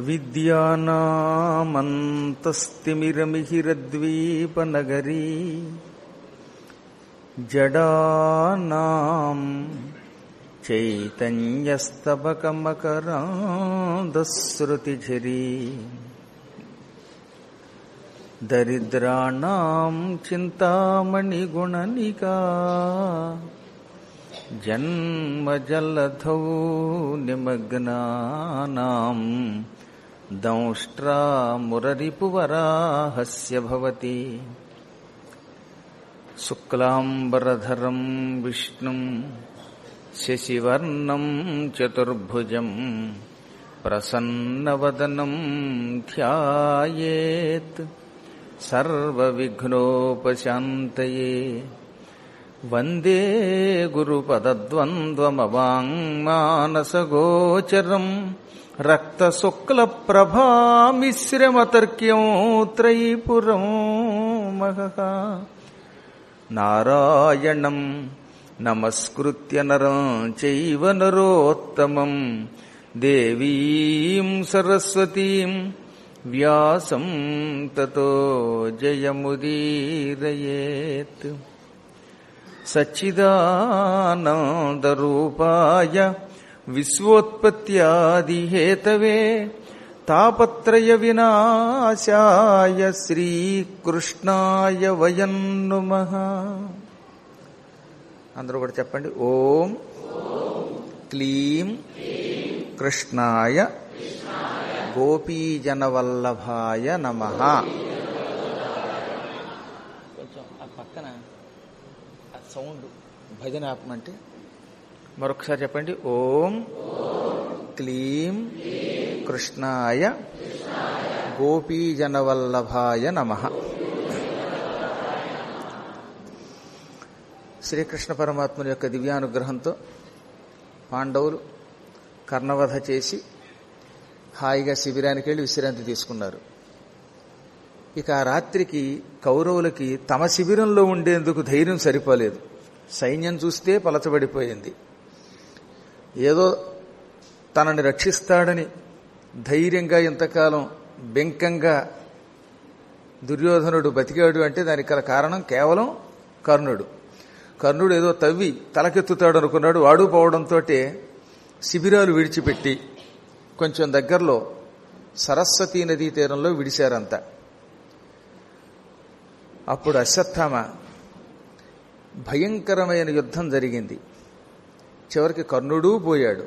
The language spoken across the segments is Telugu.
అవిద్యానామంతస్తిమిరమిహిరద్వీపనగరీ జడానాం చైతన్యస్తబకమకరాంధశ్రుతిఝరీ దరిద్రాణం చింతామణిగుణనికా జన్మజలధౌ నిమగ్నానాం దంష్ట్రామురరిపువరాహస్య భవతి శుక్లాంబరధరం విష్ణుం శశివర్ణం చతుర్భుజం ప్రసన్నవదనం ధ్యాయేత్ సర్వవిఘ్నోపశాంతయే వందే గురుపదద్వంద్వమవాङ्మానసగోచరం రక్తశుక్లప్రభామిశ్రమతర్క్యం త్రైపురం మహః నారాయణం నమస్కృత్య నరం చైవ నరోత్తమం దేవీం సరస్వతీం వ్యాసం తతో జయముదీరయేత్ సచ్చిదానందరూపాయ విశ్వోత్పత్యాదిహేతవే తాపత్రయ వినాశాయ శ్రీకృష్ణాయ వయం నుమః అందరూ కూడా చెప్పండి ఓం క్లీం కృష్ణాయ గోపీజనవల్లభాయ నమ కొంచెం ఆ పక్కన ఆ సౌండ్ భజన ఆపమంటే మరొకసారి చెప్పండి ఓం క్లీం కృష్ణాయ గోపీజనవల్లభాయ నమ శ్రీకృష్ణ పరమాత్ముని యొక్క దివ్యానుగ్రహంతో పాండవులు కర్ణవధ చేసి హాయిగా శిబిరానికి వెళ్ళి విశ్రాంతి తీసుకున్నారు ఇక ఆ రాత్రికి కౌరవులకి తమ శిబిరంలో ఉండేందుకు ధైర్యం సరిపోలేదు సైన్యం చూస్తే పలచబడిపోయింది ఏదో తనని రక్షిస్తాడని ధైర్యంగా ఇంతకాలం బెంకంగా దుర్యోధనుడు బతికాడు అంటే దానికి గల కారణం కేవలం కర్ణుడు కర్ణుడు ఏదో తవ్వి తలకెత్తుతాడు అనుకున్నాడు వాడు పోవడంతో శిబిరాలు విడిచిపెట్టి కొంచెం దగ్గరలో సరస్వతీ నదీ తీరంలో విడిశారంతా అప్పుడు అశ్వత్థామ భయంకరమైన యుద్ధం జరిగింది చివరికి కర్ణుడు పోయాడు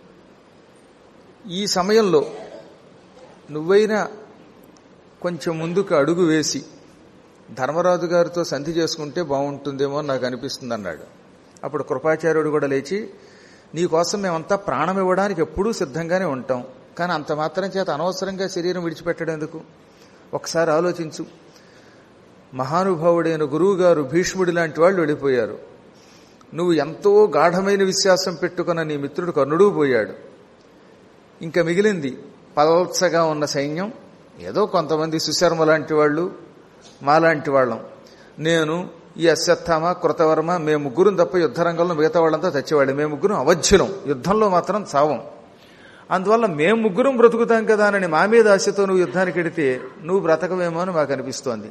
ఈ సమయంలో నువ్వైనా కొంచెం ముందుకు అడుగు వేసి ధర్మరాజు గారితో సంధి చేసుకుంటే బాగుంటుందేమో అని నాకు అనిపిస్తుంది అన్నాడు అప్పుడు కృపాచార్యుడు కూడా లేచి నీకోసం మేమంతా ప్రాణం ఇవ్వడానికి ఎప్పుడూ సిద్ధంగానే ఉంటాం కానీ అంత మాత్రం చేత అనవసరంగా శరీరం విడిచిపెట్టడం ఎందుకు ఒకసారి ఆలోచించు మహానుభావుడైన గురువుగారు భీష్ముడి లాంటి వాళ్ళు వెళ్ళిపోయారు నువ్వు ఎంతో గాఢమైన విశ్వాసం పెట్టుకున్న నీ మిత్రుడు కర్ణుడు పోయాడు ఇంకా మిగిలింది పలవత్సగా ఉన్న సైన్యం ఏదో కొంతమంది సుశర్మ లాంటి వాళ్ళు మాలాంటి వాళ్ళం నేను ఈ అశ్వత్థామ కృతవర్మ మేము ముగ్గురం తప్ప యుద్ధరంగంలో మిగతా వాళ్ళంతా చచ్చేవాళ్ళు మేము ముగ్గురం అవధ్యులం యుద్ధంలో మాత్రం చావం అందువల్ల మేము ముగ్గురం బ్రతుకుతాం కదా అని మా మీద ఆశతో నువ్వు యుద్ధానికి వెడితే నువ్వు బ్రతకవేమో అని మాకు అనిపిస్తోంది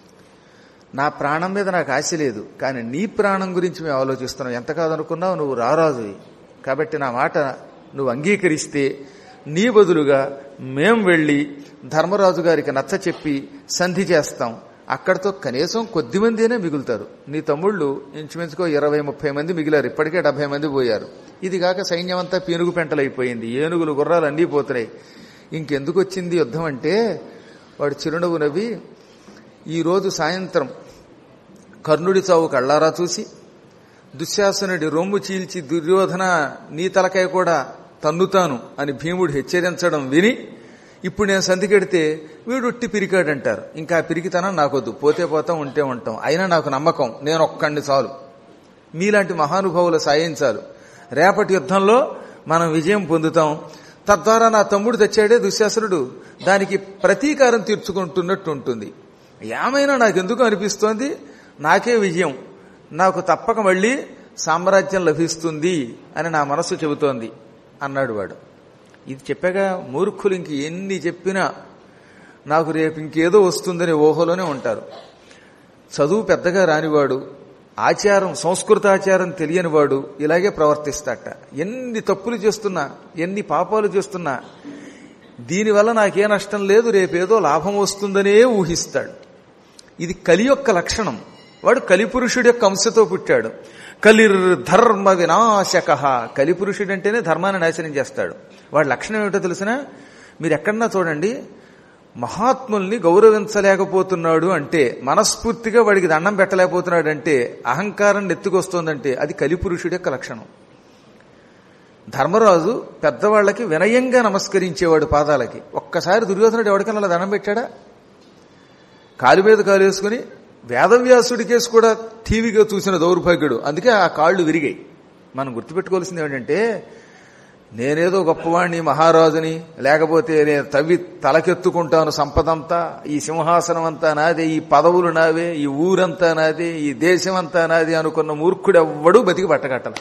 నా ప్రాణం మీద నాకు ఆశ లేదు కానీ నీ ప్రాణం గురించి మేము ఆలోచిస్తున్నాం ఎంత కాదనుకున్నావు నువ్వు రారాజువి కాబట్టి నా మాట నువ్వు అంగీకరిస్తే నీ బదులుగా మేం వెళ్ళి ధర్మరాజు గారికి నచ్చ చెప్పి సంధి చేస్తాం అక్కడితో కనీసం కొద్ది మందినే మిగులుతారు నీ తమ్ముళ్ళు ఇంచుమించుకో ఇరవై ముప్పై మంది మిగిలారు ఇప్పటికే డెబ్బై మంది పోయారు ఇది కాక సైన్యం అంతా పీనుగు పెంటలైపోయింది ఏనుగులు గుర్రాలు అన్నీ పోతున్నాయి ఇంకెందుకు వచ్చింది యుద్ధం అంటే వాడు చిరునవ్వు నవ్వి ఈరోజు సాయంత్రం కర్ణుడి చావు కళ్ళారా చూసి దుశ్శాసనుడి రొమ్ము చీల్చి దుర్యోధన నీ తలకాయ కూడా తన్నుతాను అని భీముడు హెచ్చరించడం విని ఇప్పుడు నేను సంధికెడితే వీడు ఉట్టి పిరికాడంటారు ఇంకా ఆ పిరికితనం నాకొద్దు పోతే పోతాం ఉంటే ఉంటాం అయినా నాకు నమ్మకం నేను ఒక్కండి చాలు మీలాంటి మహానుభావుల సాయం చాలు రేపటి యుద్ధంలో మనం విజయం పొందుతాం తద్వారా నా తమ్ముడు తెచ్చాడే దుశ్శాసనుడు దానికి ప్రతీకారం తీర్చుకుంటున్నట్టు ఉంటుంది ఏమైనా నాకెందుకు అనిపిస్తోంది నాకే విజయం నాకు తప్పక మళ్ళీ సామ్రాజ్యం లభిస్తుంది అని నా మనస్సు చెబుతోంది అన్నాడు వాడు ఇది చెప్పాగా మూర్ఖులు ఇంక ఎన్ని చెప్పినా నాకు రేపు ఇంకేదో వస్తుందనే ఊహలోనే ఉంటారు చదువు పెద్దగా రానివాడు ఆచారం సంస్కృతాచారం తెలియనివాడు ఇలాగే ప్రవర్తిస్తాట ఎన్ని తప్పులు చేస్తున్నా ఎన్ని పాపాలు చేస్తున్నా దీనివల్ల నాకే నష్టం లేదు రేపేదో లాభం వస్తుందనే ఊహిస్తాడు ఇది కలి యొక్క లక్షణం వాడు కలిపురుషుడి యొక్క అంశతో పుట్టాడు కలిర్ ధర్మ వినాశక కలిపురుషుడు అంటేనే ధర్మాన్ని నాశనం చేస్తాడు వాడి లక్షణం ఏమిటో తెలిసిన మీరు ఎక్కడన్నా చూడండి మహాత్ముల్ని గౌరవించలేకపోతున్నాడు అంటే మనస్ఫూర్తిగా వాడికి దండం పెట్టలేకపోతున్నాడు అంటే అహంకారం నెత్తుకొస్తోందంటే అది కలిపురుషుడి యొక్క లక్షణం ధర్మరాజు పెద్దవాళ్ళకి వినయంగా నమస్కరించేవాడు పాదాలకి ఒక్కసారి దుర్యోధనుడు ఎవరికైనా అలా దండం పెట్టాడా కాలు మీద కాలు వేసుకుని వేదవ్యాసుడి కేసు కూడా టీవీగా చూసిన దౌర్భాగ్యుడు అందుకే ఆ కాళ్ళు విరిగాయి మనం గుర్తుపెట్టుకోవాల్సింది ఏంటంటే నేనేదో గొప్పవాణ్ణి మహారాజుని లేకపోతే నేను తవ్వి తలకెత్తుకుంటాను సంపదంతా ఈ సింహాసనం అంతా నాదే ఈ పదవులు నావే ఈ ఊరంతా నాదే ఈ దేశం అంతా నాది అనుకున్న మూర్ఖుడెవ్వడూ బతికి పట్టగట్టల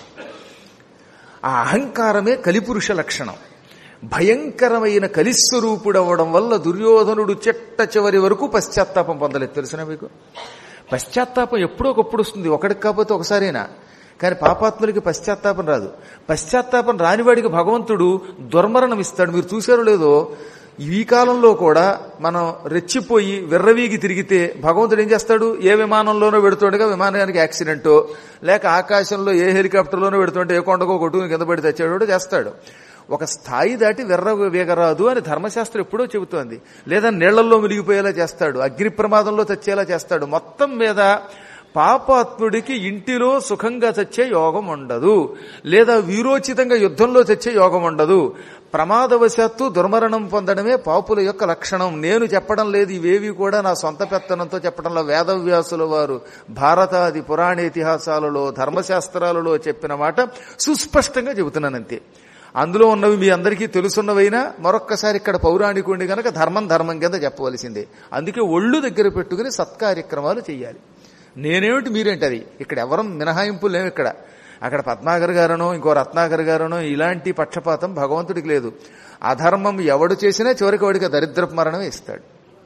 ఆ అహంకారమే కలిపురుష లక్షణం భయంకరమైన కలిస్వరూపుడవ్వడం వల్ల దుర్యోధనుడు చెట్ట చివరి వరకు పశ్చాత్తాపం పొందలేదు తెలిసిన మీకు పశ్చాత్తాపం ఎప్పుడో ఒకప్పుడు వస్తుంది ఒకటికి కాకపోతే ఒకసారైనా కానీ పాపాత్ములకి పశ్చాత్తాపం రాదు పశ్చాత్తాపం రానివాడికి భగవంతుడు దుర్మరణం ఇస్తాడు మీరు చూశారో లేదో ఈ కాలంలో కూడా మనం రెచ్చిపోయి విర్రవీగి తిరిగితే భగవంతుడు ఏం చేస్తాడు ఏ విమానంలోనో పెడుతుండగా విమానానికి యాక్సిడెంటో లేక ఆకాశంలో ఏ హెలికాప్టర్లోనో పెడుతుంటే ఏ కొండకో కొట్టుకుని కింద పడి తెచ్చాడో చేస్తాడు ఒక స్థాయి దాటి వెర్ర వేగరాదు అని ధర్మశాస్త్రం ఎప్పుడో చెబుతోంది లేదా నీళ్లలో మునిగిపోయేలా చేస్తాడు అగ్ని ప్రమాదంలో తెచ్చేలా చేస్తాడు మొత్తం మీద పాపాత్ముడికి ఇంటిలో సుఖంగా తెచ్చే యోగం ఉండదు లేదా వీరోచితంగా యుద్ధంలో తెచ్చే యోగం ఉండదు ప్రమాదవశాత్తు దుర్మరణం పొందడమే పాపుల యొక్క లక్షణం నేను చెప్పడం లేదు ఇవేవి కూడా నా సొంత పెత్తనంతో చెప్పడంలో వేదవ్యాసుల వారు భారతాది పురాణ ఇతిహాసాలలో ధర్మశాస్త్రాలలో చెప్పిన మాట సుస్పష్టంగా చెబుతున్నానంతే అందులో ఉన్నవి మీ అందరికీ తెలుసున్నవైనా మరొక్కసారి ఇక్కడ పౌరాణికుండి గనక ధర్మం ధర్మం కింద చెప్పవలసిందే అందుకే ఒళ్ళు దగ్గర పెట్టుకుని సత్కార్యక్రమాలు చేయాలి నేనేమిటి మీరేంటి అది ఇక్కడ ఎవరం మినహాయింపులు లేవు ఇక్కడ అక్కడ పద్మాగర్ గారనో ఇంకో రత్నాకర్ గారనో ఇలాంటి పక్షపాతం భగవంతుడికి లేదు అధర్మం ఎవడు చేసినా చివరికి వాడికి దరిద్రపు మరణమే ఇస్తాడు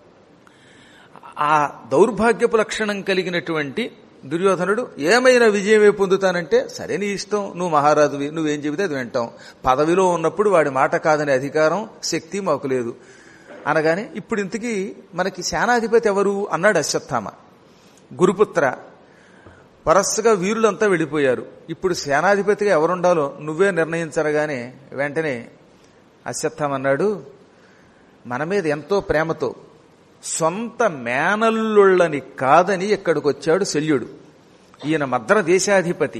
ఆ దౌర్భాగ్యపు లక్షణం కలిగినటువంటి దుర్యోధనుడు ఏమైనా విజయమే పొందుతానంటే సరే నీ ఇష్టం నువ్వు మహారాజువి నువ్వేం చెబితే అది వింటాం పదవిలో ఉన్నప్పుడు వాడి మాట కాదనే అధికారం శక్తి మాకు లేదు అనగానే ఇప్పుడు ఇంతకీ మనకి సేనాధిపతి ఎవరు అన్నాడు అశ్వత్థామ గురుపుత్ర వరస్సుగా వీరులంతా వెళ్ళిపోయారు ఇప్పుడు సేనాధిపతిగా ఎవరుండాలో నువ్వే నిర్ణయించరగానే వెంటనే అశ్వత్థామన్నాడు మన మీద ఎంతో ప్రేమతో సొంత మేనల్లుళ్ళని కాదని ఇక్కడికి వచ్చాడు శల్యుడు ఈయన మద్ర దేశాధిపతి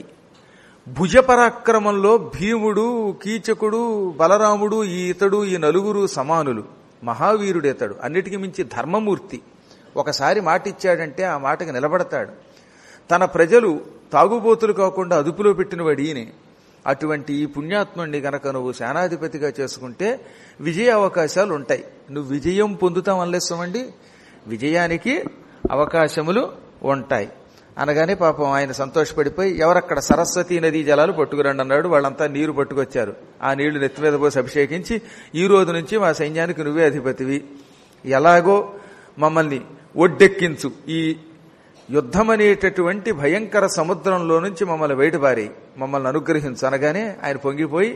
భుజపరాక్రమంలో భీముడు కీచకుడు బలరాముడు ఈ ఇతడు ఈ నలుగురు సమానులు మహావీరుడేతడు అన్నిటికీ మించి ధర్మమూర్తి ఒకసారి మాట ఇచ్చాడంటే ఆ మాటకి నిలబడతాడు తన ప్రజలు తాగుబోతులు కాకుండా అదుపులో పెట్టినవాడు ఈయనే అటువంటి ఈ పుణ్యాత్ముడిని గనక నువ్వు సేనాధిపతిగా చేసుకుంటే విజయ అవకాశాలు ఉంటాయి నువ్వు విజయం పొందుతాం అనలేస్తామండి విజయానికి అవకాశములు ఉంటాయి అనగానే పాపం ఆయన సంతోషపడిపోయి ఎవరక్కడ సరస్వతీ నదీ జలాలు పట్టుకురండి అన్నాడు వాళ్ళంతా నీరు పట్టుకొచ్చారు ఆ నీళ్లు నెత్తి మీద పోసి అభిషేకించి ఈ రోజు నుంచి మా సైన్యానికి నువ్వే అధిపతివి ఎలాగో మమ్మల్ని ఒడ్డెక్కించు ఈ యుద్ధం అనేటటువంటి భయంకర సముద్రంలో నుంచి మమ్మల్ని బయటపారి మమ్మల్ని అనుగ్రహించు అనగానే ఆయన పొంగిపోయి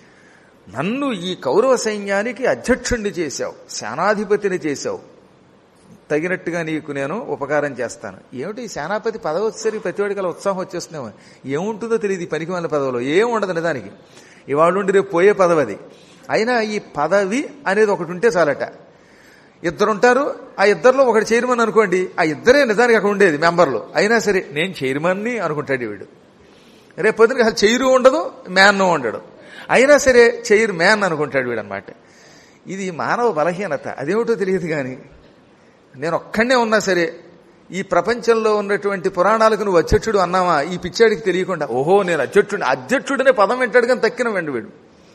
నన్ను ఈ కౌరవ సైన్యానికి అధ్యక్షుణ్ణి చేశావు సేనాధిపతిని చేశావు తగినట్టుగా నీకు నేను ఉపకారం చేస్తాను ఏమిటి ఈ సేనాపతి పదవి వచ్చేసరికి ప్రతివాడికి అలా ఉత్సాహం వచ్చేస్తున్నావు ఏముంటుందో తెలియదు ఈ పనికి మన పదవిలో ఏం ఉండదు నిజానికి ఇవాళ నుండి రేపు పోయే పదవి అది అయినా ఈ పదవి అనేది ఒకటి ఉంటే చాలట ఇద్దరుంటారు ఆ ఇద్దరిలో ఒకటి చైర్మన్ అనుకోండి ఆ ఇద్దరే నిజానికి అక్కడ ఉండేది మెంబర్లు అయినా సరే నేను చైర్మన్ని అనుకుంటాడు వీడు రేపు పొద్దున అసలు చైరు ఉండదు మ్యాన్ ఉండడు అయినా సరే చైర్ మ్యాన్ అనుకుంటాడు వీడు అనమాట ఇది మానవ బలహీనత అదేమిటో తెలియదు కానీ నేను ఒక్కడనే ఉన్నా సరే ఈ ప్రపంచంలో ఉన్నటువంటి పురాణాలకు నువ్వు అధ్యక్షుడు అన్నావా ఈ పిచ్చాడికి తెలియకుండా ఓహో నేను అధ్యక్షుడు అధ్యక్షుడనే పదం వింటాడు కానీ తక్కిన వెండు వీడు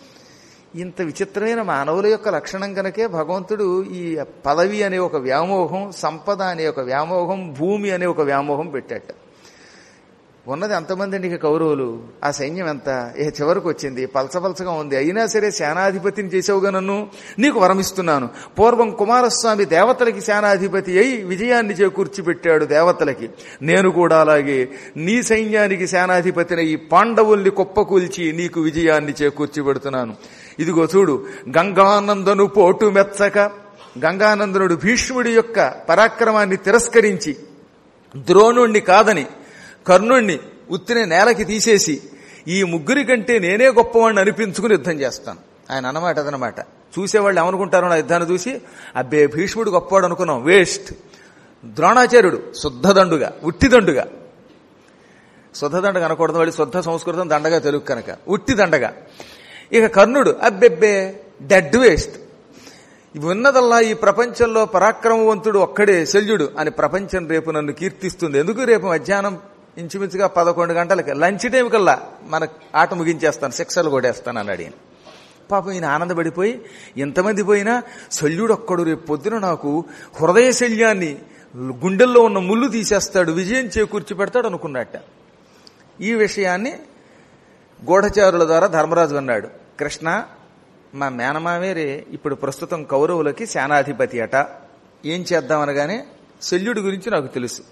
ఇంత విచిత్రమైన మానవుల యొక్క లక్షణం కనుకే భగవంతుడు ఈ పదవి అనే ఒక వ్యామోహం సంపద అనే ఒక వ్యామోహం భూమి అనే ఒక వ్యామోహం పెట్టాట ఉన్నది ఎంతమంది నీకు కౌరవులు ఆ సైన్యం ఎంత ఇక చివరికి వచ్చింది పలసపలసగా ఉంది అయినా సరే సేనాధిపతిని చేసావుగా నన్ను నీకు వరమిస్తున్నాను పూర్వం కుమారస్వామి దేవతలకి సేనాధిపతి అయి విజయాన్ని చేకూర్చి పెట్టాడు దేవతలకి నేను కూడా అలాగే నీ సైన్యానికి సేనాధిపతిని ఈ పాండవుల్ని కుప్పకూల్చి నీకు విజయాన్ని చేకూర్చి పెడుతున్నాను ఇదిగో చూడు గంగానందను పోటు మెచ్చక గంగానందనుడు భీష్ముడి యొక్క పరాక్రమాన్ని తిరస్కరించి ద్రోణుణ్ణి కాదని కర్ణుణ్ణి ఉత్తిన నేలకి తీసేసి ఈ ముగ్గురి కంటే నేనే గొప్పవాడిని అనిపించుకుని యుద్ధం చేస్తాను ఆయన అన్నమాట అదనమాట చూసేవాళ్ళు ఏమనుకుంటారో నా యుద్ధాన్ని చూసి అబ్బే భీష్ముడు గొప్పవాడు అనుకున్నాం వేస్ట్ ద్రోణాచార్యుడు శుద్ధదండుగా ఉట్టిదండుగా శుద్ధదండగా అనకూడదు వాడి శుద్ధ సంస్కృతం దండగా తెలుగు కనుక ఉట్టి దండగా ఇక కర్ణుడు అబ్బెబ్బే డెడ్ వేస్ట్ ఉన్నదల్లా ఈ ప్రపంచంలో పరాక్రమవంతుడు ఒక్కడే శల్యుడు అని ప్రపంచం రేపు నన్ను కీర్తిస్తుంది ఎందుకు రేపు మధ్యాహ్నం ఇంచుమించుగా పదకొండు గంటలకి లంచ్ టైం కల్లా మన ఆట ముగించేస్తాను శిక్షలు కొడేస్తాను అన్నాడు ఈయన పాపం ఈయన ఆనందపడిపోయి ఎంతమంది పోయినా శల్యుడు ఒక్కడు రేపు పొద్దున నాకు హృదయ శల్యాన్ని గుండెల్లో ఉన్న ముళ్ళు తీసేస్తాడు విజయం చేకూర్చి పెడతాడు అనుకున్నట్ట ఈ విషయాన్ని గూఢచారుల ద్వారా ధర్మరాజు అన్నాడు కృష్ణ మా మేనమావేరే ఇప్పుడు ప్రస్తుతం కౌరవులకి సేనాధిపతి అట ఏం చేద్దామనగానే శల్యుడి గురించి నాకు తెలుసు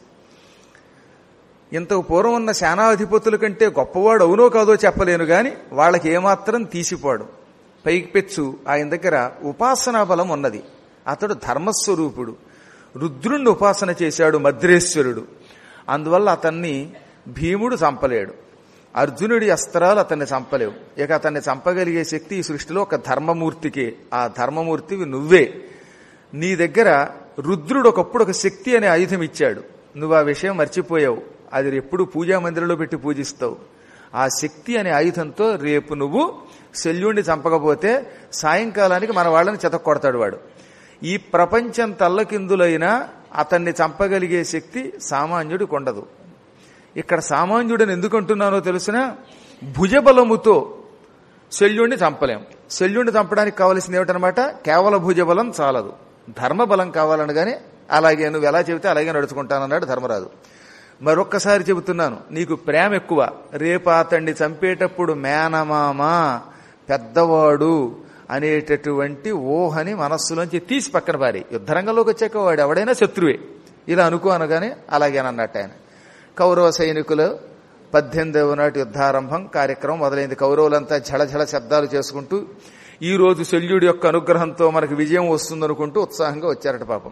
ఇంతకు పూర్వం ఉన్న సేనాధిపతుల కంటే గొప్పవాడు అవునో కాదో చెప్పలేను గాని వాళ్ళకి ఏమాత్రం తీసిపోడు పైకి పెచ్చు ఆయన దగ్గర ఉపాసనా బలం ఉన్నది అతడు ధర్మస్వరూపుడు రుద్రుణ్ణి ఉపాసన చేశాడు మద్రేశ్వరుడు అందువల్ల అతన్ని భీముడు చంపలేడు అర్జునుడి అస్త్రాలు అతన్ని చంపలేవు ఇక అతన్ని చంపగలిగే శక్తి ఈ సృష్టిలో ఒక ధర్మమూర్తికి ఆ ధర్మమూర్తివి నువ్వే నీ దగ్గర రుద్రుడు ఒకప్పుడు ఒక శక్తి అనే ఆయుధం ఇచ్చాడు నువ్వు ఆ విషయం మర్చిపోయావు అది ఎప్పుడు పూజా మందిరంలో పెట్టి పూజిస్తావు ఆ శక్తి అనే ఆయుధంతో రేపు నువ్వు శల్యుణ్ణి చంపకపోతే సాయంకాలానికి మన వాళ్ళని చెతక్కొడతాడు వాడు ఈ ప్రపంచం తల్లకిందులైనా అతన్ని చంపగలిగే శక్తి సామాన్యుడు కొండదు ఇక్కడ సామాన్యుడని ఎందుకు అంటున్నానో తెలిసిన భుజబలముతో శల్యుణ్ణి చంపలేం శల్యుణ్ణి చంపడానికి కావలసింది ఏమిటనమాట కేవల భుజబలం చాలదు ధర్మబలం కావాలనగానే అలాగే నువ్వు ఎలా చెబితే అలాగే నడుచుకుంటానన్నాడు ధర్మరాజు మరొక్కసారి చెబుతున్నాను నీకు ప్రేమ ఎక్కువ రేపు అతన్ని చంపేటప్పుడు మేనమామ పెద్దవాడు అనేటటువంటి ఊహని మనస్సులోంచి తీసి పక్కన పారి యుద్ధరంగంలోకి వచ్చాక వాడు ఎవడైనా శత్రువే ఇలా అనుకో అనగానే అలాగేనన్నట్టు ఆయన కౌరవ సైనికులు పద్దెనిమిదవ నాటి యుద్ధారంభం కార్యక్రమం మొదలైంది కౌరవులంతా ఝళఝళ శబ్దాలు చేసుకుంటూ ఈ రోజు శల్యుడి యొక్క అనుగ్రహంతో మనకు విజయం వస్తుందనుకుంటూ ఉత్సాహంగా వచ్చారట పాపం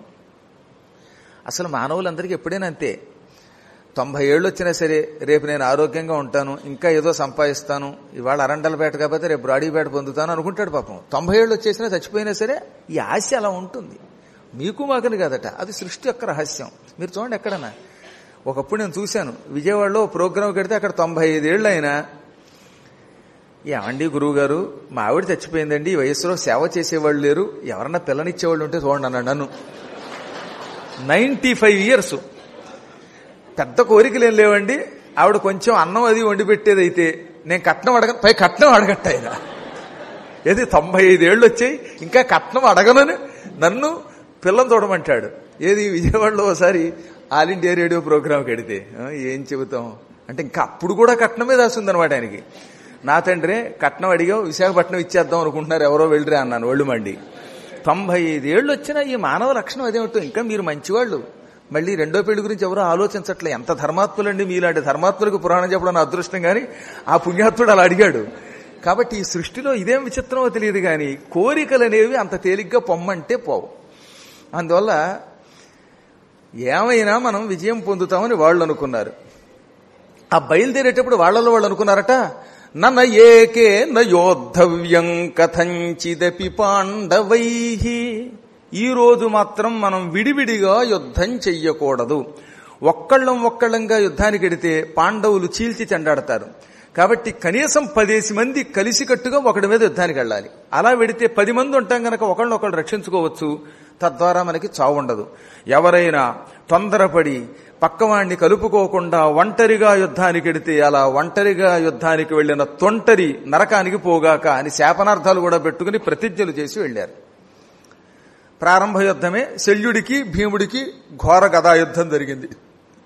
అసలు మానవులందరికీ ఎప్పుడైనా అంతే తొంభై ఏళ్ళు వచ్చినా సరే రేపు నేను ఆరోగ్యంగా ఉంటాను ఇంకా ఏదో సంపాదిస్తాను ఇవాళ అరండలపేట కాకపోతే రేపు రాడీపేట పొందుతాను అనుకుంటాడు పాపం తొంభై ఏళ్ళు వచ్చేసినా చచ్చిపోయినా సరే ఈ ఆశ అలా ఉంటుంది మీకు మాకని కాదట అది సృష్టి యొక్క రహస్యం మీరు చూడండి ఎక్కడన్నా ఒకప్పుడు నేను చూశాను విజయవాడలో ప్రోగ్రాం కడితే అక్కడ తొంభై ఐదేళ్ళు అయినా ఏమండి గురువు గారు మా ఆవిడ చచ్చిపోయిందండి ఈ వయసులో సేవ చేసేవాళ్ళు లేరు ఎవరన్నా పిల్లనిచ్చేవాళ్ళు ఉంటే చూడండి అన్నాడు నన్ను నైన్టీ ఫైవ్ ఇయర్స్ పెద్ద కోరికలు ఏం లేవండి ఆవిడ కొంచెం అన్నం అది వండి పెట్టేదైతే నేను కట్నం అడగ పై కట్నం అడగట్ట ఆయన ఏది తొంభై ఐదేళ్లు వచ్చాయి ఇంకా కట్నం అడగనని నన్ను పిల్లని చూడమంటాడు ఏది విజయవాడలో ఒకసారి ఆల్ ఇండియా రేడియో ప్రోగ్రామ్కి వెడితే ఆ, ఏం చెబుతాం అంటే ఇంకా అప్పుడు కూడా కట్నమే దాస్తుందనమాట ఆయనకి నా తండ్రి కట్నం అడిగావు విశాఖపట్నం ఇచ్చేద్దాం అనుకుంటున్నారు ఎవరో వెళ్ళిరే అన్నాను ఒళ్ళు మండి తొంభై ఐదేళ్లు వచ్చినా ఈ మానవ లక్షణం అదేమిటో ఇంకా మీరు మంచివాళ్ళు మళ్ళీ రెండో పెళ్లి గురించి ఎవరో ఆలోచించట్లే ఎంత ధర్మాత్ములండి మీలాంటి ధర్మాత్ములకు పురాణం చెప్పడం నా అదృష్టం కానీ ఆ పుణ్యాత్ముడు అలా అడిగాడు కాబట్టి ఈ సృష్టిలో ఇదేం విచిత్రమో తెలియదు కానీ కోరికలు అనేవి అంత తేలిగ్గా పొమ్మంటే పోవు అందువల్ల ఏమైనా మనం విజయం పొందుతామని వాళ్ళు అనుకున్నారు ఆ బయలుదేరేటప్పుడు వాళ్ళలో వాళ్ళు అనుకున్నారట నన్న ఏకే నయోద్ధవ్యం కథంచిదపి పాండవై ఈ రోజు మాత్రం మనం విడివిడిగా యుద్ధం చెయ్యకూడదు ఒక్కళ్ళం ఒక్కళ్ళంగా యుద్ధానికి వెడితే పాండవులు చీల్చి చెండాడతారు కాబట్టి కనీసం పదేసి మంది కలిసికట్టుగా ఒకడి మీద యుద్ధానికి వెళ్ళాలి అలా వెడితే పది మంది ఉంటాం గనక ఒకళ్ళనొకళ్ళు రక్షించుకోవచ్చు తద్వారా మనకి చావు ఉండదు ఎవరైనా తొందరపడి పక్కవాణ్ణి కలుపుకోకుండా ఒంటరిగా యుద్ధానికి వెడితే అలా ఒంటరిగా యుద్ధానికి వెళ్లిన తొంటరి నరకానికి పోగాక అని శాపనార్థాలు కూడా పెట్టుకుని ప్రతిజ్ఞలు చేసి వెళ్లారు ప్రారంభ యుద్ధమే శల్యుడికి భీముడికి ఘోర గదా యుద్ధం జరిగింది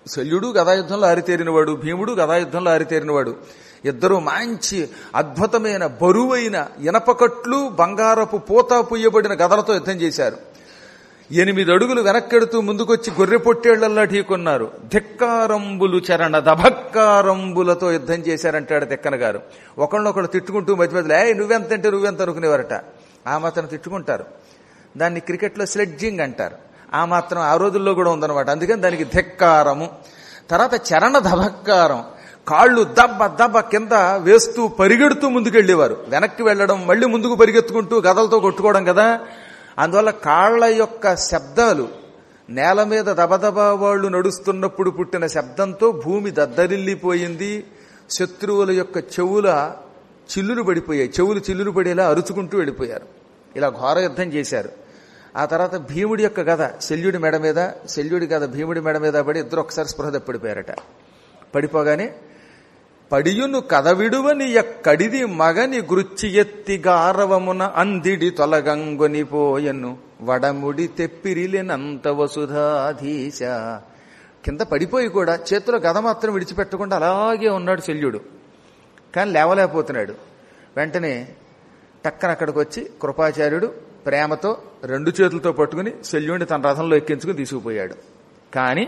శల్యుడు గదాయుద్ధంలో ఆరితేరినవాడు భీముడు గదాయుద్ధంలో ఆరితేరినవాడు ఇద్దరు మంచి అద్భుతమైన బరువైన ఇనపకట్లు బంగారపు పూత పుయ్యబడిన గదలతో యుద్ధం చేశారు ఎనిమిది అడుగులు వెనక్కెడుతూ ముందుకొచ్చి గొర్రె పొట్టేళ్లల్లా ఢీకొన్నారు ధిక్కారంబులు చరణ దభక్కారంబులతో యుద్ధం చేశారంటాడు తిక్కన గారు ఒకళ్ళొకళ్ళు తిట్టుకుంటూ మధ్య మధ్యలో ఏ నువ్వెంత అంటే నువ్వెంత అనుకునేవారట ఆ మాత్రం తిట్టుకుంటారు దాన్ని క్రికెట్లో స్లెడ్జింగ్ అంటారు ఆ మాత్రం ఆ రోజుల్లో కూడా ఉందన్నమాట అందుకని దానికి ధిక్కారము తర్వాత చరణ దభక్కారం కాళ్ళు దబ్బ దబ్బ కింద వేస్తూ పరిగెడుతూ ముందుకెళ్లేవారు వెనక్కి వెళ్ళడం మళ్ళీ ముందుకు పరిగెత్తుకుంటూ గదలతో కొట్టుకోవడం కదా అందువల్ల కాళ్ల యొక్క శబ్దాలు నేల మీద దబదబా వాళ్ళు నడుస్తున్నప్పుడు పుట్టిన శబ్దంతో భూమి దద్దరిల్లిపోయింది శత్రువుల యొక్క చెవుల చిల్లులు పడిపోయాయి చెవులు చిల్లులు పడేలా అరుచుకుంటూ వెళ్ళిపోయారు ఇలా ఘోర యుద్ధం చేశారు ఆ తర్వాత భీముడి యొక్క గద శల్యుడి మెడ మీద శల్యుడి గద భీముడి మెడ మీద పడి ఇద్దరు ఒకసారి స్పృహ తప్పిడిపోయారట పడిపోగానే పడియును కదవిడువని ఎక్కడిది మగని గృచ్చి ఎత్తి గారవమున అందిడి తొలగంగొని పోయను వడముడి తెప్పిరిలేనంత వసుధాధీశ కింద పడిపోయి కూడా చేతిలో గద మాత్రం విడిచిపెట్టకుండా అలాగే ఉన్నాడు శల్యుడు కానీ లేవలేకపోతున్నాడు వెంటనే టక్కన అక్కడికి వచ్చి కృపాచార్యుడు ప్రేమతో రెండు చేతులతో పట్టుకుని శల్యుడిని తన రథంలో ఎక్కించుకుని తీసుకుపోయాడు కానీ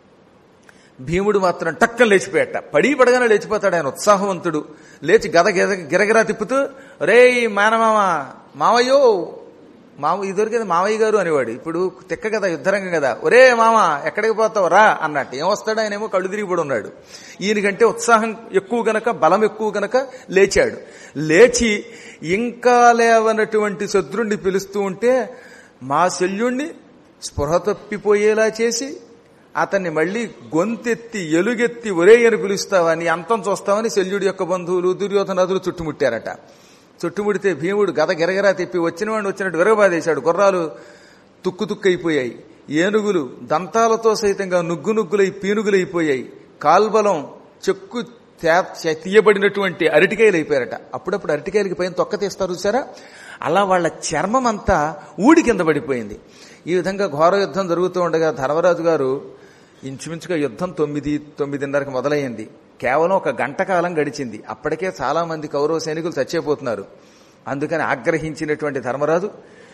భీముడు మాత్రం టక్కన లేచిపోయాట పడి పడగానే లేచిపోతాడు ఆయన ఉత్సాహవంతుడు లేచి గద గిర గిరగిరా తిప్పుతూ రే మానమామ మావయ్యో మామ ఇదివరకు మావయ్య గారు అనేవాడు ఇప్పుడు తిక్క కదా యుద్ధరంగం కదా ఒరే మామ ఎక్కడికి పోతావు రా అన్నట్టు ఏం వస్తాడు ఆయనేమో కళ్ళు తిరిగి పడి ఉన్నాడు ఈయనకంటే ఉత్సాహం ఎక్కువ గనక బలం ఎక్కువ గనక లేచాడు లేచి ఇంకా లేవనటువంటి శత్రుణ్ణి పిలుస్తూ ఉంటే మా శల్యుణ్ణి స్పృహ తప్పిపోయేలా చేసి అతన్ని మళ్ళీ గొంతెత్తి ఎలుగెత్తి ఒరే అని పిలుస్తావా నీ అంతం చూస్తావని శల్యుడి యొక్క బంధువులు దుర్యోధనాదులు చుట్టుముట్టారట చుట్టుముడితే భీముడు గద గిరగిరా తిప్పి వచ్చిన వాడిని వచ్చినట్టు విరగబాదేశాడు గుర్రాలు తుక్కు తుక్కైపోయాయి ఏనుగులు దంతాలతో సైతంగా నుగ్గు నుగ్గులై పీనుగులైపోయాయి కాల్బలం చెక్కు తీయబడినటువంటి అరటికాయలు అయిపోయారట అప్పుడప్పుడు అరటికాయలకి పైన తొక్క తీస్తారు చూసారా అలా వాళ్ళ చర్మం అంతా ఊడి కింద పడిపోయింది ఈ విధంగా ఘోర యుద్ధం జరుగుతూ ఉండగా ధర్మరాజు గారు ఇంచుమించుగా యుద్ధం తొమ్మిది తొమ్మిదిన్నరకు మొదలైంది కేవలం ఒక గంట కాలం గడిచింది అప్పటికే చాలా మంది కౌరవ సైనికులు చచ్చిపోతున్నారు అందుకని ఆగ్రహించినటువంటి ధర్మరాజు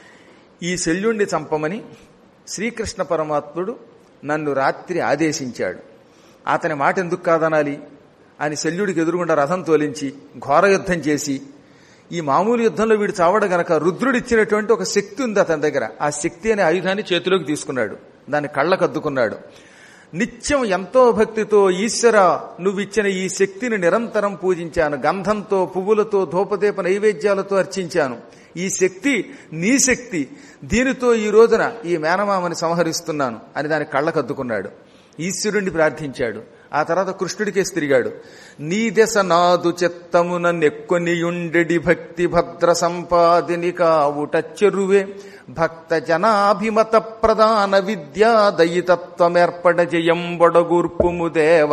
ఈ శల్యుణ్ణి చంపమని శ్రీకృష్ణ పరమాత్ముడు నన్ను రాత్రి ఆదేశించాడు అతని మాట ఎందుకు కాదనాలి అని శల్యుడికి ఎదురుగుండా రథం తోలించి ఘోర యుద్ధం చేసి ఈ మామూలు యుద్ధంలో వీడు చావడ గనక రుద్రుడిచ్చినటువంటి ఒక శక్తి ఉంది అతని దగ్గర ఆ శక్తి అనే ఆయుధాన్ని చేతిలోకి తీసుకున్నాడు దాన్ని కళ్ళకద్దుకున్నాడు నిత్యం ఎంతో భక్తితో ఈశ్వర నువ్విచ్చిన ఈ శక్తిని నిరంతరం పూజించాను గంధంతో పువ్వులతో ధూపదీప నైవేద్యాలతో అర్చించాను ఈ శక్తి నీ శక్తి దీనితో ఈ రోజున ఈ మేనమామని సంహరిస్తున్నాను అని దాని కళ్ళకద్దుకున్నాడు ఈశ్వరుణ్ణి ప్రార్థించాడు ఆ తర్వాత కృష్ణుడికేసి తిరిగాడు నీ దశ నాదు చెత్తమున నెక్కొనియుండెడి భక్తి భద్ర సంపాదిని కావుట చెరువే భక్త జనాభిమత ప్రధాన విద్యా దయితత్వమేర్పడ జయంబొడగూర్పుము దేవ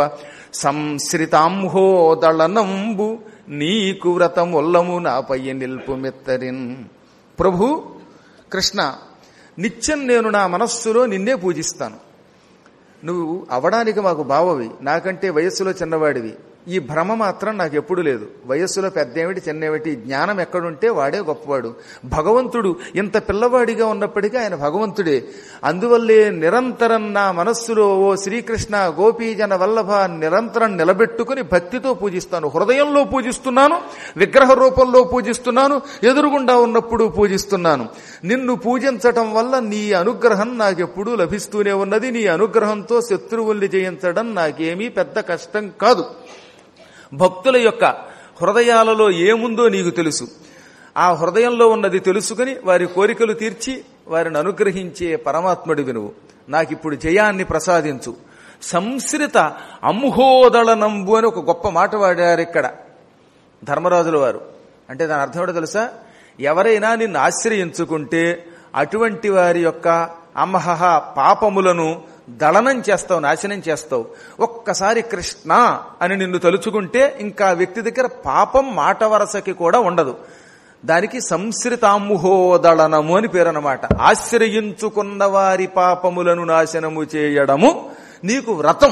సంశ్రితాంహోదళనంబు నీకు వ్రతముల్లము నాపై నిల్పుమెత్తరిన్ ప్రభు కృష్ణ నిత్యం నేను నా మనస్సులో నిన్నే పూజిస్తాను నువ్వు అవడానికి మాకు బావవి నాకంటే వయస్సులో చిన్నవాడివి ఈ భ్రమ మాత్రం నాకు ఎప్పుడు లేదు వయస్సులో పెద్దేమిటి చిన్నేమిటి జ్ఞానం ఎక్కడుంటే వాడే గొప్పవాడు భగవంతుడు ఇంత పిల్లవాడిగా ఉన్నప్పటికీ ఆయన భగవంతుడే అందువల్లే నిరంతరం నా మనస్సులో ఓ శ్రీకృష్ణ గోపీజన వల్లభ నిరంతరం నిలబెట్టుకుని భక్తితో పూజిస్తాను హృదయంలో పూజిస్తున్నాను విగ్రహ రూపంలో పూజిస్తున్నాను ఎదురుగుండా ఉన్నప్పుడు పూజిస్తున్నాను నిన్ను పూజించటం వల్ల నీ అనుగ్రహం నాకెప్పుడూ లభిస్తూనే ఉన్నది నీ అనుగ్రహంతో శత్రువుల్ని జయించడం నాకేమీ పెద్ద కష్టం కాదు భక్తుల యొక్క హృదయాలలో ఏముందో నీకు తెలుసు ఆ హృదయంలో ఉన్నది తెలుసుకుని వారి కోరికలు తీర్చి వారిని అనుగ్రహించే పరమాత్ముడివి నువ్వు నాకిప్పుడు జయాన్ని ప్రసాదించు సంశ్రిత అంహోదళనంబు అని ఒక గొప్ప మాట వాడారు ఇక్కడ ధర్మరాజుల వారు అంటే దాని అర్థం ఏంటో తెలుసా ఎవరైనా నిన్ను ఆశ్రయించుకుంటే అటువంటి వారి యొక్క అమహ పాపములను దళనం చేస్తావు నాశనం చేస్తావు ఒక్కసారి కృష్ణ అని నిన్ను తలుచుకుంటే ఇంకా వ్యక్తి దగ్గర పాపం మాట వరసకి కూడా ఉండదు దానికి సంశ్రితాంహోదళనము అని పేరు అనమాట ఆశ్రయించుకున్న వారి పాపములను నాశనము చేయడము నీకు వ్రతం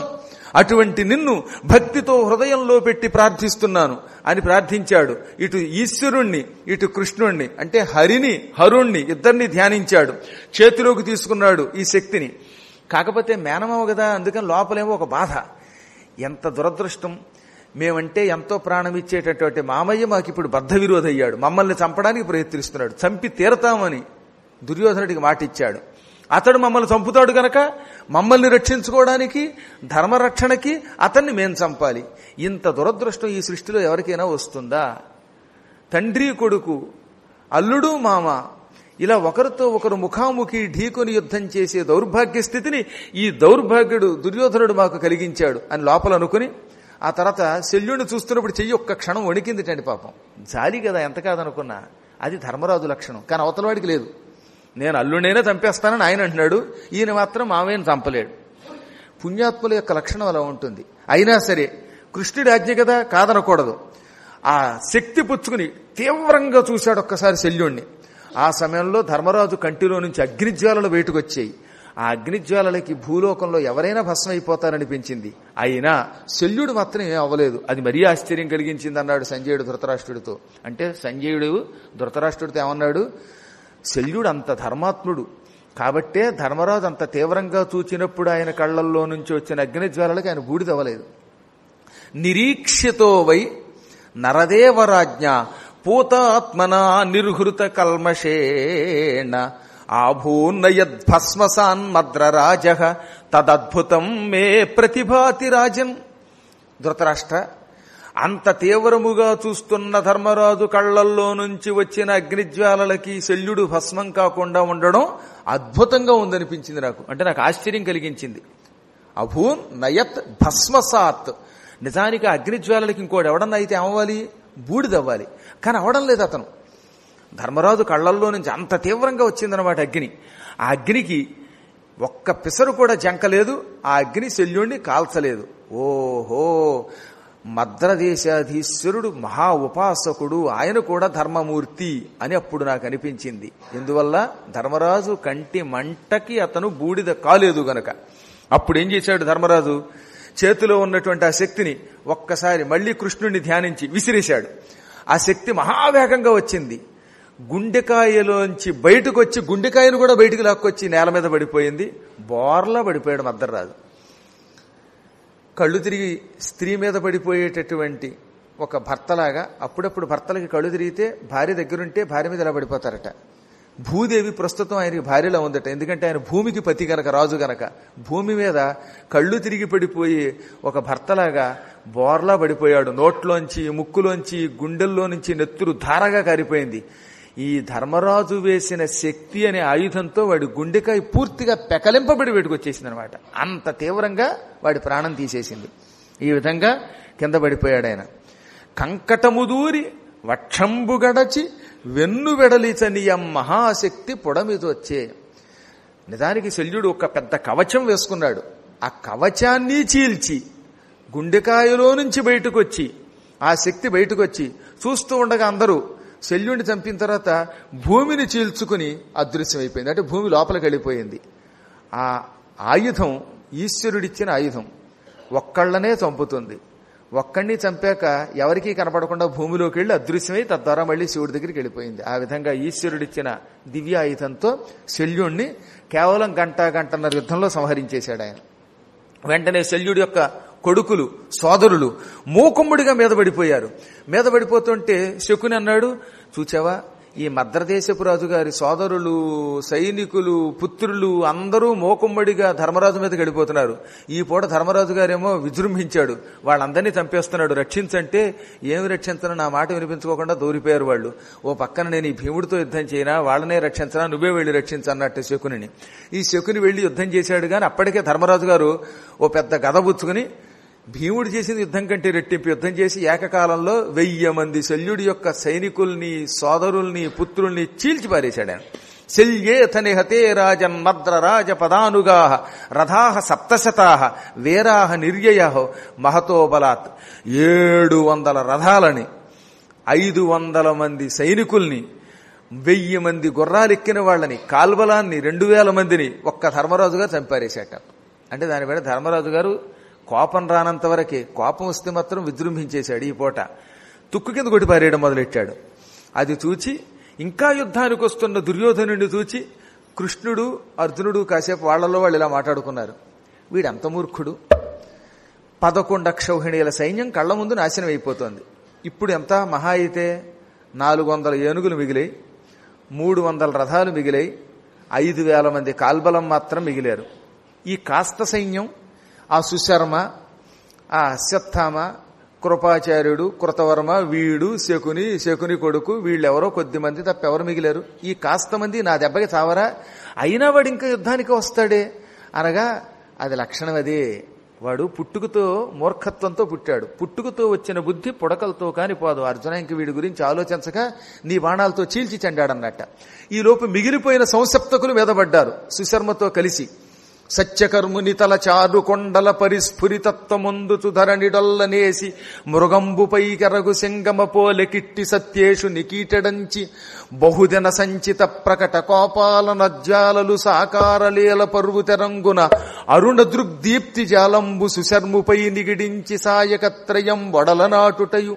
అటువంటి నిన్ను భక్తితో హృదయంలో పెట్టి ప్రార్థిస్తున్నాను అని ప్రార్థించాడు ఇటు ఈశ్వరుణ్ణి ఇటు కృష్ణుణ్ణి అంటే హరిని హరుణ్ణి ఇద్దరిని ధ్యానించాడు చేతిలోకి తీసుకున్నాడు ఈ శక్తిని కాకపోతే మేనమావ కదా అందుకని లోపలేమో ఒక బాధ ఎంత దురదృష్టం మేమంటే ఎంతో ప్రాణం ఇచ్చేటటువంటి మామయ్య మాకు ఇప్పుడు బద్ధ విరోధి అయ్యాడు మమ్మల్ని చంపడానికి ప్రయత్నిస్తున్నాడు చంపి తీరతామని దుర్యోధనుడికి మాట ఇచ్చాడు అతడు మమ్మల్ని చంపుతాడు గనక మమ్మల్ని రక్షించుకోవడానికి ధర్మరక్షణకి అతన్ని మేం చంపాలి ఇంత దురదృష్టం ఈ సృష్టిలో ఎవరికైనా వస్తుందా తండ్రి కొడుకు అల్లుడు మామ ఇలా ఒకరితో ఒకరు ముఖాముఖి ఢీకొని యుద్ధం చేసే దౌర్భాగ్య స్థితిని ఈ దౌర్భాగ్యుడు దుర్యోధనుడు మాకు కలిగించాడు అని లోపల అనుకుని ఆ తర్వాత శల్యుడిని చూస్తున్నప్పుడు చెయ్యి ఒక్క క్షణం వణికిందిటండి పాపం జాలి కదా ఎంత కాదనుకున్నా అది ధర్మరాజు లక్షణం కానీ అవతలవాడికి లేదు నేను అల్లుడైనా చంపేస్తానని ఆయన అంటున్నాడు ఈయన మాత్రం మామయ్యను చంపలేడు పుణ్యాత్ముల యొక్క లక్షణం అలా ఉంటుంది అయినా సరే కృష్ణుడి ఆజ్ఞ కదా కాదనకూడదు ఆ శక్తి పుచ్చుకుని తీవ్రంగా చూశాడు ఒక్కసారి శల్యుణ్ణి ఆ సమయంలో ధర్మరాజు కంటిలో నుంచి అగ్నిజ్వాలలు బయటకు వచ్చాయి ఆ అగ్నిజ్వాలలకి భూలోకంలో ఎవరైనా భస్మం అయిపోతారనిపించింది అయినా శల్యుడు మాత్రం ఏం అవ్వలేదు అది మరీ ఆశ్చర్యం కలిగించింది అన్నాడు సంజయుడు ధృతరాష్ట్రుడితో అంటే సంజయుడు ధృతరాష్ట్రుడితో ఏమన్నాడు శల్యుడు అంత ధర్మాత్ముడు కాబట్టే ధర్మరాజు అంత తీవ్రంగా చూచినప్పుడు ఆయన కళ్ళల్లో నుంచి వచ్చిన అగ్నిజ్వాలలకు ఆయన బూడిదవ్వలేదు నిరీక్షితో వై నరదేవరాజ్ఞ పూతాత్మనా నిర్హృత కల్మషేణ ఆభూన్నయద్భస్మసాన్ మద్రరాజ తదద్భుతం మే ప్రతిభాతి రాజన్ ధృతరాష్ట్ర అంత తీవ్రముగా చూస్తున్న ధర్మరాజు కళ్ళల్లో నుంచి వచ్చిన అగ్నిజ్వాలలకి శల్యుడు భస్మం కాకుండా ఉండడం అద్భుతంగా ఉందనిపించింది నాకు అంటే నాకు ఆశ్చర్యం కలిగించింది అభూన్ నయత్ భస్మసాత్ నిజానికి ఆ అగ్నిజ్వాలలకి ఇంకోటి ఎవడన్నా అయితే ఏమవ్వాలి బూడిదవ్వాలి కానీ అవడం లేదు అతను ధర్మరాజు కళ్ళల్లో నుంచి అంత తీవ్రంగా వచ్చిందనమాట అగ్ని ఆ అగ్నికి ఒక్క పిసరు కూడా జంకలేదు ఆ అగ్ని శల్యుణ్ణి కాల్చలేదు ఓహో మద్రదేశాధీశ్వరుడు మహా ఉపాసకుడు ఆయన కూడా ధర్మమూర్తి అని అప్పుడు నాకు అనిపించింది ఎందువల్ల ధర్మరాజు కంటి మంటకి అతను బూడిద కాలేదు గనక అప్పుడు ఏం చేశాడు ధర్మరాజు చేతిలో ఉన్నటువంటి ఆ శక్తిని ఒక్కసారి మళ్లీ కృష్ణుడిని ధ్యానించి విసిరేశాడు ఆ శక్తి మహావేగంగా వచ్చింది గుండెకాయలోంచి బయటకు వచ్చి గుండెకాయను కూడా బయటకు లాక్కొచ్చి నేల మీద పడిపోయింది బోర్లా పడిపోయాడు మద్దర్రాజు కళ్ళు తిరిగి స్త్రీ మీద పడిపోయేటటువంటి ఒక భర్తలాగా అప్పుడప్పుడు భర్తలకి కళ్ళు తిరిగితే భార్య దగ్గరుంటే భార్య మీద ఇలా పడిపోతారట భూదేవి ప్రస్తుతం ఆయనకి భార్యలో ఉందట ఎందుకంటే ఆయన భూమికి పతి గనక రాజు గనక భూమి మీద కళ్ళు తిరిగి పడిపోయి ఒక భర్తలాగా బోర్లా పడిపోయాడు నోట్లోంచి ముక్కులోంచి గుండెల్లో నుంచి నెత్తురు ధారగా కారిపోయింది ఈ ధర్మరాజు వేసిన శక్తి అనే ఆయుధంతో వాడి గుండెకాయ పూర్తిగా పెకలింపబడి పెట్టుకొచ్చేసింది అనమాట అంత తీవ్రంగా వాడి ప్రాణం తీసేసింది ఈ విధంగా కింద పడిపోయాడు ఆయన కంకటముదూరి వక్షంబు గడచి వెన్ను వెడలిచనియం మహాశక్తి పొడమిదొచ్చే నిజానికి శల్యుడు ఒక పెద్ద కవచం వేసుకున్నాడు ఆ కవచాన్ని చీల్చి గుండెకాయలో నుంచి బయటకు వచ్చి ఆ శక్తి బయటకు వచ్చి చూస్తూ ఉండగా అందరూ శల్యుడిని చంపిన తర్వాత భూమిని చీల్చుకుని అదృశ్యమైపోయింది అంటే భూమి లోపలికి వెళ్ళిపోయింది ఆ ఆయుధం ఈశ్వరుడిచ్చిన ఆయుధం ఒక్కళ్ళనే చంపుతుంది ఒక్కడిని చంపాక ఎవరికీ కనపడకుండా భూమిలోకి వెళ్ళి అదృశ్యమై తద్వారా మళ్ళీ శివుడి దగ్గరికి వెళ్ళిపోయింది ఆ విధంగా ఈశ్వరుడిచ్చిన దివ్య ఆయుధంతో శల్యుణ్ణి కేవలం గంట గంటన్నర యుద్ధంలో సంహరించేశాడు ఆయన వెంటనే శల్యుడి యొక్క కొడుకులు సోదరులు మూకుమ్ముడిగా మీద పడిపోయారు మీద పడిపోతుంటే శకుని అన్నాడు చూచావా ఈ మద్రదేశపు రాజు గారి సోదరులు సైనికులు పుత్రులు అందరూ మోకుమ్మడిగా ధర్మరాజు మీద గడిపోతున్నారు ఈ పూట ధర్మరాజు గారేమో విజృంభించాడు వాళ్ళందరినీ చంపేస్తున్నాడు రక్షించంటే ఏమి రక్షించను నా మాట వినిపించుకోకుండా దూరిపోయారు వాళ్ళు ఓ పక్కన నేను ఈ భీముడితో యుద్ధం చేయనా వాళ్ళనే రక్షించనా నువ్వే వెళ్ళి రక్షించన్నట్టు శకుని ఈ శకుని వెళ్లి యుద్ధం చేశాడు కానీ అప్పటికే ధర్మరాజు గారు ఓ పెద్ద గద పుచ్చుకుని భీముడు చేసిన యుద్ధం కంటే రెట్టింపు యుద్ధం చేసి ఏకకాలంలో వెయ్యి మంది శల్యుడి యొక్క సైనికుల్ని సోదరుల్ని పుత్రుల్ని చీల్చిపారేశాడు ఆయన శల్యేథని హతే రాజన్ మద్ర రాజ పదానుగా రథాహ సప్తశతా వీరాహ నిర్యయ మహతో బలాత్ ఏడు వందల రథాలని ఐదు వందల మంది సైనికుల్ని వెయ్యి మంది గుర్రాలెక్కిన వాళ్ళని కాల్బలాన్ని రెండు వేల మందిని ఒక్క ధర్మరాజు గారు చంపారేశాట అంటే దాని మీద ధర్మరాజు గారు కోపం రానంత వరకే కోపం వస్తే మాత్రం విజృంభించేశాడు ఈ పూట తుక్కు కింద కొట్టి పారేయడం మొదలెట్టాడు అది చూచి ఇంకా యుద్ధానికి వస్తున్న దుర్యోధనుడిని చూచి కృష్ణుడు అర్జునుడు కాసేపు వాళ్లలో వాళ్ళు ఇలా మాట్లాడుకున్నారు వీడంత మూర్ఖుడు పదకొండు అక్షౌహిణీల సైన్యం కళ్ళ ముందు నాశనం అయిపోతోంది ఇప్పుడు ఎంత మహా అయితే నాలుగు వందల ఏనుగులు మిగిలాయి మూడు వందల రథాలు మిగిలాయి ఐదు వేల మంది కాల్బలం మాత్రం మిగిలారు ఈ కాస్త సైన్యం ఆ సుశర్మ ఆ అశ్వత్థామ కృపాచార్యుడు కృతవర్మ వీడు శకుని శకుని కొడుకు వీళ్ళెవరో కొద్ది మంది తప్ప ఎవరు మిగిలారు ఈ కాస్త మంది నా దెబ్బకి చావరా అయినా వాడు ఇంకా యుద్ధానికి వస్తాడే అనగా అది లక్షణం అదే వాడు పుట్టుకతో మూర్ఖత్వంతో పుట్టాడు పుట్టుకతో వచ్చిన బుద్ధి పుడకలతో కాని పోదు అర్జున ఇంక వీడి గురించి ఆలోచించక నీ బాణాలతో చీల్చి చెండాడన్నట్ట ఈ లోపు మిగిలిపోయిన సంసప్తకులు మీదపడ్డారు సుశర్మతో కలిసి సత్యకర్ముని తల చారు కొండల పరిస్ఫురితత్వముందుచు ధరణిడొల్లనేసి మృగంబుపై కెరగు సింగమ పోలెకిట్టి సత్యేషు నికీటడంచి బహుదిన సంచిత ప్రకట కోపాల నజ్జాలలు సాకారలీల పరువు తెరంగున అరుణ దృగ్దీప్తి జాలంబు సుశర్ముపై నిగిడించి సాయకత్రయం వడలనాటుటయు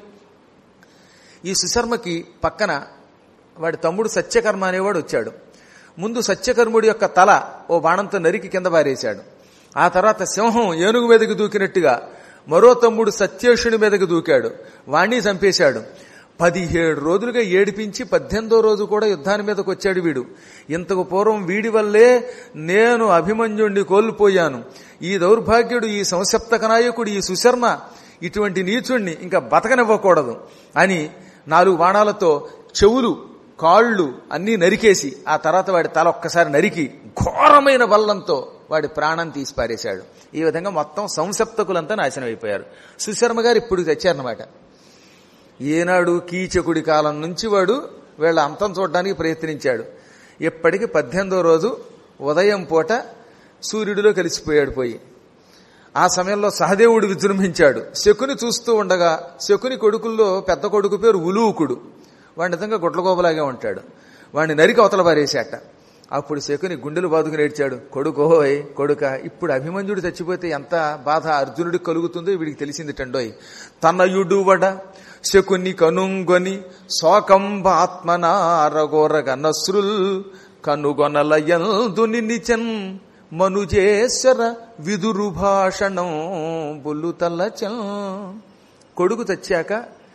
ఈ సుశర్మకి పక్కన వాడి తమ్ముడు సత్యకర్మ అనేవాడు వచ్చాడు ముందు సత్యకర్ముడి యొక్క తల ఓ బాణంతో నరికి కింద పారేశాడు ఆ తర్వాత సింహం ఏనుగు మీదకి దూకినట్టుగా మరో తమ్ముడు సత్యేషుని మీదకి దూకాడు వాణ్ణి చంపేశాడు పదిహేడు రోజులుగా ఏడిపించి పద్దెనిమిదో రోజు కూడా యుద్ధాన్ని మీదకి వచ్చాడు వీడు ఇంతకు పూర్వం వీడి వల్లే నేను అభిమన్యుణ్ణి కోల్పోయాను ఈ దౌర్భాగ్యుడు ఈ సంసప్తక నాయకుడు ఈ సుశర్మ ఇటువంటి నీచుణ్ణి ఇంకా బతకనివ్వకూడదు అని నాలుగు బాణాలతో చెవులు కాళ్ళు అన్నీ నరికేసి ఆ తర్వాత వాడి తల ఒక్కసారి నరికి ఘోరమైన బల్లంతో వాడి ప్రాణం తీసి పారేశాడు ఈ విధంగా మొత్తం సంసప్తకులంతా నాశనం అయిపోయారు సుశర్మ గారు ఇప్పుడు తెచ్చారనమాట ఏనాడు కీచకుడి కాలం నుంచి వాడు వీళ్ళ అంతం చూడడానికి ప్రయత్నించాడు ఇప్పటికి పద్దెనిమిదో రోజు ఉదయం పూట సూర్యుడిలో కలిసిపోయాడు పోయి ఆ సమయంలో సహదేవుడు విజృంభించాడు శకుని చూస్తూ ఉండగా శకుని కొడుకుల్లో పెద్ద కొడుకు పేరు ఉలూకుడు వాడి నిజంగా గుడ్లగోబలాగే ఉంటాడు వాడిని నరికి అవతల పారేశాట అప్పుడు శకుని గుండెలు బాదుకుని ఏడ్చాడు కొడుకోయ్ కొడుక ఇప్పుడు అభిమన్యుడు చచ్చిపోతే ఎంత బాధ అర్జునుడికి కలుగుతుందో వీడికి తెలిసింది టండోయ్ తనయుడు వడ శకుని కనుంగొని శోకంబాత్మనారగోరగ నస్రుల్ కనుగొనలయందు నిచన్ మనుజేశ్వర విదురు భాషణం బుల్లు తల్లచం కొడుకు చచ్చాక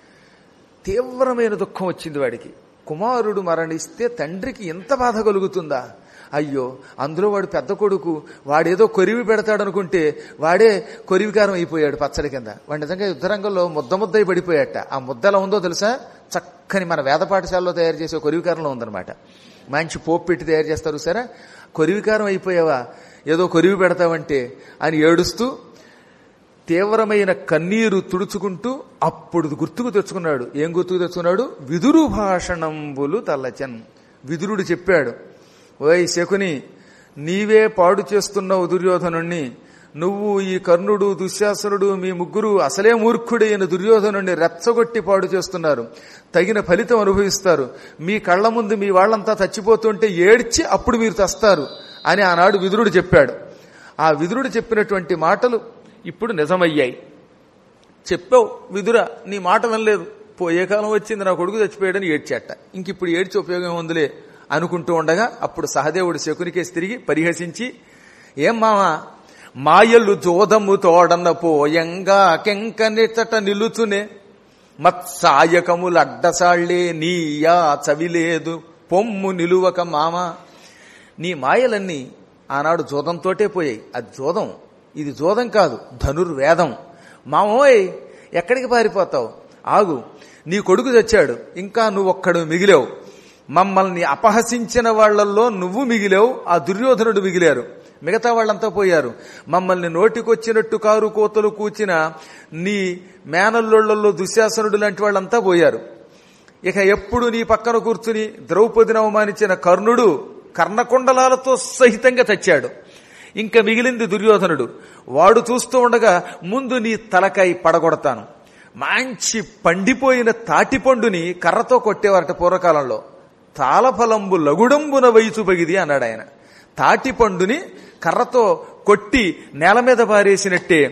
తీవ్రమైన దుఃఖం వచ్చింది వాడికి కుమారుడు మరణిస్తే తండ్రికి ఎంత బాధ కలుగుతుందా అయ్యో అందులో వాడు పెద్ద కొడుకు వాడేదో కొరివి పెడతాడనుకుంటే వాడే కొరివికారం అయిపోయాడు పచ్చడి కింద వాడు నిజంగా యుద్ధరంగంలో ముద్ద ముద్దయి పడిపోయాట ఆ ముద్ద ఎలా ఉందో తెలుసా చక్కని మన వేద పాఠశాలలో తయారు చేసే కొరివికారంలో ఉందన్నమాట మంచి పోపు పెట్టి తయారు చేస్తారు సరే కొరివికారం అయిపోయావా ఏదో కొరివి పెడతావంటే అని ఏడుస్తూ తీవ్రమైన కన్నీరు తుడుచుకుంటూ అప్పుడు గుర్తుకు తెచ్చుకున్నాడు ఏం గుర్తుకు తెచ్చుకున్నాడు విదురు భాషణంబులు తల్లచన్ విదురుడు చెప్పాడు ఓయ్ శకుని నీవే పాడు చేస్తున్నావు దుర్యోధనుణ్ణి నువ్వు ఈ కర్ణుడు దుశ్శాసనుడు మీ ముగ్గురు అసలే మూర్ఖుడైన దుర్యోధనుణ్ణి రెచ్చగొట్టి పాడు చేస్తున్నారు తగిన ఫలితం అనుభవిస్తారు మీ కళ్ళ ముందు మీ వాళ్ళంతా చచ్చిపోతుంటే ఏడ్చి అప్పుడు మీరు తెస్తారు అని ఆనాడు విదురుడు చెప్పాడు ఆ విదురుడు చెప్పినటువంటి మాటలు ఇప్పుడు నిజమయ్యాయి చెప్పావు విదుర నీ మాట వినలేదు పోయే కాలం వచ్చింది నా కొడుకు చచ్చిపోయాడని ఏడ్చాట ఇంక ఇప్పుడు ఏడ్చి ఉపయోగం ఉందిలే అనుకుంటూ ఉండగా అప్పుడు సహదేవుడు శకునికేసి తిరిగి పరిహసించి ఏం మామా మాయలు జోదము తోడన్న పోయంగా కెంకనిచట నిలుచునే మత్సాయకములడ్డసాళ్లే నీయా చవిలేదు పొమ్ము నిలువక మామ నీ మాయలన్నీ ఆనాడు జోదంతోటే పోయాయి అది జోదం ఇది జోదం కాదు ధనుర్వేదం మామోయ్ ఎక్కడికి పారిపోతావు ఆగు నీ కొడుకు చచ్చాడు ఇంకా నువ్వు ఒక్కడు మిగిలావు మమ్మల్ని అపహసించిన వాళ్లలో నువ్వు మిగిలావు ఆ దుర్యోధనుడు మిగిలారు మిగతా వాళ్ళంతా పోయారు మమ్మల్ని నోటికొచ్చినట్టు కారు కోతలు కూచిన నీ మేనల్లోళ్లలో దుశ్శాసనుడు లాంటి వాళ్ళంతా పోయారు ఇక ఎప్పుడు నీ పక్కన కూర్చుని ద్రౌపదిని అవమానించిన కర్ణుడు కర్ణకుండలాలతో సహితంగా చచ్చాడు ఇంకా మిగిలింది దుర్యోధనుడు వాడు చూస్తూ ఉండగా ముందు నీ తలకాయ పడగొడతాను మంచి పండిపోయిన తాటిపండుని కర్రతో కొట్టేవారట పూర్వకాలంలో తాళఫలంబు లగుడంబున వయసు బగిది అన్నాడు ఆయన తాటిపండుని కర్రతో కొట్టి నేల మీద పారేసినట్టే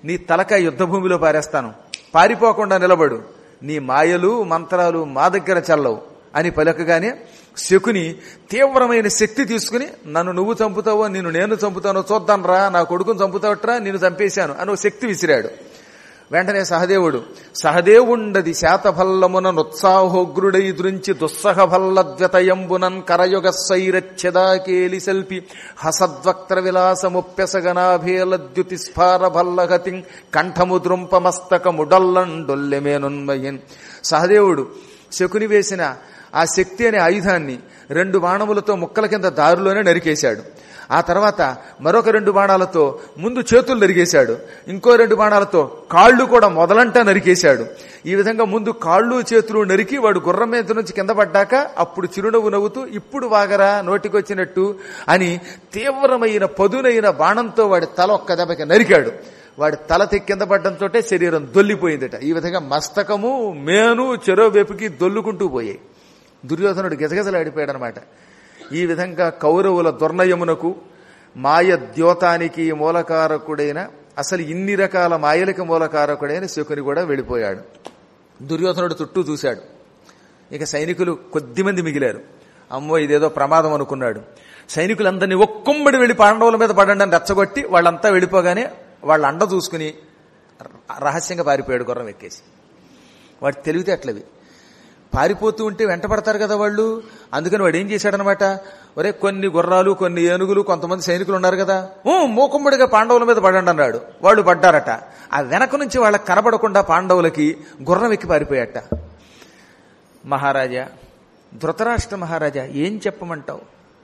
నీ తలకాయ యుద్ధభూమిలో పారేస్తాను పారిపోకుండా నిలబడు నీ మాయలు మంత్రాలు మా దగ్గర చల్లవు అని పలకగానే శకుని తీవ్రమైన శక్తి తీసుకుని నన్ను నువ్వు చంపుతావో నిన్ను నేను చంపుతానో చూద్దాం రా నా కొడుకును చంపుతావట్రా నేను చంపేశాను అని ఒక శక్తి విసిరాడు వెంటనే సహదేవుడు సహదేవుండది శాతఫల్లమున నుత్సాహోగ్రుడై దృంచి దుస్సహ ఫల్లద్వతయంబునన్ కరయుగ సైరచ్ఛదాకేలి సెల్పి హసద్వక్త్ర విలాసముప్యసగనాభేలద్యుతి స్ఫార భల్లగతిం కంఠము ద్రుంపమస్తకముడల్లండొల్లెమేనున్మయిన్ సహదేవుడు శకుని వేసిన ఆ శక్తి అనే ఆయుధాన్ని రెండు బాణములతో ముక్కల కింద దారిలోనే నరికేశాడు ఆ తర్వాత మరొక రెండు బాణాలతో ముందు చేతులు నరికేశాడు ఇంకో రెండు బాణాలతో కాళ్ళు కూడా మొదలంటా నరికేశాడు ఈ విధంగా ముందు కాళ్ళు చేతులు నరికి వాడు గుర్రం మీద నుంచి కింద పడ్డాక అప్పుడు చిరునవ్వు నవ్వుతూ ఇప్పుడు వాగరా నోటికొచ్చినట్టు అని తీవ్రమైన పదునైన బాణంతో వాడి తల ఒక్క దెబ్బకి నరికాడు వాడి తల తెక్కి కింద పడ్డంతో శరీరం దొల్లిపోయిందట ఈ విధంగా మస్తకము మేను చెరో వైపుకి దొల్లుకుంటూ పోయాయి దుర్యోధనుడు గిజగిజలాడిపోయాడు అనమాట ఈ విధంగా కౌరవుల దుర్నయమునకు మాయ ద్యోతానికి మూలకారకుడైన అసలు ఇన్ని రకాల మాయలకి మూలకారకుడైన శకుని కూడా వెళ్ళిపోయాడు దుర్యోధనుడు చుట్టూ చూశాడు ఇక సైనికులు కొద్దిమంది మిగిలారు అమ్మో ఇదేదో ప్రమాదం అనుకున్నాడు సైనికులందరినీ ఒక్కొమ్మడి వెళ్ళి పాండవుల మీద పడండి అని రెచ్చగొట్టి వాళ్ళంతా వెళ్ళిపోగానే వాళ్ళ అండ చూసుకుని రహస్యంగా పారిపోయాడు గుర్రం ఎక్కేసి వాటి తెలివితే అట్లవి పారిపోతూ ఉంటే వెంట పడతారు కదా వాళ్ళు అందుకని వాడు ఏం చేశాడనమాట ఒరే కొన్ని గుర్రాలు కొన్ని ఏనుగులు కొంతమంది సైనికులు ఉన్నారు కదా ఊ మూకుమ్మడిగా పాండవుల మీద పడండి అన్నాడు వాళ్ళు పడ్డారట ఆ వెనక నుంచి వాళ్ళకి కనబడకుండా పాండవులకి గుర్రం ఎక్కి పారిపోయాట మహారాజా ధృతరాష్ట్ర మహారాజా ఏం చెప్పమంటావు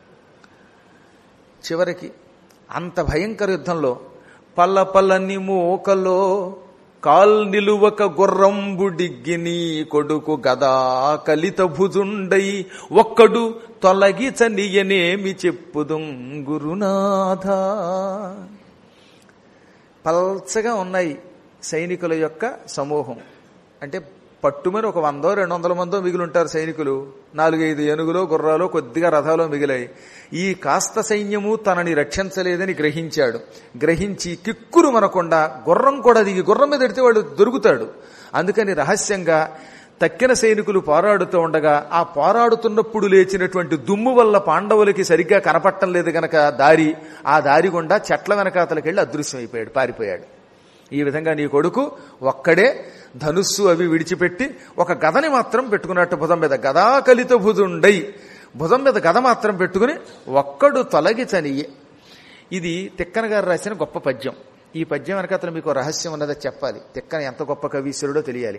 చివరికి అంత భయంకర యుద్ధంలో పల్ల పల్లని మూకలో కాల్ నిలువక గుర్రంబుడిగ్గి నీ కొడుకు గదా కలిత భుజుండై ఒక్కడు తొలగి చనియనేమి చెప్పుదుం గురునాథ పల్చగా ఉన్నాయి సైనికుల యొక్క సమూహం అంటే పట్టుమని ఒక వందో రెండు వందల మందో మిగిలి ఉంటారు సైనికులు నాలుగైదు ఏనుగులో గుర్రాలో కొద్దిగా రథాలో మిగిలాయి ఈ కాస్త సైన్యము తనని రక్షించలేదని గ్రహించాడు గ్రహించి కిక్కురు మనకుండా గుర్రం కూడా దిగి గుర్రం మీద ఎడితే వాడు దొరుకుతాడు అందుకని రహస్యంగా తక్కిన సైనికులు పోరాడుతూ ఉండగా ఆ పోరాడుతున్నప్పుడు లేచినటువంటి దుమ్ము వల్ల పాండవులకి సరిగ్గా కనపట్టం లేదు గనక దారి ఆ దారి గుండా చెట్ల వెనకాతలకి వెళ్ళి అదృశ్యమైపోయాడు పారిపోయాడు ఈ విధంగా నీ కొడుకు ఒక్కడే ధనుస్సు అవి విడిచిపెట్టి ఒక గదని మాత్రం పెట్టుకున్నట్టు భుజం మీద గదా కలిత భుజుండై భుజం మీద గద మాత్రం పెట్టుకుని ఒక్కడు తొలగి చనియే ఇది తిక్కన గారు రాసిన గొప్ప పద్యం ఈ పద్యం వెనకాతల మీకు రహస్యం ఉన్నదో చెప్పాలి తిక్కన ఎంత గొప్ప కవీశ్వరుడో తెలియాలి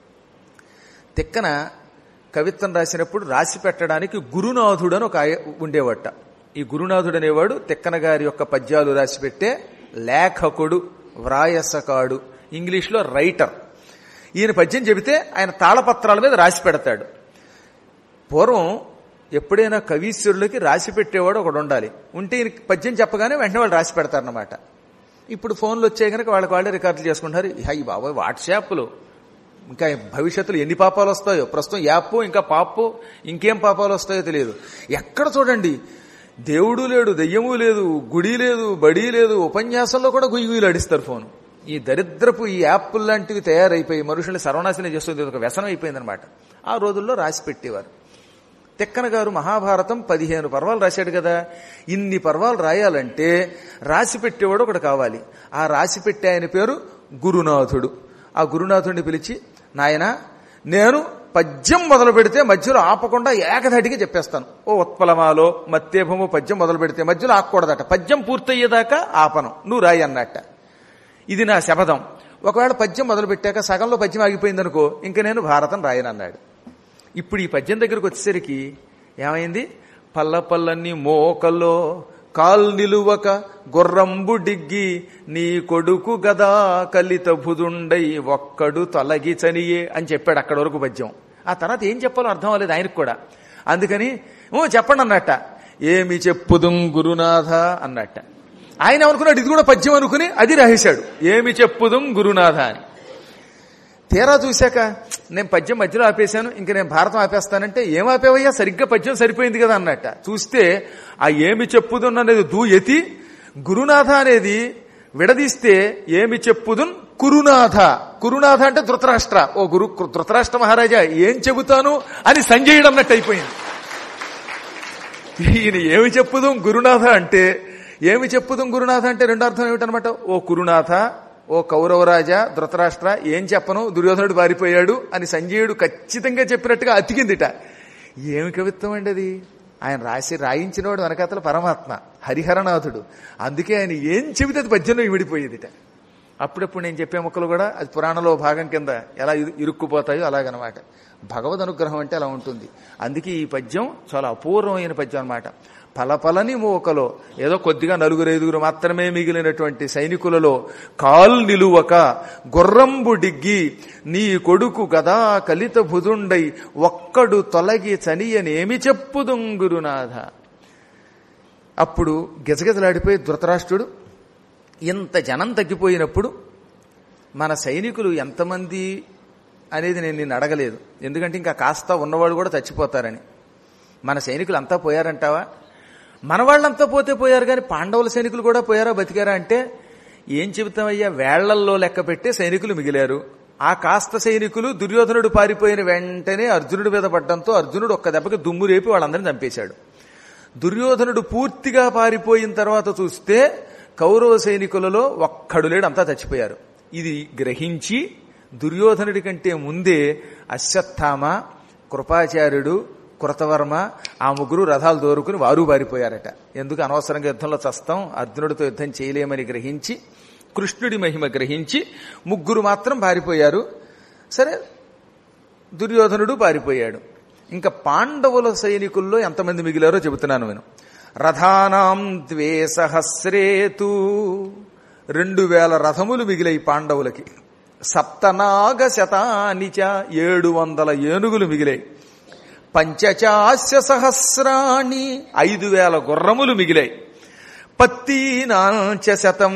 తిక్కన కవిత్వం రాసినప్పుడు రాసి పెట్టడానికి గురునాథుడు అని ఒక ఆయ- ఉండేవట ఈ గురునాథుడు అనేవాడు తిక్కన గారి యొక్క పద్యాలు రాసి పెట్టే లేఖకుడు వ్రాయసకాడు ఇంగ్లీష్లో రైటర్ ఈయన పద్యం చెబితే ఆయన తాళపత్రాల మీద రాసి పెడతాడు పూర్వం ఎప్పుడైనా కవీశ్వరులకి రాసి పెట్టేవాడు ఒకడు ఉండాలి ఉంటే ఈయన పద్యం చెప్పగానే వెంటనే వాళ్ళు రాసి పెడతారనమాట ఇప్పుడు ఫోన్లు వచ్చాయి కనుక వాళ్ళకి వాళ్ళే రికార్డులు చేసుకుంటారు అయ్యి బాబాయ్ వాట్సాప్లు ఇంకా భవిష్యత్తులో ఎన్ని పాపాలు వస్తాయో ప్రస్తుతం యాప్ ఇంకా పాపు ఇంకేం పాపాలు వస్తాయో తెలియదు ఎక్కడ చూడండి దేవుడు లేడు దెయ్యము లేదు గుడి లేదు బడి లేదు ఉపన్యాసంలో కూడా గుయ్యి గుయ్యిలు అడిస్తారు ఫోన్ ఈ దరిద్రపు ఈ యాప్లు లాంటివి తయారైపోయి మనుషుల్ని సర్వనాశనం చేస్తుంది ఇది ఒక వ్యసనం అయిపోయిందనమాట ఆ రోజుల్లో రాసి పెట్టేవారు తిక్కన గారు మహాభారతం పదిహేను పర్వాలు రాశాడు కదా ఇన్ని పర్వాలు రాయాలంటే రాసి పెట్టేవాడు ఒకటి కావాలి ఆ రాసి పెట్టే ఆయన పేరు గురునాథుడు ఆ గురునాథుడిని పిలిచి నాయన నేను పద్యం మొదలు పెడితే మధ్యలో ఆపకుండా ఏకధాటిగా చెప్పేస్తాను ఓ ఉత్పలమాలో మత్తేభము పద్యం మొదలు పెడితే మధ్యలో ఆపకూడదట పద్యం పూర్తయ్యేదాకా ఆపను నువ్వు రాయి అన్నట్ట ఇది నా శపథం ఒకవేళ పద్యం మొదలు పెట్టాక సగంలో పద్యం ఆగిపోయిందనుకో ఇంక నేను భారతం రాయనన్నాడు ఇప్పుడు ఈ పద్యం దగ్గరకు వచ్చేసరికి ఏమైంది పల్ల పల్లన్ని మోకలో కాల్ నిలువక గుర్రంబు డిగ్గి నీ కొడుకు గదా కలిత భుజుండై ఒక్కడు తొలగి చనియే అని చెప్పాడు అక్కడ వరకు పద్యం ఆ తర్వాత ఏం చెప్పాలో అర్థం అవ్వలేదు ఆయనకు కూడా అందుకని ఓ చెప్పండి అన్నట్ట ఏమి చెప్పుదుం గురునాథ అన్నట్ట ఆయన అనుకున్నాడు ఇది కూడా పద్యం అనుకుని అది రాసేశాడు ఏమి చెప్పుదుం గురునాథ అని తీరా చూశాక నేను పద్యం మధ్యలో ఆపేశాను ఇంక నేను భారతం ఆపేస్తానంటే ఏం ఆపేవయ్యా సరిగ్గా పద్యం సరిపోయింది కదా అన్నట్ట చూస్తే ఆ ఏమి చెప్పుదున్ననేది దూ ఎతి గురునాథ అనేది విడదీస్తే ఏమి చెప్పుదున్ కురునాథ కురునాథ అంటే ధృతరాష్ట్ర ఓ గురు ధృతరాష్ట్ర మహారాజా ఏం చెబుతాను అని సంజయుడు అన్నట్టు అయిపోయింది ఈయన ఏమి చెప్పుదాం గురునాథ అంటే ఏమి చెప్పుదాం గురునాథ అంటే రెండో అర్థం ఏమిటనమాట ఓ కురునాథ ఓ కౌరవరాజా ధృతరాష్ట్ర ఏం చెప్పను దుర్యోధనుడు పారిపోయాడు అని సంజయుడు ఖచ్చితంగా చెప్పినట్టుగా అతికిందిట ఏమి కవిత్వం అండి అది ఆయన రాసి రాయించినవాడు వెనకాతల పరమాత్మ హరిహరనాథుడు అందుకే ఆయన ఏం చెబితే అది పద్యంలో ఇమిడిపోయేదిట అప్పుడప్పుడు నేను చెప్పే మొక్కలు కూడా అది పురాణంలో భాగం కింద ఎలా ఇరు- ఇరుక్కుపోతాయో అలాగనమాట భగవద్ అనుగ్రహం అంటే అలా ఉంటుంది అందుకే ఈ పద్యం చాలా అపూర్వమైన పద్యం అనమాట పలపలని మూకలో ఏదో కొద్దిగా నలుగురు ఐదుగురు మాత్రమే మిగిలినటువంటి సైనికులలో కాల్ నిలువక గుర్రంబు డిగ్గి నీ కొడుకు గదా కలిత భుజుండై ఒక్కడు తొలగి చనియనేమి చెప్పుదుంగురునాథ అప్పుడు గిజగిజలాడిపోయి ధృతరాష్ట్రుడు ఇంత జనం తగ్గిపోయినప్పుడు మన సైనికులు ఎంతమంది అనేది నేను నిన్ను అడగలేదు ఎందుకంటే ఇంకా కాస్త ఉన్నవాళ్ళు కూడా చచ్చిపోతారని మన సైనికులు అంతా పోయారంటావా మన వాళ్ళంతా పోతే పోయారు కానీ పాండవుల సైనికులు కూడా పోయారా బతికారా అంటే ఏం చెబుతామయ్యా వేళ్లల్లో లెక్క పెట్టే సైనికులు మిగిలారు ఆ కాస్త సైనికులు దుర్యోధనుడు పారిపోయిన వెంటనే అర్జునుడి మీద పడ్డంతో అర్జునుడు ఒక్క దెబ్బకి దుమ్ము రేపి వాళ్ళందరినీ చంపేశాడు దుర్యోధనుడు పూర్తిగా పారిపోయిన తర్వాత చూస్తే కౌరవ సైనికులలో ఒక్కడు లేడు అంతా చచ్చిపోయారు ఇది గ్రహించి దుర్యోధనుడి కంటే ముందే అశ్వత్థామ కృపాచార్యుడు కృతవర్మ ఆ ముగ్గురు రథాలు దోరుకుని వారు పారిపోయారట ఎందుకు అనవసరంగా యుద్ధంలో చస్తాం అర్జునుడితో యుద్ధం చేయలేమని గ్రహించి కృష్ణుడి మహిమ గ్రహించి ముగ్గురు మాత్రం పారిపోయారు సరే దుర్యోధనుడు పారిపోయాడు ఇంకా పాండవుల సైనికుల్లో ఎంతమంది మిగిలారో చెబుతున్నాను నేను రథానాం ద్వే సహస్రేతు రెండు వేల రథములు మిగిలాయి పాండవులకి సప్తనాగ శతానిచ ఏడు వందల ఏనుగులు మిగిలాయి పంచచాస్య సహస్రాణి ఐదు వేల గుర్రములు మిగిలాయి పత్తీనాంచ శతం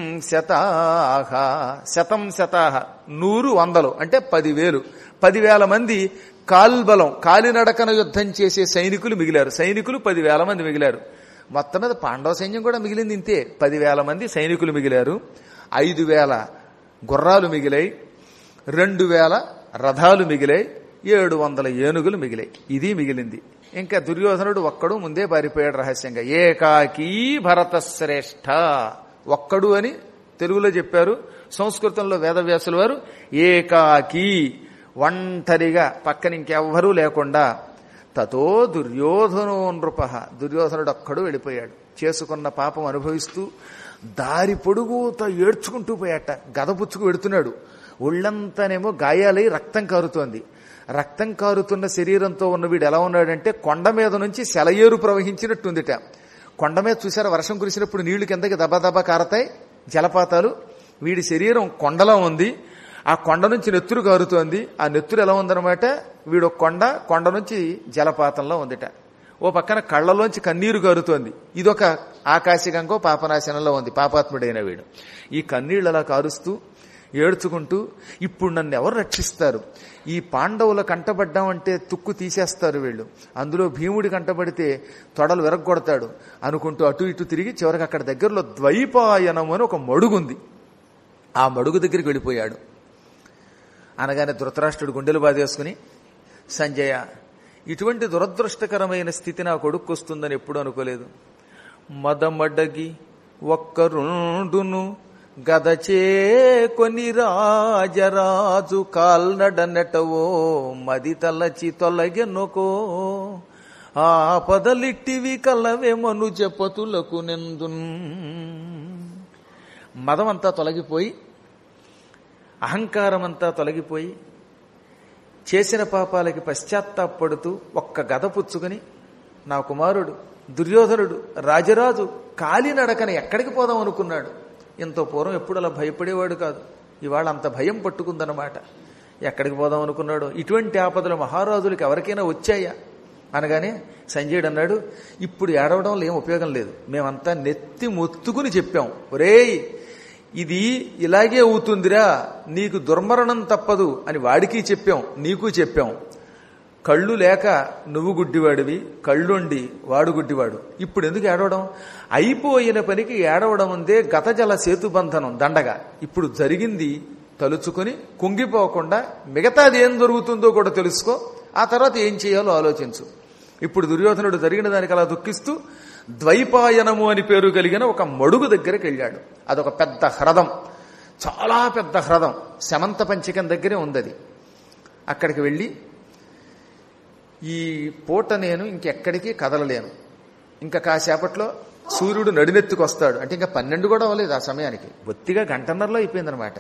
శతాహ శతం శతాహ నూరు వందలు అంటే పదివేలు పదివేల మంది కాల్బలం కాలినడకన యుద్ధం చేసే సైనికులు మిగిలారు సైనికులు పదివేల మంది మిగిలారు మొత్తం మీద పాండవ సైన్యం కూడా మిగిలింది ఇంతే పదివేల మంది సైనికులు మిగిలారు ఐదు వేల గుర్రాలు మిగిలాయి రెండు వేల రథాలు మిగిలాయి ఏడు వందల ఏనుగులు మిగిలాయి ఇది మిగిలింది ఇంకా దుర్యోధనుడు ఒక్కడు ముందే పారిపోయాడు రహస్యంగా ఏకాకీ భరత శ్రేష్ఠ ఒక్కడు అని తెలుగులో చెప్పారు సంస్కృతంలో వేదవ్యాసుల వారు ఏకాకీ ఒంటరిగా పక్కన ఇంకెవ్వరూ లేకుండా తతో దుర్యోధనో నృప దుర్యోధనుడు ఒక్కడు వెళ్ళిపోయాడు చేసుకున్న పాపం అనుభవిస్తూ దారి పొడుగుతో ఏడ్చుకుంటూ పోయాట గదపుచ్చుకు వెడుతున్నాడు ఒళ్ళంతానేమో గాయాలై రక్తం కారుతోంది రక్తం కారుతున్న శరీరంతో ఉన్న వీడు ఎలా ఉన్నాడంటే కొండ మీద నుంచి సెలయేరు ప్రవహించినట్టుందిట కొండ మీద చూసారా వర్షం కురిసినప్పుడు నీళ్లు కిందకి దబా దబా కారతాయి జలపాతాలు వీడి శరీరం కొండలో ఉంది ఆ కొండ నుంచి నెత్తురు కారుతోంది ఆ నెత్తురు ఎలా ఉందన్నమాట వీడు ఒక కొండ కొండ నుంచి జలపాతంలో ఉందిట ఓ పక్కన కళ్ళలోంచి కన్నీరు కారుతోంది ఇదొక ఆకాశగంగో పాపనాశనంలో ఉంది పాపాత్ముడైన వీడు ఈ కన్నీళ్ళు అలా కారుస్తూ ఏడ్చుకుంటూ ఇప్పుడు నన్ను ఎవరు రక్షిస్తారు ఈ పాండవుల కంటబడ్డామంటే తుక్కు తీసేస్తారు వీళ్ళు అందులో భీముడి కంటబడితే తొడలు విరగొడతాడు అనుకుంటూ అటు ఇటు తిరిగి చివరికి అక్కడ దగ్గరలో ద్వైపాయనం అని ఒక మడుగుంది ఆ మడుగు దగ్గరికి వెళ్ళిపోయాడు అనగానే ధృతరాష్ట్రుడు గుండెలు బాధేసుకుని సంజయ ఇటువంటి దురదృష్టకరమైన స్థితి నా కొడుకు వస్తుందని ఎప్పుడు అనుకోలేదు మదమడగి ఒక్కరుండును గదచే కొని రాజరాజు కాల్నడనెటవో మది తలచి తొలగెనుకో ఆపదలిట్టివి కలవే మనుజ పతులకు నెందున్ మదమంతా తొలగిపోయి అహంకారమంతా తొలగిపోయి చేసిన పాపాలకి పశ్చాత్తాపడుతూ ఒక్క గద పుచ్చుకొని నా కుమారుడు దుర్యోధనుడు రాజరాజు కాలినడకన ఎక్కడికి పోదాం అనుకున్నాడు ఇంత పూర్వం ఎప్పుడు అలా భయపడేవాడు కాదు ఇవాళ అంత భయం పట్టుకుందన్నమాట ఎక్కడికి పోదాం అనుకున్నాడు ఇటువంటి ఆపదలు మహారాజులకు ఎవరికైనా వచ్చాయా అనగానే సంజయుడు అన్నాడు ఇప్పుడు ఏడవడంలో ఏం ఉపయోగం లేదు మేమంతా నెత్తి మొత్తుకుని చెప్పాం ఒరేయ్ ఇది ఇలాగే అవుతుందిరా నీకు దుర్మరణం తప్పదు అని వాడికి చెప్పాం నీకు చెప్పాం కళ్ళు లేక నువ్వు గుడ్డివాడివి కళ్ళుండి వాడు గుడ్డివాడు ఇప్పుడు ఎందుకు ఏడవడం అయిపోయిన పనికి ఏడవడం ఉందే గత జల సేతుబంధనం దండగా ఇప్పుడు జరిగింది తలుచుకుని కుంగిపోకుండా మిగతాది ఏం జరుగుతుందో కూడా తెలుసుకో ఆ తర్వాత ఏం చేయాలో ఆలోచించు ఇప్పుడు దుర్యోధనుడు జరిగిన దానికి అలా దుఃఖిస్తూ ద్వైపాయనము అని పేరు కలిగిన ఒక మడుగు దగ్గరికి వెళ్ళాడు అదొక పెద్ద హ్రదం చాలా పెద్ద హ్రదం శమంత పంచకం దగ్గరే ఉంది అది అక్కడికి వెళ్ళి ఈ పూట నేను ఇంకెక్కడికి కదలలేను ఇంకా కాసేపట్లో సూర్యుడు నడినెత్తుకు వస్తాడు అంటే ఇంకా పన్నెండు కూడా అవ్వలేదు ఆ సమయానికి బొత్తిగా గంటన్నరలో అయిపోయిందనమాట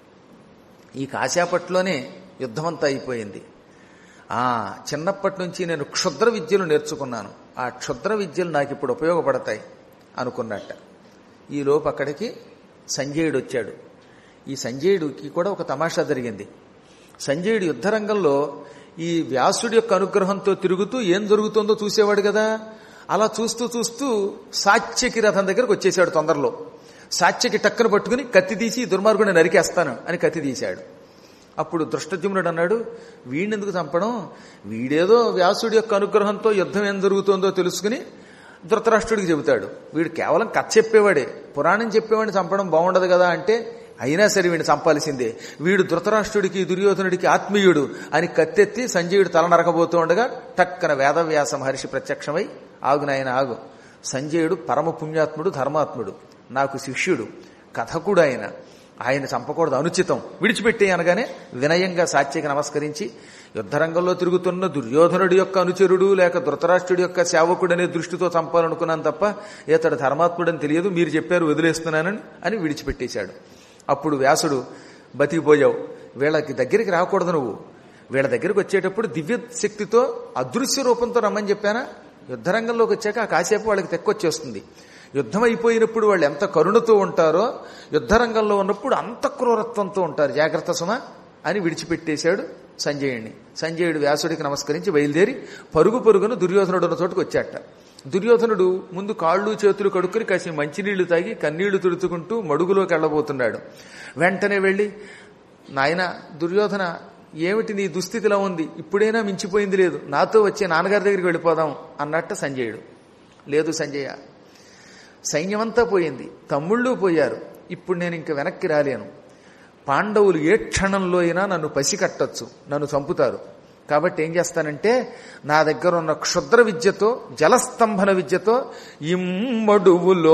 ఈ కాసేపట్లోనే యుద్ధమంతా అయిపోయింది ఆ చిన్నప్పటి నుంచి నేను క్షుద్ర విద్యలు నేర్చుకున్నాను ఆ క్షుద్ర విద్యలు నాకు ఇప్పుడు ఉపయోగపడతాయి అనుకున్నట్ట ఈలోపు అక్కడికి సంజయుడు వచ్చాడు ఈ సంజయుడికి కూడా ఒక తమాషా జరిగింది సంజయుడు యుద్ధరంగంలో ఈ వ్యాసుడి యొక్క అనుగ్రహంతో తిరుగుతూ ఏం జరుగుతుందో చూసేవాడు కదా అలా చూస్తూ చూస్తూ సాత్యకి రథం దగ్గరకు వచ్చేసాడు తొందరలో సాత్యకి టక్కును పట్టుకుని కత్తి తీసి ఈ దుర్మార్గుడిని నరికేస్తాను అని కత్తి తీశాడు అప్పుడు దృష్టజుమ్నుడు అన్నాడు వీడినెందుకు చంపడం వీడేదో వ్యాసుడి యొక్క అనుగ్రహంతో యుద్ధం ఏం జరుగుతుందో తెలుసుకుని ధృతరాష్ట్రుడికి చెబుతాడు వీడు కేవలం కథ చెప్పేవాడే పురాణం చెప్పేవాడిని చంపడం బాగుండదు కదా అంటే అయినా సరే వీడిని చంపాల్సిందే వీడు ధృతరాష్ట్రుడికి దుర్యోధనుడికి ఆత్మీయుడు అని కత్తెత్తి సంజయుడు తల నరకబోతూ ఉండగా టక్కన వేదవ్యాస మహర్షి ప్రత్యక్షమై ఆగు నాయన ఆగు సంజయుడు పరమ పుణ్యాత్ముడు ధర్మాత్ముడు నాకు శిష్యుడు కథకుడు ఆయన ఆయన చంపకూడదు అనుచితం విడిచిపెట్టే అనగానే వినయంగా సాత్యకి నమస్కరించి యుద్ధరంగంలో తిరుగుతున్న దుర్యోధనుడి యొక్క అనుచరుడు లేక ధృతరాష్ట్రుడి యొక్క సేవకుడనే దృష్టితో చంపాలనుకున్నాను తప్ప ఇతడు ధర్మాత్ముడని తెలియదు మీరు చెప్పారు వదిలేస్తున్నానని అని విడిచిపెట్టేశాడు అప్పుడు వ్యాసుడు బతికిపోయావు వీళ్ళకి దగ్గరికి రాకూడదు నువ్వు వీళ్ళ దగ్గరికి వచ్చేటప్పుడు దివ్య శక్తితో అదృశ్య రూపంతో రమ్మని చెప్పానా యుద్ధరంగంలోకి వచ్చాక ఆ కాసేపు వాళ్ళకి తెక్కొచ్చేస్తుంది యుద్ధం అయిపోయినప్పుడు వాళ్ళు ఎంత కరుణతో ఉంటారో యుద్ధరంగంలో ఉన్నప్పుడు అంత క్రూరత్వంతో ఉంటారు జాగ్రత్త సుమ అని విడిచిపెట్టేశాడు సంజయుడిని సంజయుడు వ్యాసుడికి నమస్కరించి బయలుదేరి పరుగు పరుగును దుర్యోధనుడు ఉన్న చోటుకు వచ్చాట దుర్యోధనుడు ముందు కాళ్ళు చేతులు కడుక్కుని కాసి మంచినీళ్లు తాగి కన్నీళ్లు తుడుచుకుంటూ మడుగులోకి వెళ్ళబోతున్నాడు వెంటనే వెళ్ళి నాయన దుర్యోధన ఏమిటి నీ దుస్థితిలా ఉంది ఇప్పుడైనా మించిపోయింది లేదు నాతో వచ్చే నాన్నగారి దగ్గరికి వెళ్ళిపోదాం అన్నట్ట సంజయుడు లేదు సంజయ సైన్యమంతా పోయింది తమ్ముళ్ళు పోయారు ఇప్పుడు నేను ఇంక వెనక్కి రాలేను పాండవులు ఏ క్షణంలో అయినా నన్ను పసికట్టచ్చు నన్ను చంపుతారు కాబట్టి ఏం చేస్తానంటే నా దగ్గర ఉన్న క్షుద్ర విద్యతో జలస్తంభన విద్యతో ఇమ్మడువులో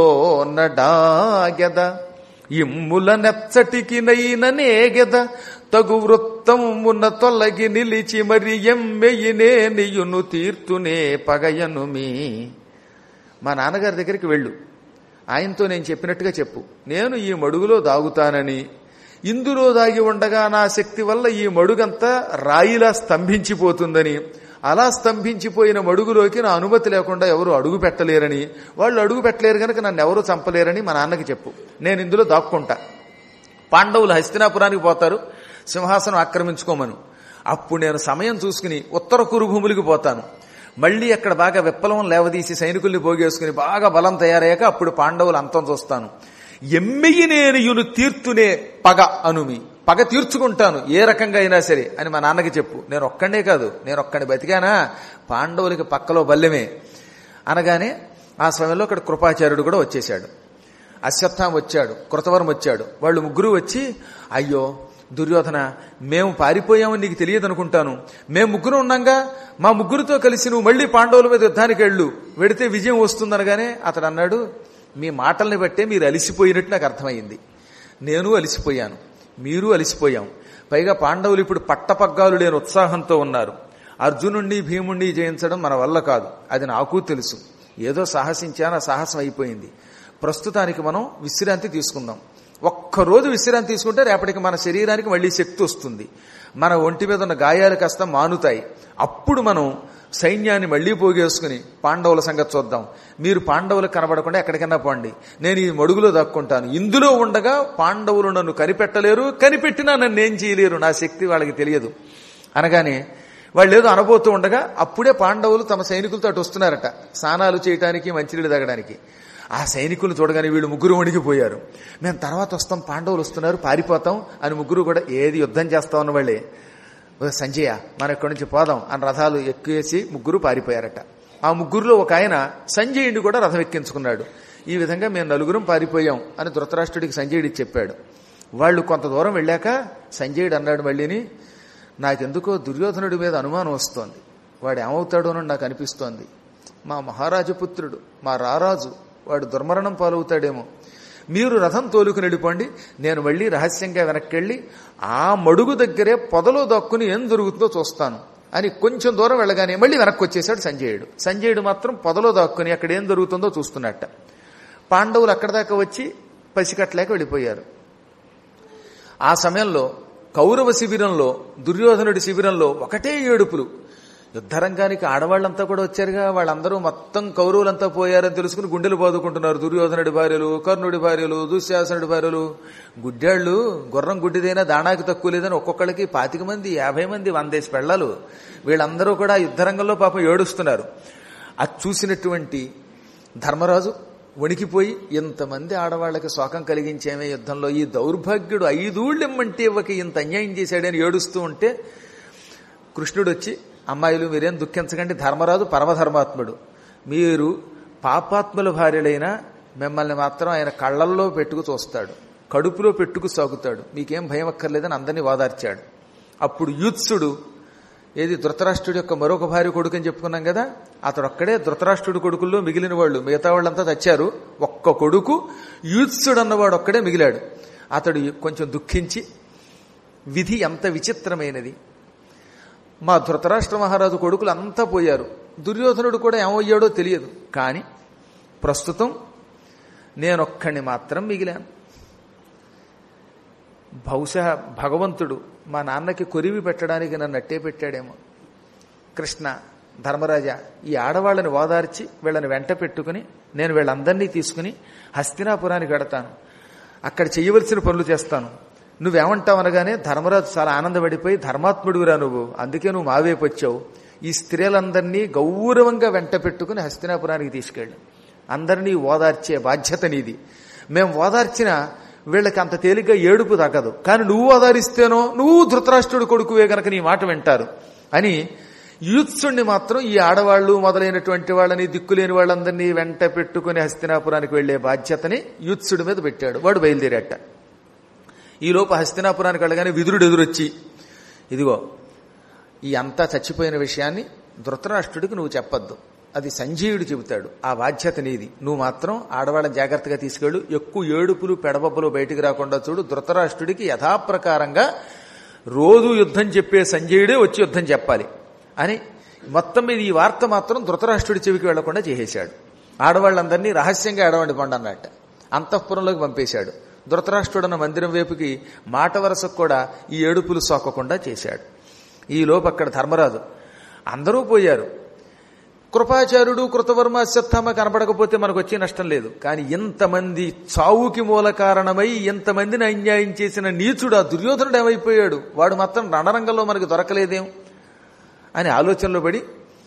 నడాగెద ఇమ్ముల నెచ్చటికి నైన నేగెద తగు వృత్తమున తొలగి నిలిచి మరి ఎమ్మెయినే నియును తీర్తునే పగయను మీ మా నాన్నగారి దగ్గరికి వెళ్ళు ఆయనతో నేను చెప్పినట్టుగా చెప్పు నేను ఈ మడుగులో దాగుతానని ఇందులో దాగి ఉండగా నా శక్తి వల్ల ఈ మడుగంతా రాయిలా స్తంభించిపోతుందని అలా స్తంభించిపోయిన మడుగులోకి నా అనుమతి లేకుండా ఎవరు అడుగు పెట్టలేరని వాళ్ళు అడుగు పెట్టలేరు కనుక నన్ను ఎవరు చంపలేరని మా నాన్నకి చెప్పు నేను ఇందులో దాక్కుంటా పాండవులు హస్తినాపురానికి పోతారు సింహాసనం ఆక్రమించుకోమను అప్పుడు నేను సమయం చూసుకుని ఉత్తర కురుభూములకి పోతాను మళ్ళీ అక్కడ బాగా విప్లవం లేవదీసి సైనికుల్ని పోగేసుకుని బాగా బలం తయారయ్యాక అప్పుడు పాండవులు అంతం చూస్తాను ఎమ్మెయి నేను యును తీర్తునే పగ అనుమి పగ తీర్చుకుంటాను ఏ రకంగా అయినా సరే అని మా నాన్నకి చెప్పు నేను ఒక్కడే కాదు నేను ఒక్కడి బతికానా పాండవులకి పక్కలో బల్లెమే అనగానే ఆ సమయంలో అక్కడ కృపాచార్యుడు కూడా వచ్చేశాడు అశ్వత్థాం వచ్చాడు కృతవరం వచ్చాడు వాళ్ళు ముగ్గురు వచ్చి అయ్యో దుర్యోధన మేము పారిపోయామని నీకు తెలియదు అనుకుంటాను మేము ముగ్గురు ఉన్నాగా మా ముగ్గురితో కలిసి నువ్వు మళ్ళీ పాండవుల మీద యుద్ధానికి వెళ్ళు వెడితే విజయం వస్తుందనగానే అతడు అన్నాడు మీ మాటల్ని బట్టే మీరు అలిసిపోయినట్టు నాకు అర్థమైంది నేను అలిసిపోయాను మీరు అలిసిపోయాం పైగా పాండవులు ఇప్పుడు పట్టపగ్గాలు లేని ఉత్సాహంతో ఉన్నారు అర్జునుణ్ణి భీముణ్ణి జయించడం మన వల్ల కాదు అది నాకు తెలుసు ఏదో సాహసించాను ఆ సాహసం అయిపోయింది ప్రస్తుతానికి మనం విశ్రాంతి తీసుకుందాం ఒక్కరోజు విశ్రాంతి తీసుకుంటే రేపటికి మన శరీరానికి మళ్ళీ శక్తి వస్తుంది మన ఒంటి మీద ఉన్న గాయాలు కాస్త మానుతాయి అప్పుడు మనం సైన్యాన్ని మళ్లీ పోగేసుకుని పాండవుల సంగతి చూద్దాం మీరు పాండవులకు కనబడకుండా ఎక్కడికన్నా పోండి నేను ఈ మడుగులో దక్కుంటాను ఇందులో ఉండగా పాండవులు నన్ను కనిపెట్టలేరు కనిపెట్టినా నన్ను ఏం చేయలేరు నా శక్తి వాళ్ళకి తెలియదు అనగానే వాళ్ళు ఏదో అనబోతూ ఉండగా అప్పుడే పాండవులు తమ సైనికులతో అటు వస్తున్నారట స్నానాలు చేయటానికి మంచినీళ్ళు తాగడానికి ఆ సైనికులు చూడగానే వీళ్ళు ముగ్గురు వణికిపోయారు మేము తర్వాత వస్తాం పాండవులు వస్తున్నారు పారిపోతాం అని ముగ్గురు కూడా ఏది యుద్ధం చేస్తాం అన్న వాళ్ళే "ఓ సంజయ మనం ఇక్కడి నుంచి పోదాం అని రథాలు ఎక్కువేసి ముగ్గురు పారిపోయారట ఆ ముగ్గురులో ఒక ఆయన సంజయుడిని కూడా రథం ఎక్కించుకున్నాడు ఈ విధంగా మేము నలుగురం పారిపోయాం అని ధృతరాష్ట్రుడికి సంజయుడికి చెప్పాడు వాళ్ళు కొంత దూరం వెళ్ళాక సంజయుడు అన్నాడు మళ్ళీని నాకెందుకో దుర్యోధనుడి మీద అనుమానం వస్తోంది వాడు ఏమవుతాడో అని నాకు అనిపిస్తోంది మా మహారాజపుత్రుడు మా రారాజు వాడు దుర్మరణం పాలవుతాడేమో మీరు రథం తోలుకుని వెళ్ళిపోండి నేను మళ్ళీ రహస్యంగా వెనక్కి వెళ్ళి ఆ మడుగు దగ్గరే పొదలో దక్కుని ఏం జరుగుతుందో చూస్తాను అని కొంచెం దూరం వెళ్ళగానే మళ్ళీ వెనక్కి వచ్చేసాడు సంజయుడు సంజయుడు మాత్రం పొదలో దాక్కుని అక్కడ ఏం జరుగుతుందో చూస్తున్నట్ట పాండవులు అక్కడ దాకా వచ్చి పసికట్టలేక వెళ్ళిపోయారు ఆ సమయంలో కౌరవ శిబిరంలో దుర్యోధనుడి శిబిరంలో ఒకటే ఏడుపులు యుద్ధరంగానికి ఆడవాళ్ళంతా కూడా వచ్చారుగా వాళ్ళందరూ మొత్తం కౌరవులంతా పోయారని తెలుసుకుని గుండెలు బాదుకుంటున్నారు దుర్యోధనుడి భార్యలు కర్ణుడి భార్యలు దుశ్శాసనుడి భార్యలు గుడ్డాళ్ళు గుర్రం గుడ్డిదైనా దాణాకి తక్కువ లేదని ఒక్కొక్కళ్ళకి పాతిక మంది యాభై మంది వందేసి పెళ్ళాలు వీళ్ళందరూ కూడా యుద్ధరంగంలో పాపం ఏడుస్తున్నారు అది చూసినటువంటి ధర్మరాజు వణికిపోయి ఇంతమంది ఆడవాళ్లకి శోకం కలిగించేమే యుద్ధంలో ఈ దౌర్భాగ్యుడు ఐదూళ్ళెమ్మంటే ఇవ్వకి ఇంత అన్యాయం చేశాడని ఏడుస్తూ ఉంటే కృష్ణుడు వచ్చి అమ్మాయిలు మీరేం దుఃఖించకండి ధర్మరాజు పరమధర్మాత్ముడు మీరు పాపాత్ముల భార్యలైనా మిమ్మల్ని మాత్రం ఆయన కళ్ళల్లో పెట్టుకు చూస్తాడు కడుపులో పెట్టుకు సాగుతాడు మీకేం భయం అక్కర్లేదని అందరినీ వాదార్చాడు అప్పుడు యూత్సుడు ఏది ధృతరాష్ట్రుడి యొక్క మరొక భార్య కొడుకు అని చెప్పుకున్నాం కదా అతడు ఒక్కడే ధృతరాష్ట్రుడి కొడుకుల్లో మిగిలిన వాళ్ళు మిగతా వాళ్ళంతా చచ్చారు ఒక్క కొడుకు యూత్సుడు అన్నవాడు ఒక్కడే మిగిలాడు అతడు కొంచెం దుఃఖించి విధి ఎంత విచిత్రమైనది మా ధృతరాష్ట్ర మహారాజు కొడుకులు అంతా పోయారు దుర్యోధనుడు కూడా ఏమయ్యాడో తెలియదు కానీ ప్రస్తుతం నేనొక్కడిని మాత్రం మిగిలాను బహుశా భగవంతుడు మా నాన్నకి కొరివి పెట్టడానికి నన్ను అట్టే పెట్టాడేమో కృష్ణ ధర్మరాజా ఈ ఆడవాళ్ళని ఓదార్చి వీళ్ళని వెంట పెట్టుకుని నేను వీళ్ళందరినీ తీసుకుని హస్తినాపురానికి వెడతాను అక్కడ చేయవలసిన పనులు చేస్తాను నువ్వేమంటావు అనగానే ధర్మరాజు చాలా ఆనందపడిపోయి ధర్మాత్ముడుగురా నువ్వు అందుకే నువ్వు మావేపు వచ్చావు ఈ స్త్రీలందరినీ గౌరవంగా వెంట పెట్టుకుని హస్తినాపురానికి తీసుకెళ్ళు అందరినీ ఓదార్చే బాధ్యత నీది మేము ఓదార్చిన వీళ్ళకి అంత తేలిగ్గా ఏడుపు తగ్గదు కానీ నువ్వు ఓదారిస్తేనో నువ్వు ధృతరాష్ట్రుడు కొడుకువే గనక నీ మాట వింటారు అని యూత్సుణ్ణి మాత్రం ఈ ఆడవాళ్లు మొదలైనటువంటి వాళ్ళని దిక్కులేని వాళ్ళందరినీ వెంట పెట్టుకుని హస్తినాపురానికి వెళ్లే బాధ్యతని యూత్సుడి మీద పెట్టాడు వాడు బయలుదేరాట ఈ లోపు హస్తినాపురానికి వెళ్ళగానే విదురుడు ఎదురొచ్చి ఇదిగో ఈ అంతా చచ్చిపోయిన విషయాన్ని ధృతరాష్ట్రుడికి నువ్వు చెప్పొద్దు అది సంజీవుడు చెబుతాడు ఆ బాధ్యత నీది నువ్వు మాత్రం ఆడవాళ్ళని జాగ్రత్తగా తీసుకెళ్ళు ఎక్కువ ఏడుపులు పెడబబ్బలు బయటికి రాకుండా చూడు ధృతరాష్ట్రుడికి యథాప్రకారంగా రోజు యుద్ధం చెప్పే సంజయుడే వచ్చి యుద్ధం చెప్పాలి అని మొత్తం మీద ఈ వార్త మాత్రం ధృతరాష్ట్రుడి చెవికి వెళ్లకుండా చేసేశాడు ఆడవాళ్ళందరినీ రహస్యంగా ఏడవండి పండు అన్నట్ట అంతఃపురంలోకి పంపేశాడు ధృతరాష్ట్రుడన్న మందిరం వైపుకి మాట వరసకు కూడా ఈ ఏడుపులు సోకకుండా చేశాడు ఈ లోపు అక్కడ ధర్మరాజు అందరూ పోయారు కృపాచార్యుడు కృతవర్మ అశ్వత్థామ కనపడకపోతే మనకు వచ్చే నష్టం లేదు కానీ ఇంతమంది చావుకి మూల కారణమై ఇంతమందిని అన్యాయం చేసిన నీచుడు ఆ దుర్యోధనుడు ఏమైపోయాడు వాడు మాత్రం రణరంగంలో మనకు దొరకలేదేం అని ఆలోచనలో పడి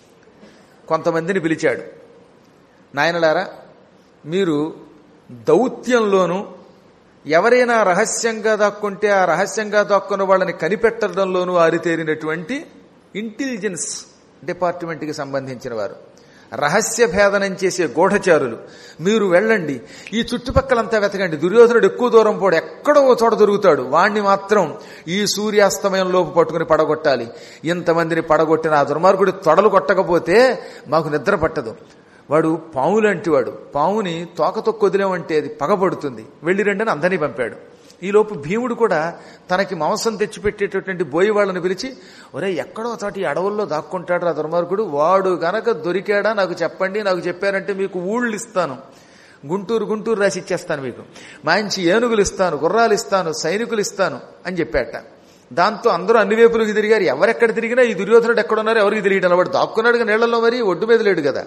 కొంతమందిని పిలిచాడు నాయనలారా మీరు దౌత్యంలోనూ ఎవరైనా రహస్యంగా దాక్కుంటే ఆ రహస్యంగా దాక్కున్న వాళ్ళని కనిపెట్టడంలోనూ ఆరితేరినటువంటి ఇంటెలిజెన్స్ డిపార్ట్మెంట్కి సంబంధించిన వారు రహస్య భేదనం చేసే గూఢచారులు మీరు వెళ్ళండి ఈ చుట్టుపక్కలంతా వెతకండి దుర్యోధనుడు ఎక్కువ దూరం పోడు ఎక్కడో ఓ చోట దొరుకుతాడు వాణ్ణి మాత్రం ఈ సూర్యాస్తమయంలోపు పట్టుకుని పడగొట్టాలి ఇంతమందిని పడగొట్టిన ఆ దుర్మార్గుడి తొడలు కొట్టకపోతే మాకు నిద్ర పట్టదు వాడు పాములాంటి వాడు పాముని తోకతో కొదిలేమంటే అది పగబడుతుంది వెళ్ళి రండి అందరినీ పంపాడు ఈలోపు భీముడు కూడా తనకి మాంసం తెచ్చిపెట్టేటటువంటి బోయి వాళ్ళని పిలిచి ఒరే ఎక్కడో చోట ఈ అడవుల్లో దాక్కుంటాడు ఆ దుర్మార్గుడు వాడు గనక దొరికాడా నాకు చెప్పండి నాకు చెప్పారంటే మీకు ఊళ్ళు ఇస్తాను గుంటూరు గుంటూరు రాసి ఇచ్చేస్తాను మీకు మంచి ఏనుగులు ఇస్తాను గుర్రాలు ఇస్తాను సైనికులు ఇస్తాను అని చెప్పాట దాంతో అందరూ అన్ని వైపులకు తిరిగారు ఎవరెక్కడ తిరిగినా ఈ దుర్యోధనుడు ఎక్కడున్నారో ఎవరికి తెలియడం వాడు దాక్కున్నాడు నీళ్లలో మరి ఒడ్డు మీద లేడు కదా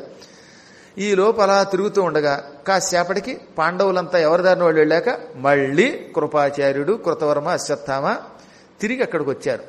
ఈ లోపు అలా తిరుగుతూ ఉండగా కాసేపటికి పాండవులంతా ఎవరి దారిని వాళ్ళు వెళ్ళాక మళ్ళీ కృపాచార్యుడు కృతవర్మ అశ్వత్థామ తిరిగి అక్కడికి వచ్చారు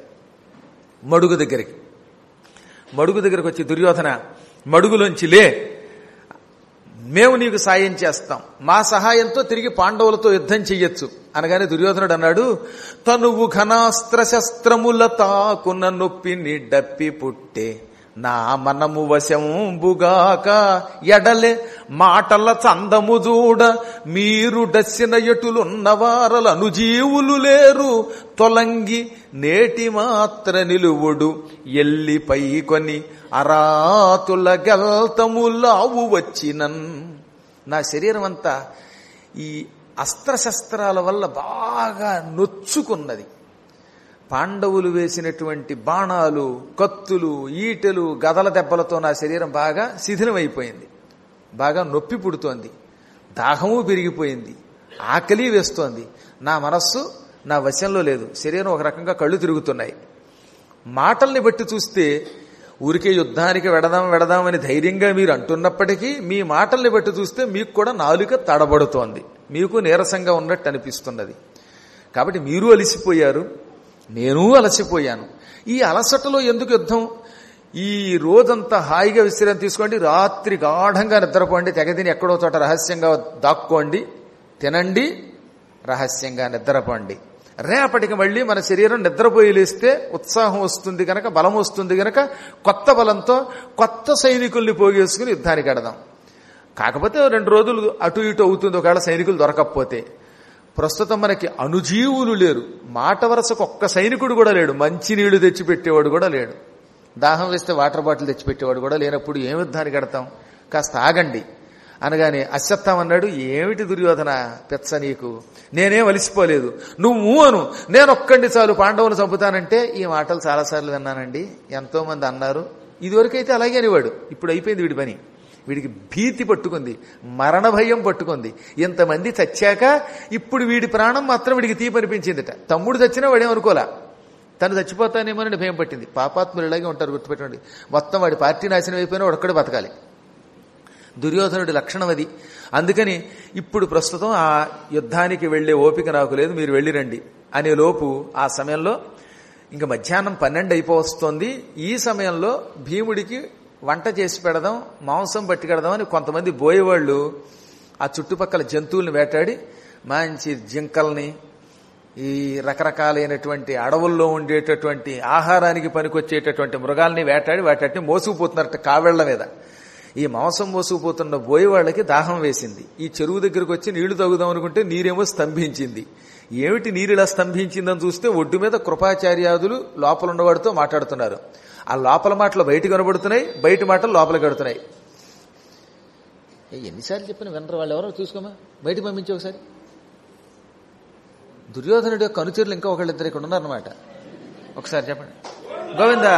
మడుగు దగ్గరికి మడుగు దగ్గరికి వచ్చి దుర్యోధన మడుగులోంచి లే మేము నీకు సాయం చేస్తాం మా సహాయంతో తిరిగి పాండవులతో యుద్ధం చెయ్యొచ్చు అనగానే దుర్యోధనుడు అన్నాడు తనువు ఘనాస్త్ర శస్త్రముల తాకున నొప్పి నిడప్పి పుట్టే నా మనము వశంబుగాక ఎడలే మాటల చందము చూడ మీరు డస్సిన ఎటులున్న వారల అనుజీవులు లేరు తొలంగి నేటి మాత్ర నిలువుడు ఎల్లిపై కొని అరాతుల గల్తములావు వచ్చినన్ నా శరీరం అంతా ఈ అస్త్రశస్త్రాల వల్ల బాగా నొచ్చుకున్నది పాండవులు వేసినటువంటి బాణాలు కత్తులు ఈటెలు గదల దెబ్బలతో నా శరీరం బాగా శిథిలమైపోయింది బాగా నొప్పి పుడుతోంది దాహము పెరిగిపోయింది ఆకలి వేస్తోంది నా మనస్సు నా వశంలో లేదు శరీరం ఒక రకంగా కళ్ళు తిరుగుతున్నాయి మాటల్ని బట్టి చూస్తే ఊరికే యుద్ధానికి వెడదాం వెడదామని ధైర్యంగా మీరు అంటున్నప్పటికీ మీ మాటల్ని బట్టి చూస్తే మీకు కూడా నాలుక తడబడుతోంది మీకు నీరసంగా ఉన్నట్టు అనిపిస్తున్నది కాబట్టి మీరు అలసిపోయారు నేను అలసిపోయాను ఈ అలసటలో ఎందుకు యుద్ధం ఈ రోజంతా హాయిగా విశ్రాంతి తీసుకోండి రాత్రి గాఢంగా నిద్రపోండి తెగదిని ఎక్కడో చోట రహస్యంగా దాక్కోండి తినండి రహస్యంగా నిద్రపోండి రేపటికి మళ్ళీ మన శరీరం నిద్రపోయి లేస్తే ఉత్సాహం వస్తుంది గనక బలం వస్తుంది గనక కొత్త బలంతో కొత్త సైనికుల్ని పోగేసుకుని యుద్ధానికి ఎడదాం కాకపోతే రెండు రోజులు అటు ఇటు అవుతుంది ఒకవేళ సైనికులు దొరకకపోతే ప్రస్తుతం మనకి అనుజీవులు లేరు మాట వరసకు ఒక్క సైనికుడు కూడా లేడు మంచి నీళ్లు తెచ్చిపెట్టేవాడు కూడా లేడు దాహం వేస్తే వాటర్ బాటిల్ తెచ్చిపెట్టేవాడు కూడా లేనప్పుడు ఏం యుద్ధానికి కడతాం కాస్త ఆగండి అనగానే అశ్వత్థం అన్నాడు ఏమిటి దుర్యోధన పెచ్చ నీకు నేనేం అలిసిపోలేదు నువ్వు అను నేను ఒక్కండి చాలు పాండవులు చంపుతానంటే ఈ మాటలు చాలాసార్లు విన్నానండి ఎంతో మంది అన్నారు ఇదివరకైతే అలాగే అనేవాడు ఇప్పుడు అయిపోయింది వీడి పని వీడికి భీతి పట్టుకుంది మరణ భయం పట్టుకుంది ఇంతమంది చచ్చాక ఇప్పుడు వీడి ప్రాణం మాత్రం వీడికి తీపనిపించిందిట తమ్ముడు చచ్చినా వాడేమనుకోలే తను చచ్చిపోతానేమోనని భయం పట్టింది పాపాత్ములు ఇలాగే ఉంటారు గుర్తుపెట్టండి మొత్తం వాడి పార్టీ నాశనం అయిపోయినా వాడు ఒక్కడే బతకాలి దుర్యోధనుడి లక్షణం అది అందుకని ఇప్పుడు ప్రస్తుతం ఆ యుద్ధానికి వెళ్లే ఓపిక నాకు లేదు మీరు వెళ్ళిరండి అనే లోపు ఆ సమయంలో ఇంకా మధ్యాహ్నం పన్నెండు అయిపోవస్తోంది ఈ సమయంలో భీముడికి వంట చేసి పెడదాం మాంసం పట్టుకెడదాం అని కొంతమంది బోయేవాళ్ళు ఆ చుట్టుపక్కల జంతువుల్ని వేటాడి మంచి జింకల్ని ఈ రకరకాలైనటువంటి అడవుల్లో ఉండేటటువంటి ఆహారానికి పనికొచ్చేటటువంటి మృగాల్ని వేటాడి వాటిని మోసుకుపోతున్నారట కావేళ్ల మీద ఈ మాంసం మోసుకుపోతున్న బోయి వాళ్ళకి దాహం వేసింది ఈ చెరువు దగ్గరకు వచ్చి నీళ్లు తగ్గుదాం అనుకుంటే నీరేమో స్తంభించింది ఏమిటి నీరు ఇలా స్తంభించిందని చూస్తే ఒడ్డు మీద కృపాచార్యాదులు లోపల ఉన్నవాడితో మాట్లాడుతున్నారు ఆ లోపల మాటలు బయట కనబడుతున్నాయి బయట మాటలు లోపల కడుతున్నాయి ఎన్నిసార్లు చెప్పిన వినరు వాళ్ళు ఎవరో చూసుకోమా బయట పంపించి ఒకసారి దుర్యోధనుడి యొక్క అనుచరులు ఇంకా ఒకళ్ళిద్దరు ఇక్కడ ఉన్నారన్నమాట ఒకసారి చెప్పండి గోవిందా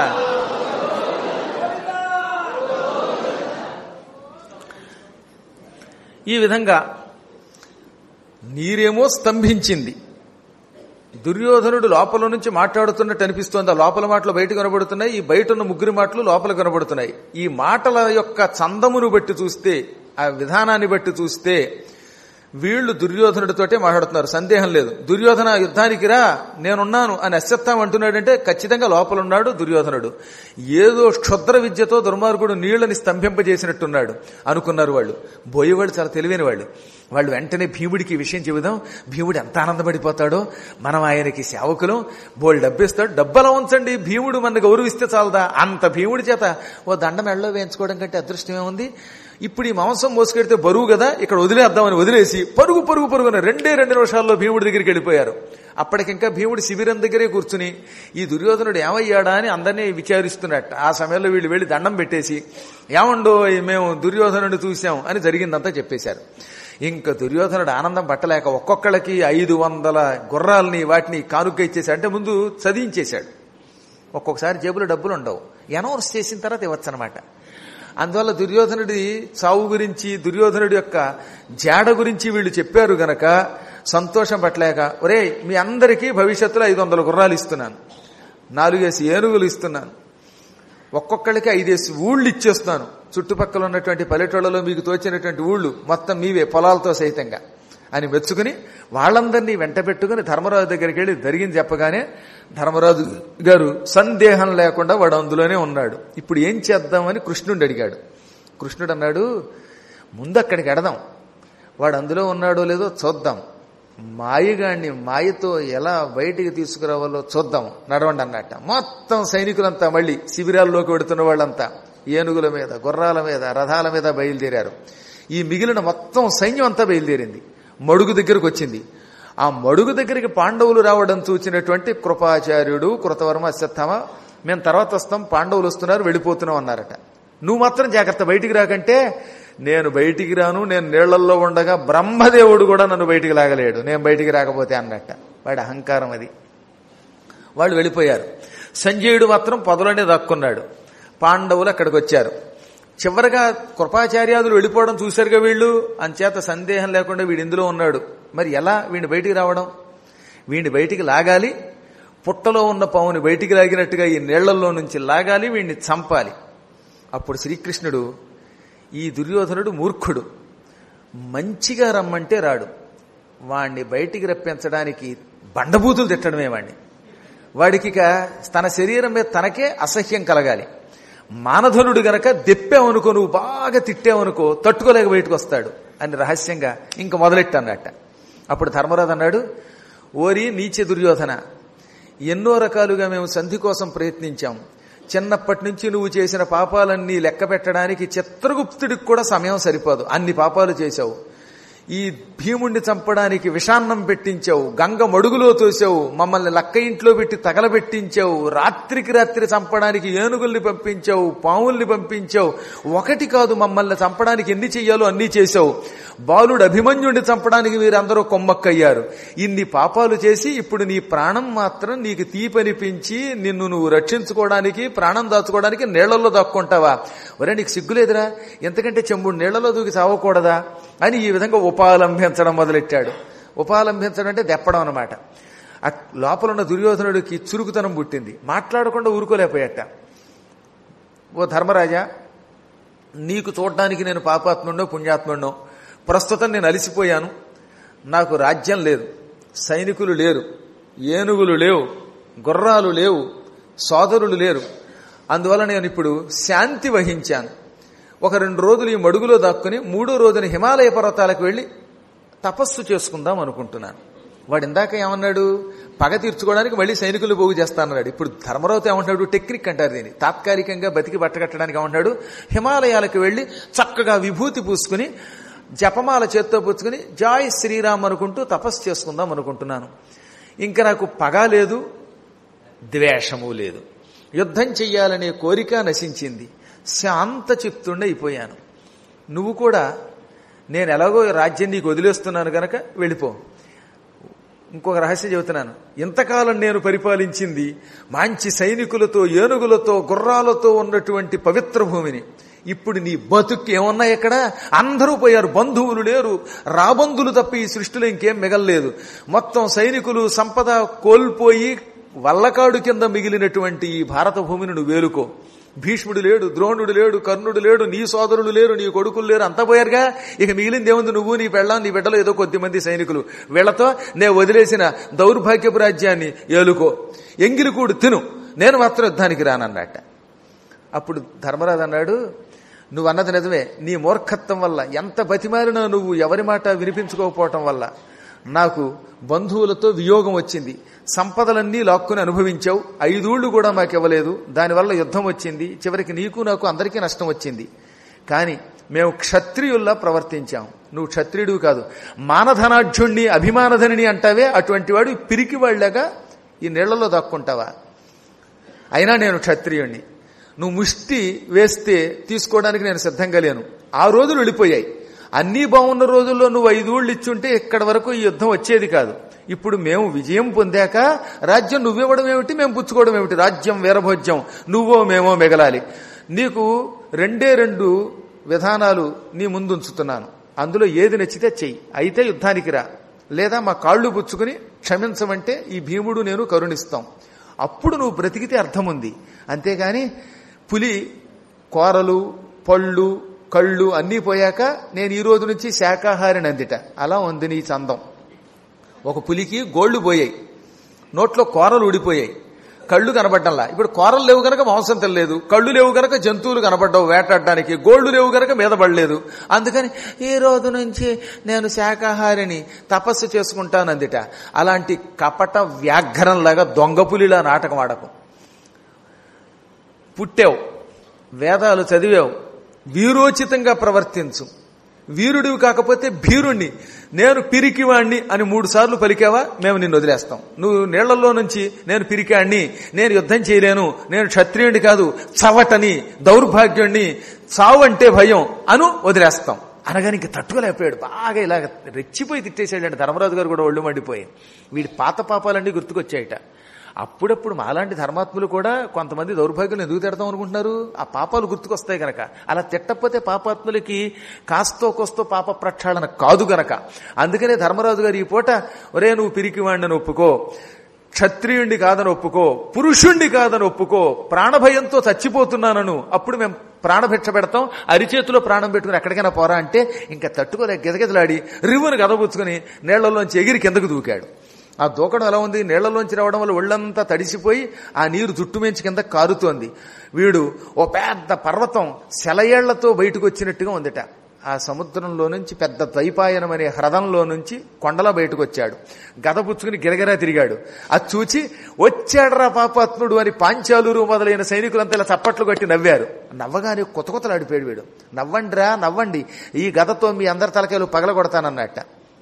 ఈ విధంగా నీరేమో స్తంభించింది దుర్యోధనుడు లోపల నుంచి మాట్లాడుతున్నట్టు అనిపిస్తోంది ఆ లోపల మాటలు బయట కనబడుతున్నాయి ఈ బయట ఉన్న ముగ్గురి మాటలు లోపల కనబడుతున్నాయి ఈ మాటల యొక్క చందమును బట్టి చూస్తే ఆ విధానాన్ని బట్టి చూస్తే వీళ్లు దుర్యోధనుడితోటే మాట్లాడుతున్నారు సందేహం లేదు దుర్యోధన యుద్ధానికి రా నేనున్నాను అని అశ్వత్థం అంటున్నాడంటే ఖచ్చితంగా లోపల ఉన్నాడు దుర్యోధనుడు ఏదో క్షుద్ర విద్యతో దుర్మార్గుడు నీళ్లని స్తంభింపజేసినట్టున్నాడు అనుకున్నారు వాళ్ళు బోయేవాళ్ళు చాలా తెలివైన వాళ్ళు వాళ్ళు వెంటనే భీముడికి ఈ విషయం చెబుదాం భీముడు ఎంత ఆనందపడిపోతాడో మనం ఆయనకి సేవకులం బోల్ డబ్బిస్తాడు డబ్బలా ఉంచండి భీముడు మన గౌరవిస్తే చాలదా అంత భీముడి చేత ఓ దండ మెడలో వేయించుకోవడం కంటే అదృష్టమే ఉంది ఇప్పుడు ఈ మాంసం మోసుకెడితే బరువు కదా ఇక్కడ వదిలేద్దామని వదిలేసి పరుగు పరుగు పరుగున రెండే రెండు నిమిషాల్లో భీముడి దగ్గరికి వెళ్ళిపోయారు అప్పటికింకా భీముడు శిబిరం దగ్గరే కూర్చుని ఈ దుర్యోధనుడు ఏమయ్యాడా అని అందరినీ విచారిస్తున్నట్ట ఆ సమయంలో వీళ్ళు వెళ్ళి దండం పెట్టేసి ఏమండో మేము దుర్యోధనుడు చూశాం అని జరిగిందంతా చెప్పేశారు ఇంకా దుర్యోధనుడు ఆనందం పట్టలేక ఒక్కొక్కళ్ళకి ఐదు వందల గుర్రాలని వాటిని కానుక ఇచ్చేసి అంటే ముందు చదివించేశాడు ఒక్కొక్కసారి జేబులో డబ్బులు ఉండవు అనౌన్స్ చేసిన తర్వాత ఇవ్వచ్చు అనమాట అందువల్ల దుర్యోధనుడి చావు గురించి దుర్యోధనుడి యొక్క జాడ గురించి వీళ్ళు చెప్పారు గనక సంతోషం పట్టలేక ఒరే మీ అందరికీ భవిష్యత్తులో ఐదు వందల గుర్రాలు ఇస్తున్నాను నాలుగేసి ఏనుగులు ఇస్తున్నాను ఒక్కొక్కళ్ళకి ఐదేసి ఊళ్ళు ఇచ్చేస్తాను చుట్టుపక్కల ఉన్నటువంటి పల్లెటూళ్ళలో మీకు తోచినటువంటి ఊళ్ళు మొత్తం మీవే పొలాలతో సైతంగా అని మెచ్చుకుని వాళ్ళందరినీ వెంట పెట్టుకుని ధర్మరాజు దగ్గరికి వెళ్ళి జరిగింది చెప్పగానే ధర్మరాజు గారు సందేహం లేకుండా వాడు అందులోనే ఉన్నాడు ఇప్పుడు ఏం చేద్దామని కృష్ణుడు అడిగాడు కృష్ణుడు అన్నాడు ముందు అక్కడికి ఎడదాం వాడు అందులో ఉన్నాడో లేదో చూద్దాం మాయగాడిని మాయతో ఎలా బయటికి తీసుకురావాలో చూద్దాం నడవండి అన్నట్ట మొత్తం సైనికులంతా మళ్ళీ శిబిరాల్లోకి వెడుతున్న వాళ్ళంతా ఏనుగుల మీద గుర్రాల మీద రథాల మీద బయలుదేరారు ఈ మిగిలిన మొత్తం సైన్యం అంతా బయలుదేరింది మడుగు దగ్గరకు వచ్చింది ఆ మడుగు దగ్గరికి పాండవులు రావడం చూచినటువంటి కృపాచార్యుడు కృతవర్మ అశ్వత్థామ మేము తర్వాత వస్తాం పాండవులు వస్తున్నారు వెళ్ళిపోతున్నాం అన్నారట నువ్వు మాత్రం జాగ్రత్త బయటికి రాకంటే నేను బయటికి రాను నేను నీళ్లల్లో ఉండగా బ్రహ్మదేవుడు కూడా నన్ను బయటికి లాగలేడు నేను బయటికి రాకపోతే అన్నట్ట వాడి అహంకారం అది వాళ్ళు వెళ్ళిపోయారు సంజయుడు మాత్రం పొదలోనే దక్కున్నాడు పాండవులు అక్కడికి వచ్చారు చివరిగా కృపాచార్యాదులు వెళ్ళిపోవడం చూశారుగా వీళ్ళు అంచేత సందేహం లేకుండా వీడు ఇందులో ఉన్నాడు మరి ఎలా వీడిని బయటికి రావడం వీడిని బయటికి లాగాలి పుట్టలో ఉన్న పావుని బయటికి లాగినట్టుగా ఈ నీళ్లలో నుంచి లాగాలి వీడిని చంపాలి అప్పుడు శ్రీకృష్ణుడు ఈ దుర్యోధనుడు మూర్ఖుడు మంచిగా రమ్మంటే రాడు వాణ్ణి బయటికి రప్పించడానికి బండబూతులు తిట్టడమే వాణ్ణి వాడికి ఇక తన శరీరం మీద తనకే అసహ్యం కలగాలి మానధనుడు గనక దెప్పావనుకో నువ్వు బాగా తిట్టావనుకో తట్టుకోలేక బయటకు వస్తాడు అని రహస్యంగా ఇంక మొదలెట్టన్నట్ట అప్పుడు ధర్మరాజు అన్నాడు ఓరి నీచ దుర్యోధన ఎన్నో రకాలుగా మేము సంధి కోసం ప్రయత్నించాం చిన్నప్పటి నుంచి నువ్వు చేసిన పాపాలన్నీ లెక్క పెట్టడానికి చిత్రగుప్తుడికి కూడా సమయం సరిపోదు అన్ని పాపాలు చేశావు ఈ భీముణ్ణి చంపడానికి విషాన్నం పెట్టించావు గంగ మడుగులో తోసావు మమ్మల్ని లక్క ఇంట్లో పెట్టి తగలబెట్టించావు రాత్రికి రాత్రి చంపడానికి ఏనుగుల్ని పంపించావు పావుల్ని పంపించావు ఒకటి కాదు మమ్మల్ని చంపడానికి ఎన్ని చెయ్యాలో అన్ని చేశావు బాలుడు అభిమన్యుడిని చంపడానికి మీరందరూ కొమ్మక్కయ్యారు ఇన్ని పాపాలు చేసి ఇప్పుడు నీ ప్రాణం మాత్రం నీకు తీపనిపించి నిన్ను నువ్వు రక్షించుకోవడానికి ప్రాణం దాచుకోవడానికి నీళ్లలో దాక్కుంటావా ఒరే నీకు సిగ్గులేదురా ఎంతకంటే చెంబుడు నీళ్లలో దూకి చావకూడదా అని ఈ విధంగా ఉపాలంభించడం మొదలెట్టాడు ఉపాలంభించడం అంటే దెప్పడం అనమాట ఆ లోపల ఉన్న దుర్యోధనుడికి చురుకుతనం పుట్టింది మాట్లాడకుండా ఊరుకోలేకపోయాట ఓ ధర్మరాజా నీకు చూడడానికి నేను పాపాత్ముండో పుణ్యాత్ముండో ప్రస్తుతం నేను అలిసిపోయాను నాకు రాజ్యం లేదు సైనికులు లేరు ఏనుగులు లేవు గుర్రాలు లేవు సోదరులు లేరు అందువల్ల నేను ఇప్పుడు శాంతి వహించాను ఒక రెండు రోజులు ఈ మడుగులో దాక్కుని మూడో రోజున హిమాలయ పర్వతాలకు వెళ్ళి తపస్సు చేసుకుందాం అనుకుంటున్నాను వాడు ఇందాక ఏమన్నాడు పగ తీర్చుకోవడానికి మళ్ళీ సైనికులు పోగు చేస్తానన్నాడు ఇప్పుడు ధర్మరావుతో ఏమంటాడు టెక్నిక్ అంటారు దీన్ని తాత్కాలికంగా బతికి బట్టగట్టడానికి ఏమంటాడు హిమాలయాలకు వెళ్ళి చక్కగా విభూతి పూసుకుని జపమాల చేత్తో పుచ్చుకుని జాయ్ శ్రీరామ్ అనుకుంటూ తపస్సు చేసుకుందాం అనుకుంటున్నాను ఇంకా నాకు పగ లేదు ద్వేషము లేదు యుద్ధం చెయ్యాలనే కోరిక నశించింది శాంత చిత్తుండే అయిపోయాను నువ్వు కూడా నేను ఎలాగో రాజ్యం నీకు వదిలేస్తున్నాను గనక వెళ్ళిపో ఇంకొక రహస్యం చెబుతున్నాను ఇంతకాలం నేను పరిపాలించింది మంచి సైనికులతో ఏనుగులతో గుర్రాలతో ఉన్నటువంటి పవిత్ర భూమిని ఇప్పుడు నీ బతుక్కి ఏమున్నాయి ఎక్కడ అందరూ పోయారు బంధువులు లేరు రాబంధులు తప్ప ఈ సృష్టిలో ఇంకేం మిగల్లేదు మొత్తం సైనికులు సంపద కోల్పోయి వల్లకాడు కింద మిగిలినటువంటి ఈ భారత భూమిని నువ్వు వేలుకో భీష్ముడు లేడు ద్రోణుడు లేడు కర్ణుడు లేడు నీ సోదరులు లేరు నీ కొడుకులు లేరు అంతా పోయారుగా ఇక మిగిలింది ఏముంది నువ్వు నీ పెళ్ళం నీ బిడ్డలో ఏదో కొద్ది మంది సైనికులు వీళ్లతో నే వదిలేసిన దౌర్భాగ్యపు రాజ్యాన్ని ఏలుకో ఎంగిలికూడు తిను నేను మాత్రం యుద్ధానికి రానన్నట్ట అప్పుడు ధర్మరాజు అన్నాడు నువ్వు అన్నది నిజమే నీ మూర్ఖత్వం వల్ల ఎంత బతిమాలినా నువ్వు ఎవరి మాట వినిపించుకోకపోవటం వల్ల నాకు బంధువులతో వియోగం వచ్చింది సంపదలన్నీ లాక్కుని అనుభవించావు ఐదూళ్లు కూడా మాకు ఇవ్వలేదు దానివల్ల యుద్ధం వచ్చింది చివరికి నీకు నాకు అందరికీ నష్టం వచ్చింది కానీ మేము క్షత్రియుల్లా ప్రవర్తించాం నువ్వు క్షత్రియుడు కాదు మానధనాఢ్యుణ్ణి అభిమానధనిని అంటావే అటువంటి వాడు పిరికి వాళ్ళగా ఈ నీళ్లలో దాక్కుంటావా అయినా నేను క్షత్రియుణ్ణి నువ్వు ముష్టి వేస్తే తీసుకోవడానికి నేను సిద్ధంగా లేను ఆ రోజులు వెళ్ళిపోయాయి అన్నీ బాగున్న రోజుల్లో నువ్వు ఐదూళ్ళు ఇచ్చుంటే ఇక్కడ వరకు ఈ యుద్ధం వచ్చేది కాదు ఇప్పుడు మేము విజయం పొందాక రాజ్యం నువ్వివ్వడం ఏమిటి మేము పుచ్చుకోవడం ఏమిటి రాజ్యం వీరభోజ్యం నువ్వో మేమో మిగలాలి నీకు రెండే రెండు విధానాలు నీ ముందుంచుతున్నాను అందులో ఏది నచ్చితే చెయ్యి అయితే యుద్ధానికి రా లేదా మా కాళ్ళు పుచ్చుకుని క్షమించమంటే ఈ భీముడు నేను కరుణిస్తాం అప్పుడు నువ్వు బ్రతికితే అర్థం ఉంది అంతేగాని పులి కూరలు పళ్ళు కళ్ళు అన్నీ పోయాక నేను ఈ రోజు నుంచి శాకాహారిని అందిట అలా ఉంది నీ చందం ఒక పులికి గోళ్లు పోయాయి నోట్లో కూరలు ఊడిపోయాయి కళ్ళు కనబడ్డంలా ఇప్పుడు కూరలు లేవు గనక మాంసం తినలేదు కళ్ళు లేవు గనక జంతువులు కనబడ్డవు వేటాడడానికి గోళ్లు లేవు గనక మీద పడలేదు అందుకని ఈ రోజు నుంచి నేను శాకాహారిని తపస్సు చేసుకుంటానందిట అలాంటి కపట వ్యాఘ్రంలాగా దొంగపులిలా నాటకం ఆడకు పుట్టావు వేదాలు చదివావు వీరోచితంగా ప్రవర్తించు వీరుడివి కాకపోతే భీరుణ్ణి నేను పిరికివాణ్ణి అని మూడు సార్లు పలికావా మేము నిన్ను వదిలేస్తాం నువ్వు నీళ్లలో నుంచి నేను పిరికాణ్ణి నేను యుద్ధం చేయలేను నేను క్షత్రియుడి కాదు చవటని దౌర్భాగ్యుణ్ణి చావు అంటే భయం అను వదిలేస్తాం అనగానే ఇంక తట్టుకోలేకపోయాడు బాగా ఇలాగ రెచ్చిపోయి తిట్టేశాడు ధర్మరాజు గారు కూడా ఒళ్ళు మండిపోయి వీడి పాత పాపాలన్నీ గుర్తుకొచ్చాయట అప్పుడప్పుడు మాలాంటి ధర్మాత్ములు కూడా కొంతమంది దౌర్భాగ్యం ఎందుకు తిడతాం అనుకుంటున్నారు ఆ పాపాలు గుర్తుకొస్తాయి గనక అలా తిట్టకపోతే పాపాత్ములకి కాస్తో కోస్తో పాప ప్రక్షాళన కాదు గనక అందుకనే ధర్మరాజు గారు ఈ పూట ఒరే నువ్వు పిరికివాణ్ణి ఒప్పుకో క్షత్రియుణ్ణి కాదని ఒప్పుకో పురుషుణ్ణి కాదని ఒప్పుకో ప్రాణభయంతో చచ్చిపోతున్నానను అప్పుడు మేము ప్రాణభిక్ష పెడతాం అరిచేతిలో ప్రాణం పెట్టుకుని ఎక్కడికైనా పోరా అంటే ఇంకా తట్టుకోలే గిజగిజలాడి రివ్వును గదపుచ్చుకుని నీళ్లలోంచి ఎగిరి కిందకు దూకాడు ఆ దూకడం ఎలా ఉంది నీళ్లలోంచి రావడం వల్ల ఒళ్ళంతా తడిసిపోయి ఆ నీరు జుట్టు మించి కింద కారుతోంది వీడు ఓ పెద్ద పర్వతం సెలయేళ్లతో బయటకు వచ్చినట్టుగా ఉందిట ఆ సముద్రంలో నుంచి పెద్ద ద్వైపాయనం అనే హ్రదంలో నుంచి కొండలా బయటకు వచ్చాడు గద పుచ్చుకుని గిరగిరా తిరిగాడు అది చూచి వచ్చాడరా పాపాత్ముడు అని పాంచాలూరు మొదలైన సైనికులంతా ఇలా చప్పట్లు కొట్టి నవ్వారు నవ్వగానే కొత్త కొత్తలాడిపోయాడు వీడు నవ్వండిరా నవ్వండి ఈ గదతో మీ అందరి తలకాయలు పగలగొడతానన్నట్ట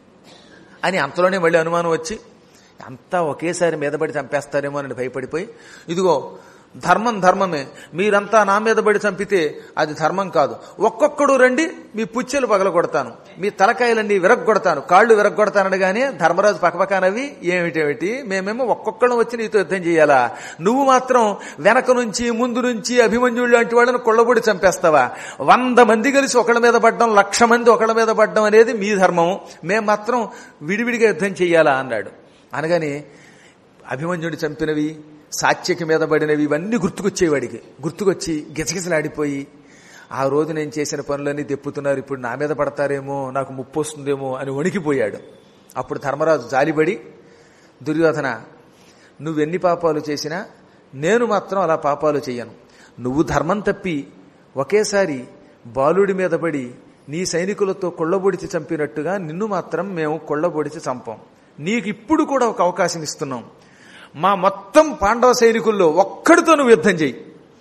అని అంతలోనే మళ్ళీ అనుమానం వచ్చి అంతా ఒకేసారి మీద పడి చంపేస్తారేమో అని భయపడిపోయి ఇదిగో ధర్మం ధర్మమే మీరంతా నా మీద పడి చంపితే అది ధర్మం కాదు ఒక్కొక్కడు రండి మీ పుచ్చెలు పగలగొడతాను మీ తలకాయలన్నీ విరగ్గొడతాను కాళ్ళు విరగ్గొడతానగానే ధర్మరాజు పక్కపక్కనవి ఏమిటేమిటి మేమేమో ఒక్కొక్కడు వచ్చి నీతో యుద్ధం చేయాలా నువ్వు మాత్రం వెనక నుంచి ముందు నుంచి అభిమన్యుడు లాంటి వాళ్ళని కొల్లబొడి చంపేస్తావా వంద మంది కలిసి ఒకళ్ళ మీద పడ్డం లక్ష మంది ఒకళ్ళ మీద పడ్డం అనేది మీ ధర్మం మేము మాత్రం విడివిడిగా యుద్ధం చెయ్యాలా అన్నాడు అనగానే అభిమన్యుడు చంపినవి సాత్యకి మీద పడినవి ఇవన్నీ గుర్తుకొచ్చేవాడికి గుర్తుకొచ్చి గిజగిజలాడిపోయి ఆ రోజు నేను చేసిన పనులన్నీ తెప్పుతున్నారు ఇప్పుడు నా మీద పడతారేమో నాకు ముప్పు వస్తుందేమో అని వణికిపోయాడు అప్పుడు ధర్మరాజు జాలిపడి దుర్యోధన నువ్వెన్ని పాపాలు చేసినా నేను మాత్రం అలా పాపాలు చెయ్యను నువ్వు ధర్మం తప్పి ఒకేసారి బాలుడి మీద పడి నీ సైనికులతో కొళ్ళబొడిచి చంపినట్టుగా నిన్ను మాత్రం మేము కొళ్ళబొడిచి చంపాం నీకు ఇప్పుడు కూడా ఒక అవకాశం ఇస్తున్నాం మా మొత్తం పాండవ సైనికుల్లో ఒక్కడితో నువ్వు యుద్ధం చెయ్యి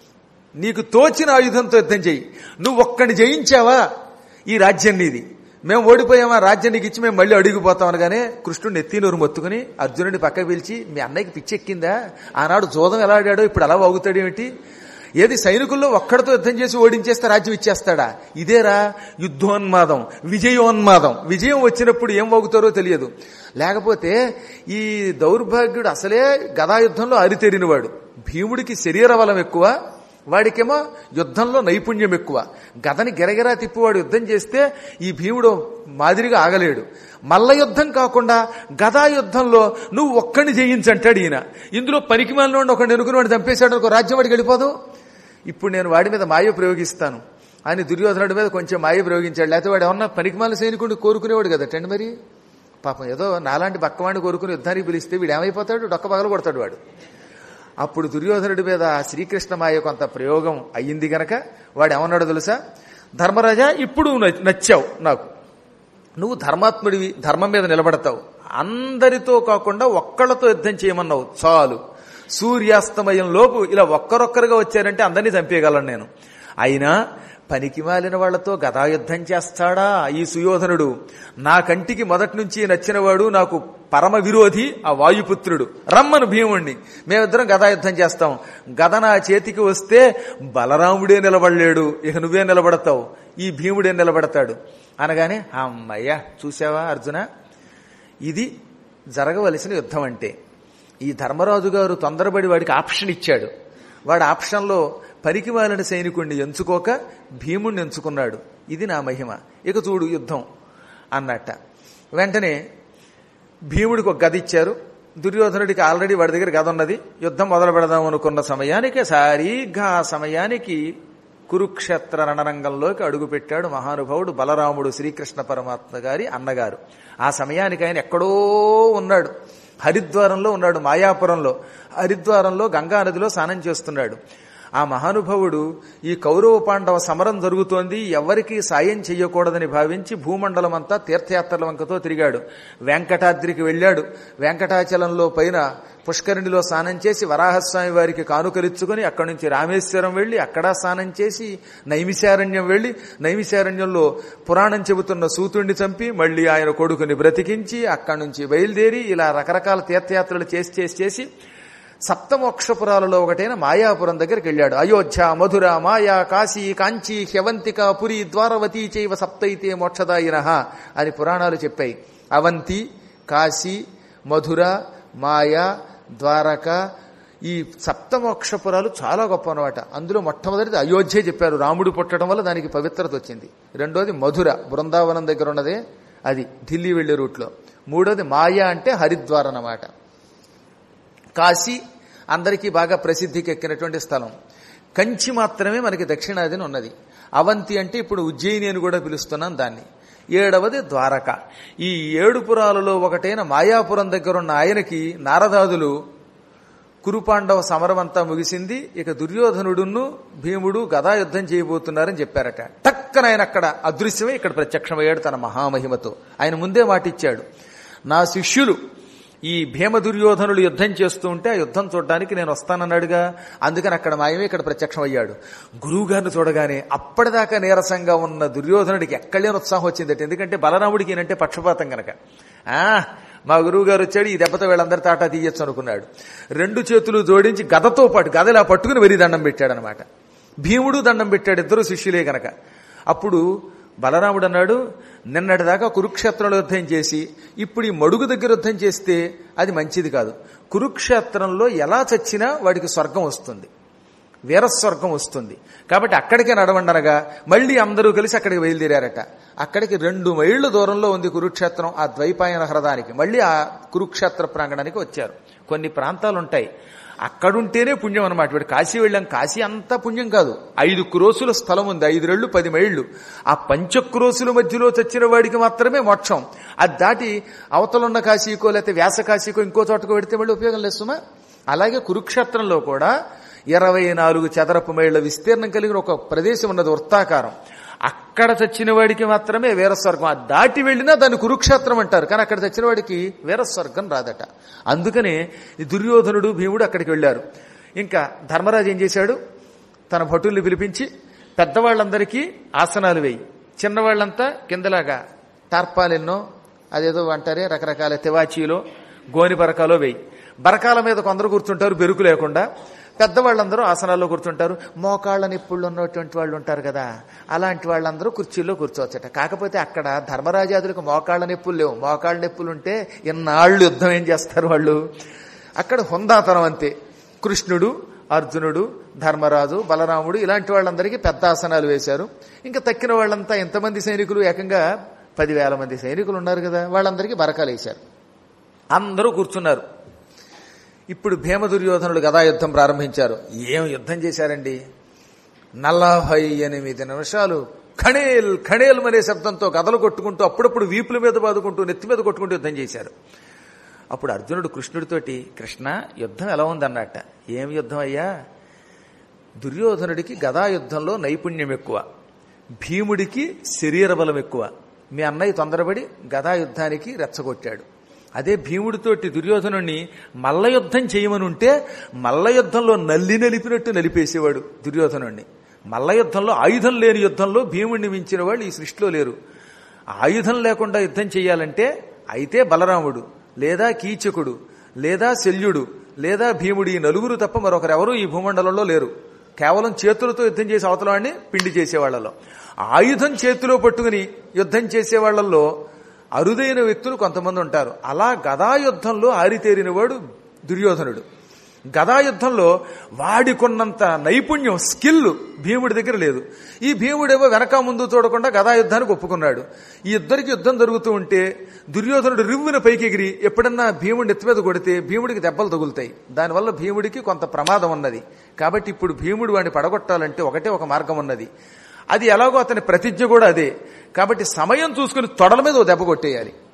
నీకు తోచిన ఆయుధంతో యుద్ధం చెయ్యి నువ్వు ఒక్కడిని జయించావా ఈ రాజ్యం నీది మేము ఓడిపోయామా రాజ్యం నీకు ఇచ్చి మేము మళ్ళీ అడిగిపోతాం అనగానే కృష్ణుడు నెత్తినూరు మొత్తుకుని అర్జునుడి పక్క పిలిచి మీ అన్నయ్యకి పిచ్చెక్కిందా ఆనాడు జోదం ఎలా ఆడాడో ఇప్పుడు అలా వాగుతాడు ఏమిటి ఏది సైనికుల్లో ఒక్కడితో యుద్ధం చేసి ఓడించేస్తే రాజ్యం ఇచ్చేస్తాడా ఇదేరా యుద్ధోన్మాదం విజయోన్మాదం విజయం వచ్చినప్పుడు ఏం వాగుతారో తెలియదు లేకపోతే ఈ దౌర్భాగ్యుడు అసలే గదాయుద్ధంలో అరితేరినవాడు భీముడికి శరీర బలం ఎక్కువ వాడికేమో యుద్ధంలో నైపుణ్యం ఎక్కువ గదని గిరగిరా తిప్పివాడు యుద్ధం చేస్తే ఈ భీముడు మాదిరిగా ఆగలేడు మల్ల యుద్ధం కాకుండా గదా యుద్ధంలో నువ్వు ఒక్కడిని జయించంటాడు ఈయన ఇందులో పనికి మాలిన ఒకడిని ఎనుకుని వాడు చంపేశాడు ఒక రాజ్యం వాడికి వెళ్ళిపోదు ఇప్పుడు నేను వాడి మీద మాయ ప్రయోగిస్తాను అని దుర్యోధనుడి మీద కొంచెం మాయ ప్రయోగించాడు లేకపోతే వాడు ఏమన్నా పనికిమాల సైనికుడిని కోరుకునేవాడు కదటండి మరి పాపం ఏదో నాలాంటి బక్కవాడిని కోరుకుని యుద్ధానికి పిలిస్తే వీడు ఏమైపోతాడు డొక్క పగల కొడతాడు వాడు అప్పుడు దుర్యోధనుడి మీద శ్రీకృష్ణ మాయ కొంత ప్రయోగం అయ్యింది గనక వాడు ఏమన్నాడు తెలుసా ధర్మరాజా ఇప్పుడు నువ్వు నచ్చావు నాకు నువ్వు ధర్మాత్ముడివి ధర్మం మీద నిలబడతావు అందరితో కాకుండా ఒక్కళ్ళతో యుద్ధం చేయమన్నావు చాలు సూర్యాస్తమయం లోపు ఇలా ఒక్కరొక్కరుగా వచ్చారంటే అందరినీ చంపేయగలను నేను అయినా పనికి మాలిన వాళ్లతో గదాయుద్ధం చేస్తాడా ఈ సుయోధనుడు నా కంటికి మొదటి నుంచి నచ్చినవాడు నాకు పరమ విరోధి ఆ వాయుపుత్రుడు రమ్మను భీముణ్ణి మేమిద్దరం గదాయుద్ధం చేస్తాం గద నా చేతికి వస్తే బలరాముడే నిలబడలేడు ఇక నువ్వే నిలబడతావు ఈ భీముడే నిలబడతాడు అనగానే అమ్మయ్యా చూసావా అర్జున ఇది జరగవలసిన యుద్ధం అంటే ఈ ధర్మరాజు గారు తొందరపడి వాడికి ఆప్షన్ ఇచ్చాడు వాడు ఆప్షన్లో పరికి మాలిన సైనికుణ్ణి ఎంచుకోక భీముణ్ణి ఎంచుకున్నాడు ఇది నా మహిమ ఇక చూడు యుద్ధం అన్నట్ట వెంటనే భీముడికి ఒక గది ఇచ్చారు దుర్యోధనుడికి ఆల్రెడీ వాడి దగ్గర గద ఉన్నది యుద్ధం మొదలు పెడదాం అనుకున్న సమయానికి సారీగా ఆ సమయానికి కురుక్షేత్ర రణరంగంలోకి అడుగుపెట్టాడు మహానుభావుడు బలరాముడు శ్రీకృష్ణ పరమాత్మ గారి అన్నగారు ఆ సమయానికి ఆయన ఎక్కడో ఉన్నాడు హరిద్వారంలో ఉన్నాడు మాయాపురంలో హరిద్వారంలో గంగా నదిలో స్నానం చేస్తున్నాడు ఆ మహానుభావుడు ఈ కౌరవ పాండవ సమరం జరుగుతోంది ఎవరికీ సాయం చెయ్యకూడదని భావించి భూమండలం అంతా తీర్థయాత్రల వంకతో తిరిగాడు వెంకటాద్రికి వెళ్ళాడు వెంకటాచలంలో పైన పుష్కరిణిలో స్నానం చేసి వరాహస్వామి వారికి కానుకలిచ్చుకుని అక్కడి నుంచి రామేశ్వరం వెళ్లి అక్కడ స్నానం చేసి నైమిశారణ్యం వెళ్లి నైమిశారణ్యంలో పురాణం చెబుతున్న సూతుణ్ణి చంపి మళ్లీ ఆయన కొడుకుని బ్రతికించి అక్కడి నుంచి బయలుదేరి ఇలా రకరకాల తీర్థయాత్రలు చేసి చేసి చేసి సప్తమోక్షపురాలలో ఒకటైన మాయాపురం దగ్గరికి వెళ్ళాడు అయోధ్య మధుర మాయా కాశీ కాంచీ హ్యవంతిక పురి ద్వారవతి చైవ సప్తైతే మోక్షదాయిన అని పురాణాలు చెప్పాయి అవంతి కాశీ మధుర మాయా ద్వారక ఈ సప్తమోక్షపురాలు చాలా గొప్ప అనమాట అందులో మొట్టమొదటిది అయోధ్య చెప్పారు రాముడు పుట్టడం వల్ల దానికి పవిత్రత వచ్చింది రెండోది మధుర బృందావనం దగ్గర ఉన్నదే అది ఢిల్లీ వెళ్లే రూట్లో మూడోది మాయా అంటే హరిద్వార్ అన్నమాట కాశీ అందరికీ బాగా ప్రసిద్ధికి ఎక్కినటువంటి స్థలం కంచి మాత్రమే మనకి దక్షిణాదిని ఉన్నది అవంతి అంటే ఇప్పుడు ఉజ్జయిని అని కూడా పిలుస్తున్నాం దాన్ని ఏడవది ద్వారక ఈ ఏడు పురాలలో ఒకటైన మాయాపురం దగ్గర ఉన్న ఆయనకి నారదాదులు కురుపాండవ సమరం అంతా ముగిసింది ఇక దుర్యోధనుడును భీముడు గదా యుద్ధం చేయబోతున్నారని చెప్పారట టక్కన ఆయన అక్కడ అదృశ్యమై ఇక్కడ ప్రత్యక్షమయ్యాడు తన మహామహిమతో ఆయన ముందే మాటిచ్చాడు నా శిష్యులు ఈ భీమ దుర్యోధనులు యుద్ధం చేస్తూ ఉంటే ఆ యుద్ధం చూడడానికి నేను వస్తానన్నాడుగా అందుకని అక్కడ మాయమే ఇక్కడ ప్రత్యక్షమయ్యాడు గురువు గారిని చూడగానే అప్పటిదాకా నీరసంగా ఉన్న దుర్యోధనుడికి ఎక్కడలేని ఉత్సాహం వచ్చిందట ఎందుకంటే బలరాముడికి ఈయనంటే పక్షపాతం గనక ఆ మా గురువు గారు వచ్చాడు ఈ దెబ్బతో వీళ్ళందరి తాటా తీయచ్చు అనుకున్నాడు రెండు చేతులు జోడించి గదతో పాటు గదలా పట్టుకుని వెరీ దండం పెట్టాడనమాట భీముడు దండం పెట్టాడు ఇద్దరు శిష్యులే గనక అప్పుడు బలరాముడు అన్నాడు నిన్నటిదాకా కురుక్షేత్రంలో యుద్ధం చేసి ఇప్పుడు ఈ మడుగు దగ్గర యుద్ధం చేస్తే అది మంచిది కాదు కురుక్షేత్రంలో ఎలా చచ్చినా వాడికి స్వర్గం వస్తుంది వీరస్వర్గం వస్తుంది కాబట్టి అక్కడికే నడవండనగా మళ్ళీ అందరూ కలిసి అక్కడికి బయలుదేరారట అక్కడికి రెండు మైళ్ల దూరంలో ఉంది కురుక్షేత్రం ఆ ద్వైపాయన హ్రదానికి మళ్ళీ ఆ కురుక్షేత్ర ప్రాంగణానికి వచ్చారు కొన్ని ప్రాంతాలు ఉంటాయి అక్కడుంటేనే పుణ్యం అనమాట వీడు కాశీ వెళ్ళాం కాశీ అంతా పుణ్యం కాదు ఐదు క్రోసుల స్థలం ఉంది ఐదు రెళ్ళు పది మైళ్ళు ఆ పంచక్రోసుల మధ్యలో చచ్చిన వాడికి మాత్రమే మోక్షం అది దాటి అవతలున్న కాశీకో లేకపోతే వ్యాస కాశీకో ఇంకో చోటకో పెడితే మళ్ళీ ఉపయోగం లేస్తుమా అలాగే కురుక్షేత్రంలో కూడా ఇరవై నాలుగు చదరపు మైళ్ళ విస్తీర్ణం కలిగిన ఒక ప్రదేశం ఉన్నది వృత్తాకారం అక్కడ చచ్చిన వాడికి మాత్రమే వీరస్వర్గం ఆ దాటి వెళ్ళినా దాన్ని కురుక్షేత్రం అంటారు కానీ అక్కడ చచ్చిన వాడికి వీరస్వర్గం రాదట అందుకనే ఈ దుర్యోధనుడు భీముడు అక్కడికి వెళ్ళారు ఇంకా ధర్మరాజు ఏం చేశాడు తన భటుల్ని పిలిపించి పెద్దవాళ్ళందరికీ ఆసనాలు వేయి చిన్నవాళ్ళంతా కిందలాగా టార్పాలెన్నో అదేదో అంటారే రకరకాల తివాచీలో గోని బరకాలో వేయి బరకాల మీద కొందరు కూర్చుంటారు బెరుకు లేకుండా పెద్దవాళ్ళందరూ ఆసనాల్లో కూర్చుంటారు మోకాళ్ళ నిప్పుళ్ళు ఉన్నటువంటి వాళ్ళు ఉంటారు కదా అలాంటి వాళ్ళందరూ కుర్చీల్లో కూర్చోవచ్చట కాకపోతే అక్కడ ధర్మరాజాదులకు మోకాళ్ళ నిప్పులు లేవు మోకాళ్ళ నిప్పులు ఉంటే ఇన్నాళ్ళు యుద్ధం ఏం చేస్తారు వాళ్ళు అక్కడ హుందాతనం అంతే కృష్ణుడు అర్జునుడు ధర్మరాజు బలరాముడు ఇలాంటి వాళ్ళందరికీ పెద్ద ఆసనాలు వేశారు ఇంకా తక్కిన వాళ్ళంతా ఎంతమంది సైనికులు ఏకంగా పదివేల మంది సైనికులు ఉన్నారు కదా వాళ్ళందరికీ బరకాలు వేశారు అందరూ కూర్చున్నారు ఇప్పుడు భీమ దుర్యోధనుడు గదా యుద్ధం ప్రారంభించారు ఏం యుద్ధం చేశారండి నలభై ఎనిమిది నిమిషాలు ఖణేల్ ఖణేల్ అనే శబ్దంతో గదలు కొట్టుకుంటూ అప్పుడప్పుడు వీపుల మీద బాదుకుంటూ నెత్తి మీద కొట్టుకుంటూ యుద్ధం చేశారు అప్పుడు అర్జునుడు కృష్ణుడితోటి కృష్ణ యుద్ధం ఎలా ఉందన్నట్ట ఏం యుద్ధం అయ్యా దుర్యోధనుడికి గదా యుద్ధంలో నైపుణ్యం ఎక్కువ భీముడికి శరీర బలం ఎక్కువ మీ అన్నయ్య తొందరపడి గదా యుద్ధానికి రెచ్చగొట్టాడు అదే భీముడితోటి దుర్యోధనుణ్ణి మల్ల యుద్ధం చేయమని ఉంటే మల్ల యుద్ధంలో నల్లి నలిపినట్టు నలిపేసేవాడు దుర్యోధనుణ్ణి మల్ల యుద్ధంలో ఆయుధం లేని యుద్ధంలో భీముడిని మించిన వాళ్ళు ఈ సృష్టిలో లేరు ఆయుధం లేకుండా యుద్ధం చేయాలంటే అయితే బలరాముడు లేదా కీచకుడు లేదా శల్యుడు లేదా భీముడు ఈ నలుగురు తప్ప మరొకరెవరూ ఈ భూమండలంలో లేరు కేవలం చేతులతో యుద్ధం చేసే అవతలాన్ని పిండి చేసేవాళ్లలో ఆయుధం చేతిలో పట్టుకుని యుద్ధం చేసేవాళ్లలో అరుదైన వ్యక్తులు కొంతమంది ఉంటారు అలా గదాయుద్ధంలో ఆరితేరిన వాడు దుర్యోధనుడు గదాయుద్ధంలో వాడికున్నంత నైపుణ్యం స్కిల్ భీముడి దగ్గర లేదు ఈ భీముడేమో వెనక ముందు చూడకుండా గదాయుద్ధానికి ఒప్పుకున్నాడు ఈ ఇద్దరికి యుద్ధం జరుగుతూ ఉంటే దుర్యోధనుడు రివ్వున పైకి ఎగిరి ఎప్పుడన్నా భీముడి ఎత్తి మీద కొడితే భీముడికి దెబ్బలు తగులుతాయి దానివల్ల భీముడికి కొంత ప్రమాదం ఉన్నది కాబట్టి ఇప్పుడు భీముడు వాడిని పడగొట్టాలంటే ఒకటే ఒక మార్గం ఉన్నది అది ఎలాగో అతని ప్రతిజ్ఞ కూడా అదే కాబట్టి సమయం చూసుకుని తొడల మీద ఓ దెబ్బ కొట్టేయాలి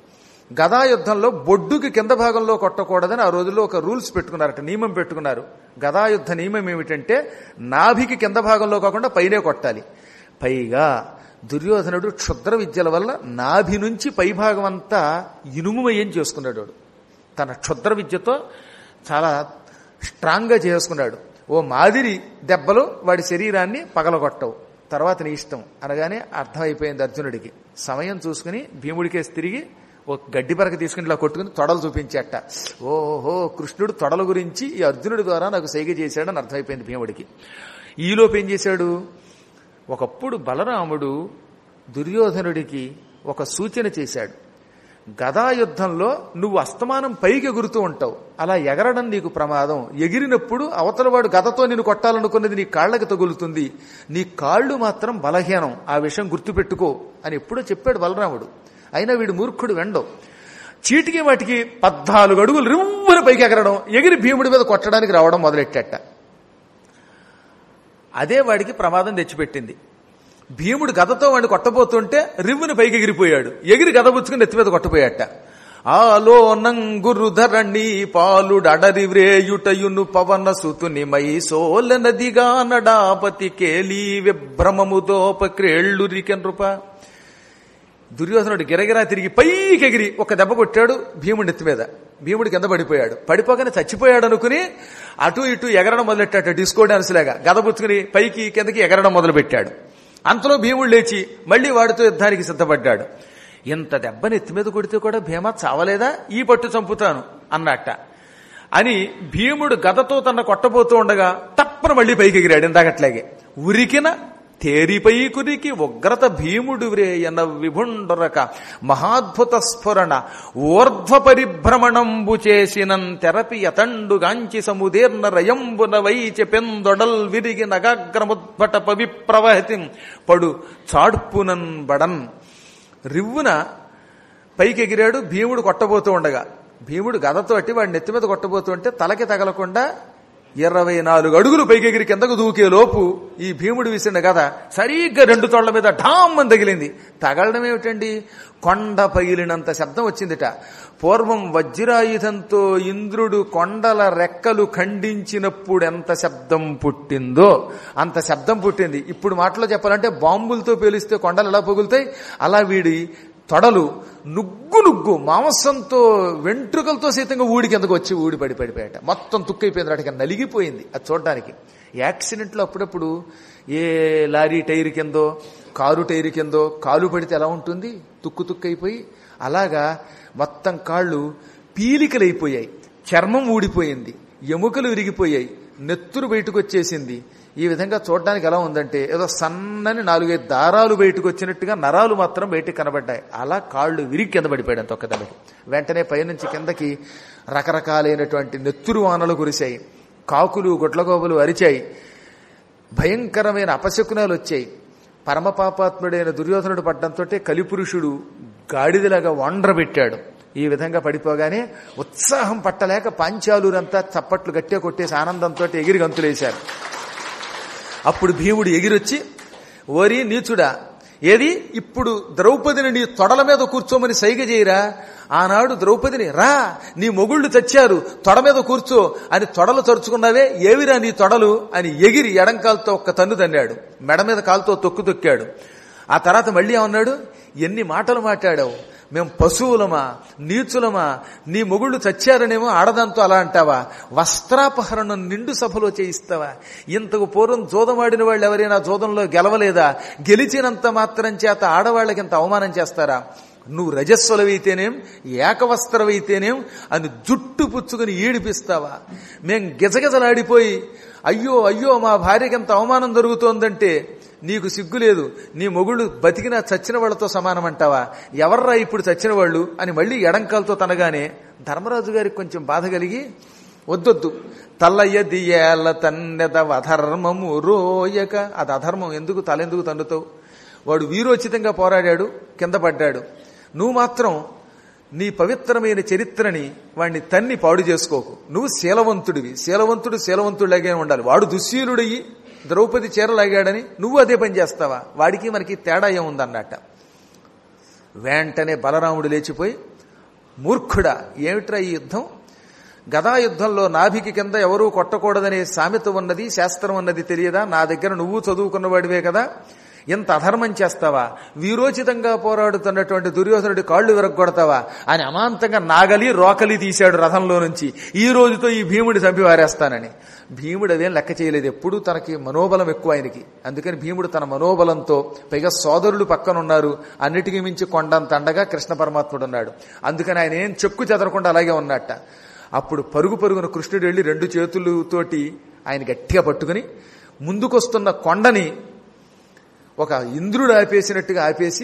గదా యుద్ధంలో బొడ్డుకి కింద భాగంలో కొట్టకూడదని ఆ రోజుల్లో ఒక రూల్స్ పెట్టుకున్నారట నియమం పెట్టుకున్నారు గదా యుద్ధ నియమం ఏమిటంటే నాభికి కింద భాగంలో కాకుండా పైనే కొట్టాలి పైగా దుర్యోధనుడు క్షుద్ర విద్యల వల్ల నాభి నుంచి పైభాగం అంతా ఇనుముమయం చేసుకున్నాడు వాడు తన క్షుద్ర విద్యతో చాలా స్ట్రాంగ్గా చేసుకున్నాడు ఓ మాదిరి దెబ్బలు వాడి శరీరాన్ని పగలగొట్టవు తర్వాత నీ ఇష్టం అనగానే అర్థమైపోయింది అర్జునుడికి సమయం చూసుకుని భీముడికేసి తిరిగి ఒక గడ్డి పరక తీసుకుని ఇలా కొట్టుకుని తొడలు చూపించేట ఓహో కృష్ణుడు తొడల గురించి ఈ అర్జునుడి ద్వారా నాకు సైగ చేశాడని అర్థమైపోయింది భీముడికి ఈలోపు ఏం చేశాడు ఒకప్పుడు బలరాముడు దుర్యోధనుడికి ఒక సూచన చేశాడు గదాయుద్ధంలో నువ్వు అస్తమానం పైకి ఎగురుతూ ఉంటావు అలా ఎగరడం నీకు ప్రమాదం ఎగిరినప్పుడు అవతలవాడు గదతో నిన్ను కొట్టాలనుకున్నది నీ కాళ్ళకి తగులుతుంది నీ కాళ్ళు మాత్రం బలహీనం ఆ విషయం గుర్తుపెట్టుకో అని ఎప్పుడో చెప్పాడు బలరాముడు అయినా వీడు మూర్ఖుడు వెండవు చీటికి వాటికి పద్నాలుగు అడుగులు రివ్వున పైకి ఎగరడం ఎగిరి భీముడి మీద కొట్టడానికి రావడం మొదలెట్టేట అదే వాడికి ప్రమాదం తెచ్చిపెట్టింది భీముడు గదతో వాడిని కొట్టబోతుంటే రివ్వున పైకి ఎగిరిపోయాడు ఎగిరి గద పుచ్చుకుని నెత్తి మీద కొట్టపోయాట ఆలో నంగురుధరణి పాలుడడరి వ్రేయుటయును పవన సుతుని మై సోల నదిగా నడాపతి కేలీ విభ్రమముదోప క్రేళ్ళురికెన్ రూప దుర్యోధనుడు గిరగిరా తిరిగి పైకి ఎగిరి ఒక దెబ్బ కొట్టాడు భీముడి ఎత్తి మీద భీముడు కింద పడిపోయాడు పడిపోగానే చచ్చిపోయాడు అనుకుని అటు ఇటు ఎగరడం మొదలెట్టాడు డిస్కో డాన్స్ లాగా గదబుచ్చుకుని పైకి కిందకి ఎగరడం మొదలుపెట్టాడు అంతలో భీముడు లేచి మళ్లీ వాడితో యుద్ధానికి సిద్ధపడ్డాడు ఇంత దెబ్బని ఎత్తి మీద కొడితే కూడా భీమ చావలేదా ఈ పట్టు చంపుతాను అన్నట్ట అని భీముడు గదతో తన కొట్టబోతూ ఉండగా తప్పన మళ్లీ పైకి ఎగిరాడు ఇందాకట్లాగే ఉరికిన తేరిపై కురికి ఉగ్రత భీముడు వ్రేయన విభుండరక మహాద్భుత స్ఫురణ ఊర్ధ్వ పరిభ్రమణంబు చేసినం తెరపి యతండుగాంచి సముదీర్ణ రయంబున వైచె పెందొడల్ విరిగి నగాగ్రముద్భట పవిప్రవహతిం పడు చాడ్పునన్ బడన్ రివ్వున పైకి ఎగిరాడు భీముడు కొట్టబోతూ ఉండగా భీముడు గదతో అట్టి వాడి నెత్తి మీద కొట్టబోతూ ఉంటే తలకి తగలకుండా ఇరవై నాలుగు అడుగులు పైకెగిరి కిందకు దూకే లోపు ఈ భీముడు విసిన గద సరిగ్గా రెండు తోళ్ల మీద ఢామ్ అని తగిలింది తగలడం ఏమిటండి కొండ పగిలినంత శబ్దం వచ్చిందిట పూర్వం వజ్రాయుధంతో ఇంద్రుడు కొండల రెక్కలు ఖండించినప్పుడు ఎంత శబ్దం పుట్టిందో అంత శబ్దం పుట్టింది ఇప్పుడు మాటలో చెప్పాలంటే బాంబులతో పేలిస్తే కొండలు ఎలా పగులుతాయి అలా వీడి తొడలు నుగ్గు నుగ్గు మాంసంతో వెంట్రుకలతో సైతంగా ఊడికి ఎందుకు వచ్చి ఊడి పడి పడిపోయాట మొత్తం తుక్కైపోయింది వాటికి నలిగిపోయింది అది చూడడానికి యాక్సిడెంట్లో అప్పుడప్పుడు ఏ లారీ టైర్ కిందో కారు టైర్ కిందో కాలు పడితే ఎలా ఉంటుంది తుక్కు తుక్కైపోయి అలాగా మొత్తం కాళ్ళు పీలికలైపోయాయి చర్మం ఊడిపోయింది ఎముకలు విరిగిపోయాయి నెత్తురు బయటకు వచ్చేసింది ఈ విధంగా చూడడానికి ఎలా ఉందంటే ఏదో సన్నని నాలుగైదు దారాలు బయటకు వచ్చినట్టుగా నరాలు మాత్రం బయటకు కనబడ్డాయి అలా కాళ్ళు విరిగి కింద పడిపోయాడు అంత ఒక్కదానికి వెంటనే పైనుంచి కిందకి రకరకాలైనటువంటి నెత్తురు వానలు కురిశాయి కాకులు గుడ్లగోబులు అరిచాయి భయంకరమైన అపశకునాలు వచ్చాయి పరమపాపాత్ముడైన దుర్యోధనుడు పడ్డంతో కలిపురుషుడు గాడిదలాగా వండ్రబెట్టాడు ఈ విధంగా పడిపోగానే ఉత్సాహం పట్టలేక పాంచాలూరంతా చప్పట్లు గట్టిగా కొట్టేసి ఆనందంతో ఎగిరి గంతులేశారు అప్పుడు భీముడు ఎగిరొచ్చి ఓరి నీచుడా ఏది ఇప్పుడు ద్రౌపదిని నీ తొడల మీద కూర్చోమని సైగ చేయరా ఆనాడు ద్రౌపదిని రా నీ మొగుళ్ళు చచ్చారు తొడ మీద కూర్చో అని తొడలు తరుచుకున్నావే ఏవిరా నీ తొడలు అని ఎగిరి ఎడంకాలతో ఒక్క తన్ను తన్నాడు మెడ మీద కాలుతో తొక్కు తొక్కాడు ఆ తర్వాత మళ్ళీ ఏమన్నాడు ఎన్ని మాటలు మాట్లాడావు మేము పశువులమా నీచులమా నీ మొగుళ్ళు చచ్చారనేమో ఆడదాంతో అలా అంటావా వస్త్రాపహరణం నిండు సభలో చేయిస్తావా ఇంతకు పూర్వం జోదమాడిన వాళ్ళు ఎవరైనా జోదంలో గెలవలేదా గెలిచినంత మాత్రం చేత ఆడవాళ్ళకి ఇంత అవమానం చేస్తారా నువ్వు రజస్వలవైతేనేం ఏకవస్త్రవైతేనేం అని జుట్టు పుచ్చుకుని ఈడిపిస్తావా మేం గిజగిజలాడిపోయి అయ్యో అయ్యో మా భార్యకి ఎంత అవమానం జరుగుతోందంటే నీకు సిగ్గు లేదు నీ మొగుళ్ళు బతికిన చచ్చిన వాళ్ళతో సమానమంటావా ఎవర్రా ఇప్పుడు చచ్చిన వాళ్ళు అని మళ్ళీ ఎడంకాలతో తనగానే ధర్మరాజు గారికి కొంచెం బాధ కలిగి వద్దొద్దు తల్లయ్యది ఏల తన్నెదవ అధర్మము రోయక అది అధర్మం ఎందుకు తలెందుకు తన్నుతావు వాడు వీరోచితంగా పోరాడాడు కింద పడ్డాడు నువ్వు మాత్రం నీ పవిత్రమైన చరిత్రని వాడిని తన్ని పాడు చేసుకోకు నువ్వు శీలవంతుడివి శీలవంతుడు శీలవంతుడిలాగే ఉండాలి వాడు దుశ్శీలుడయ్యి ద్రౌపది చీరలాగాడని నువ్వు అదే పని చేస్తావా వాడికి మనకి తేడా ఏముందన్నట్ట వెంటనే బలరాముడు లేచిపోయి మూర్ఖుడా ఏమిట్రా ఈ యుద్ధం గదా యుద్ధంలో నాభికి కింద ఎవరూ కొట్టకూడదనే సామెత ఉన్నది శాస్త్రం ఉన్నది తెలియదా నా దగ్గర నువ్వు చదువుకున్నవాడివే కదా ఎంత అధర్మం చేస్తావా వీరోచితంగా పోరాడుతున్నటువంటి దుర్యోధనుడి కాళ్ళు విరగొడతావా అని అమాంతంగా నాగలి రోకలి తీశాడు రథంలో నుంచి ఈ రోజుతో ఈ భీముడి చంపి వారేస్తానని భీముడు అదేం లెక్క చేయలేదు ఎప్పుడూ తనకి మనోబలం ఎక్కువ ఆయనకి అందుకని భీముడు తన మనోబలంతో పైగా సోదరులు పక్కన ఉన్నారు అన్నిటికీ మించి కొండంత అండగా కృష్ణ పరమాత్ముడు ఉన్నాడు అందుకని ఆయన ఏం చెక్కు చెదరకుండా అలాగే ఉన్నట్ట అప్పుడు పరుగు పరుగున కృష్ణుడు వెళ్ళి రెండు చేతులతోటి ఆయన గట్టిగా పట్టుకుని ముందుకొస్తున్న కొండని ఒక ఇంద్రుడు ఆపేసినట్టుగా ఆపేసి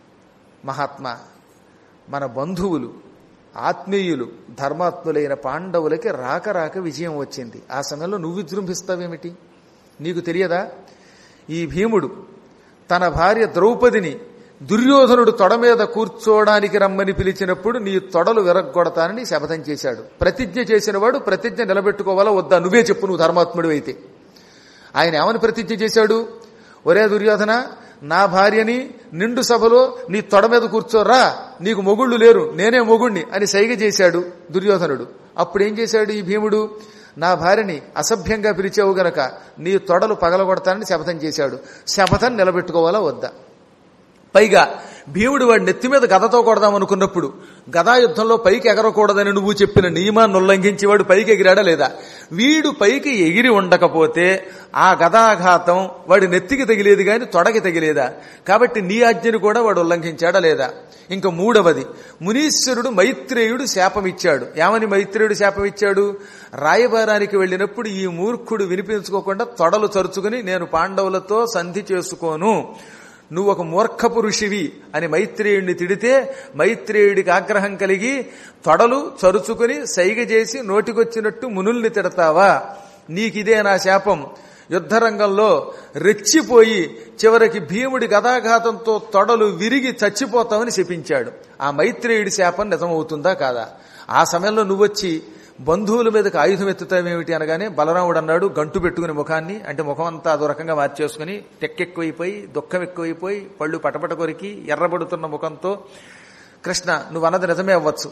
మహాత్మా మన బంధువులు ఆత్మీయులు ధర్మాత్ములైన పాండవులకి రాక రాక విజయం వచ్చింది ఆ సమయంలో నువ్వు విజృంభిస్తావేమిటి నీకు తెలియదా ఈ భీముడు తన భార్య ద్రౌపదిని దుర్యోధనుడు తొడ మీద కూర్చోవడానికి రమ్మని పిలిచినప్పుడు నీ తొడలు విరగ్గొడతానని శపథం చేశాడు ప్రతిజ్ఞ చేసినవాడు ప్రతిజ్ఞ నిలబెట్టుకోవాలా వద్దా నువ్వే చెప్పు నువ్వు ధర్మాత్ముడు అయితే ఆయన ఏమని ప్రతిజ్ఞ చేశాడు ఒరే దుర్యోధన నా భార్యని నిండు సభలో నీ తొడ మీద కూర్చోరా నీకు మొగుళ్ళు లేరు నేనే మొగుణ్ణి అని సైగ చేశాడు దుర్యోధనుడు అప్పుడు ఏం చేశాడు ఈ భీముడు నా భార్యని అసభ్యంగా పిలిచావు గనక నీ తొడలు పగలగొడతానని శపథం చేశాడు శపథం నిలబెట్టుకోవాలా వద్దా పైగా భీముడు వాడి నెత్తి మీద గదతో కొడదాం అనుకున్నప్పుడు గదా యుద్ధంలో పైకి ఎగరకూడదని నువ్వు చెప్పిన నియమాన్ని ఉల్లంఘించి వాడు పైకి ఎగిరాడా లేదా వీడు పైకి ఎగిరి ఉండకపోతే ఆ గదాఘాతం వాడి నెత్తికి తగిలేది గాని తొడకి తగిలేదా కాబట్టి నీ ఆజ్ఞను కూడా వాడు ఉల్లంఘించాడా లేదా ఇంకా మూడవది మునీశ్వరుడు మైత్రేయుడు శాపమిచ్చాడు ఏమని మైత్రేయుడు శాపమిచ్చాడు రాయబారానికి వెళ్ళినప్పుడు ఈ మూర్ఖుడు వినిపించుకోకుండా తొడలు చరుచుకుని నేను పాండవులతో సంధి చేసుకోను నువ్వు ఒక మూర్ఖపు ఋషివి అని మైత్రేయుడిని తిడితే మైత్రేయుడికి ఆగ్రహం కలిగి తొడలు చరుచుకుని సైగ చేసి నోటికొచ్చినట్టు మునుల్ని తిడతావా నీకిదే నా శాపం యుద్ధరంగంలో రెచ్చిపోయి చివరికి భీముడి గదాఘాతంతో తొడలు విరిగి చచ్చిపోతామని శపించాడు ఆ మైత్రేయుడి శాపం నిజమవుతుందా కాదా ఆ సమయంలో నువ్వొచ్చి బంధువుల మీదకి ఆయుధం ఎత్తుతావేమిటి అనగానే బలరాముడు అన్నాడు గంటు పెట్టుకుని ముఖాన్ని అంటే ముఖం అంతా అదో రకంగా మార్చేసుకుని తెక్కెక్కువైపోయి దుఃఖం ఎక్కువైపోయి పళ్ళు పటపట కొరికి ఎర్రబడుతున్న ముఖంతో కృష్ణ నువ్వు అన్నది నిజమే అవ్వచ్చు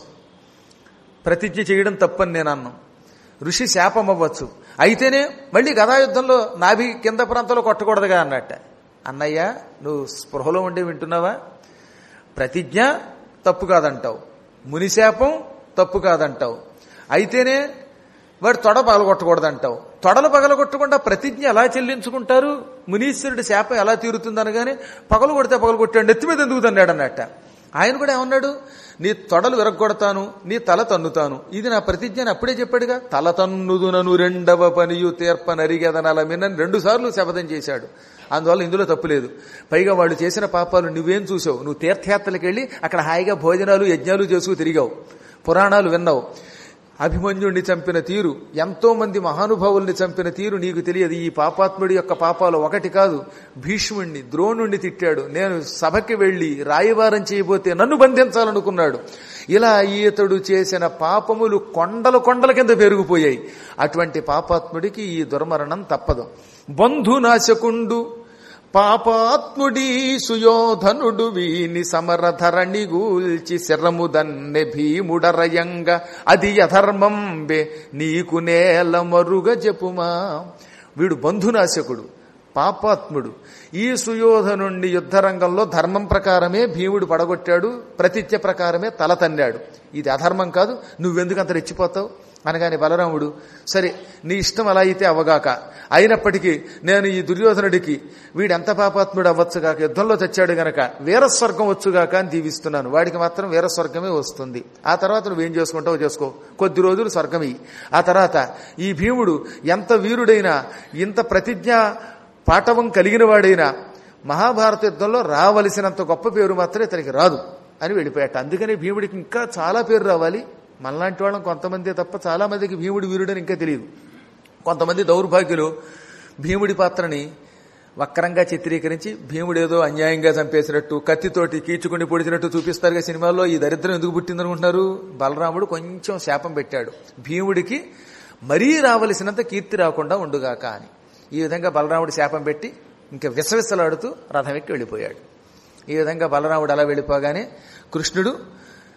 ప్రతిజ్ఞ చేయడం తప్పని నేను అన్నాం ఋషి శాపం అవ్వచ్చు అయితేనే మళ్ళీ గదాయుద్ధంలో నాభి కింద ప్రాంతంలో కొట్టకూడదుగా అన్నట్ట అన్నయ్య నువ్వు స్పృహలో ఉండి వింటున్నావా ప్రతిజ్ఞ తప్పు కాదంటావు మునిశాపం తప్పు కాదంటావు అయితేనే వాడు తొడ పగలగొట్టకూడదంటావు తొడలు పగలగొట్టకుండా ప్రతిజ్ఞ ఎలా చెల్లించుకుంటారు మునీశ్వరుడి శాపం ఎలా తీరుతుంది అనగానే పగలు కొడితే పగలు కొట్టాడు నెత్తి మీద ఎందుకు తన్నాడు అన్నట్ట ఆయన కూడా ఏమన్నాడు నీ తొడలు విరగొడతాను నీ తల తన్నుతాను ఇది నా ప్రతిజ్ఞ అని అప్పుడే చెప్పాడుగా తల తన్నుదునను రెండవ పనియు తీర్ప నరిగెదనల మినని రెండు సార్లు శపథం చేశాడు అందువల్ల ఇందులో తప్పులేదు పైగా వాళ్ళు చేసిన పాపాలు నువ్వేం చూసావు నువ్వు తీర్థయాత్రలకు వెళ్ళి అక్కడ హాయిగా భోజనాలు యజ్ఞాలు చేసుకు తిరిగావు పురాణాలు విన్నావు అభిమన్యుణ్ణి చంపిన తీరు ఎంతో మంది మహానుభావుల్ని చంపిన తీరు నీకు తెలియదు ఈ పాపాత్ముడి యొక్క పాపాలు ఒకటి కాదు భీష్ముణ్ణి ద్రోణుణ్ణి తిట్టాడు నేను సభకి వెళ్లి రాయవారం చేయబోతే నన్ను బంధించాలనుకున్నాడు ఇలా ఈతడు చేసిన పాపములు కొండల కొండల కింద పెరిగిపోయాయి అటువంటి పాపాత్ముడికి ఈ దుర్మరణం తప్పదు బంధునాశకుండు పాపాత్ముడి సుయోధనుడు వీని సమరధరణి గూల్చి శరముదన్నె భీముడరయంగ అది అధర్మంబే నీకు నేల మరుగ జపుమా వీడు బంధునాశకుడు పాపాత్ముడు ఈ సుయోధనుణ్ణి యుద్ధరంగంలో ధర్మం ప్రకారమే భీముడు పడగొట్టాడు ప్రతిజ్ఞ ప్రకారమే తల తన్నాడు ఇది అధర్మం కాదు నువ్వెందుకంత రెచ్చిపోతావు అనగానే బలరాముడు సరే నీ ఇష్టం అలా అయితే అవగాక అయినప్పటికీ నేను ఈ దుర్యోధనుడికి వీడెంత పాపాత్ముడు అవ్వచ్చుగాక యుద్ధంలో తెచ్చాడు గనక వీరస్వర్గం వచ్చుగాక అని దీవిస్తున్నాను వాడికి మాత్రం వీరస్వర్గమే వస్తుంది ఆ తర్వాత నువ్వేం చేసుకుంటావో చేసుకో కొద్ది రోజులు స్వర్గమి ఆ తర్వాత ఈ భీముడు ఎంత వీరుడైనా ఇంత ప్రతిజ్ఞ పాఠవం కలిగిన వాడైనా మహాభారత యుద్ధంలో రావలసినంత గొప్ప పేరు మాత్రం ఇతనికి రాదు అని వెళ్ళిపోయాట అందుకని భీముడికి ఇంకా చాలా పేరు రావాలి మనలాంటి వాళ్ళం కొంతమంది తప్ప చాలా మందికి భీముడి వీరుడని ఇంకా తెలియదు కొంతమంది దౌర్భాగ్యులు భీముడి పాత్రని వక్రంగా చిత్రీకరించి భీముడు ఏదో అన్యాయంగా చంపేసినట్టు కత్తితోటి కీచుకుని పొడిచినట్టు చూపిస్తారుగా సినిమాల్లో ఈ దరిద్రం ఎందుకు పుట్టిందనుకుంటున్నారు బలరాముడు కొంచెం శాపం పెట్టాడు భీముడికి మరీ రావలసినంత కీర్తి రాకుండా ఉండుగాక అని ఈ విధంగా బలరాముడు శాపం పెట్టి ఇంకా విసవిసలాడుతూ రథం ఎక్కి వెళ్ళిపోయాడు ఈ విధంగా బలరాముడు అలా వెళ్ళిపోగానే కృష్ణుడు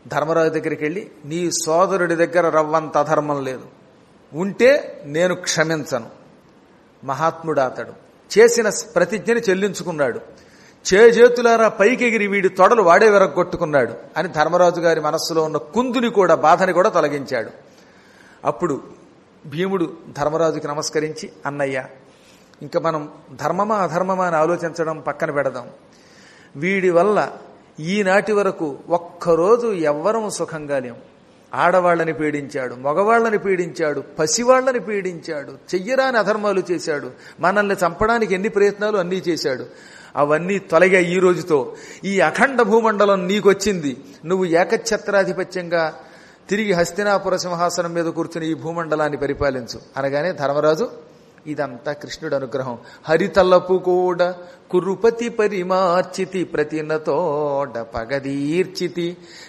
ధర్మరాజు దగ్గరికి వెళ్ళి నీ సోదరుడి దగ్గర రవ్వంత అధర్మం లేదు ఉంటే నేను క్షమించను మహాత్ముడు అతడు చేసిన ప్రతిజ్ఞని చెల్లించుకున్నాడు చేజేతులారా పైకెగిరి వీడి తొడలు వాడే విరగొట్టుకున్నాడు అని ధర్మరాజు గారి మనస్సులో ఉన్న కుందుని కూడా బాధని కూడా తొలగించాడు అప్పుడు భీముడు ధర్మరాజుకి నమస్కరించి అన్నయ్య ఇంకా మనం ధర్మమా అధర్మమా అని ఆలోచించడం పక్కన పెడదాం వీడి వల్ల ఈనాటి వరకు ఒక్కరోజు ఎవ్వరం సుఖంగా లేం ఆడవాళ్ళని పీడించాడు మగవాళ్ళని పీడించాడు పసివాళ్లని పీడించాడు చెయ్యరాని అధర్మాలు చేశాడు మనల్ని చంపడానికి ఎన్ని ప్రయత్నాలు అన్నీ చేశాడు అవన్నీ తొలగా ఈ రోజుతో ఈ అఖండ భూమండలం నీకొచ్చింది నువ్వు ఏకఛత్రాధిపత్యంగా తిరిగి హస్తినాపుర సింహాసనం మీద కూర్చుని ఈ భూమండలాన్ని పరిపాలించు అనగానే ధర్మరాజు ఇదంతా కృష్ణుడు అనుగ్రహం హరితల్లపు కూడా కురుపతి పరిమార్చితి ప్రతినతోడ పగదీర్చితి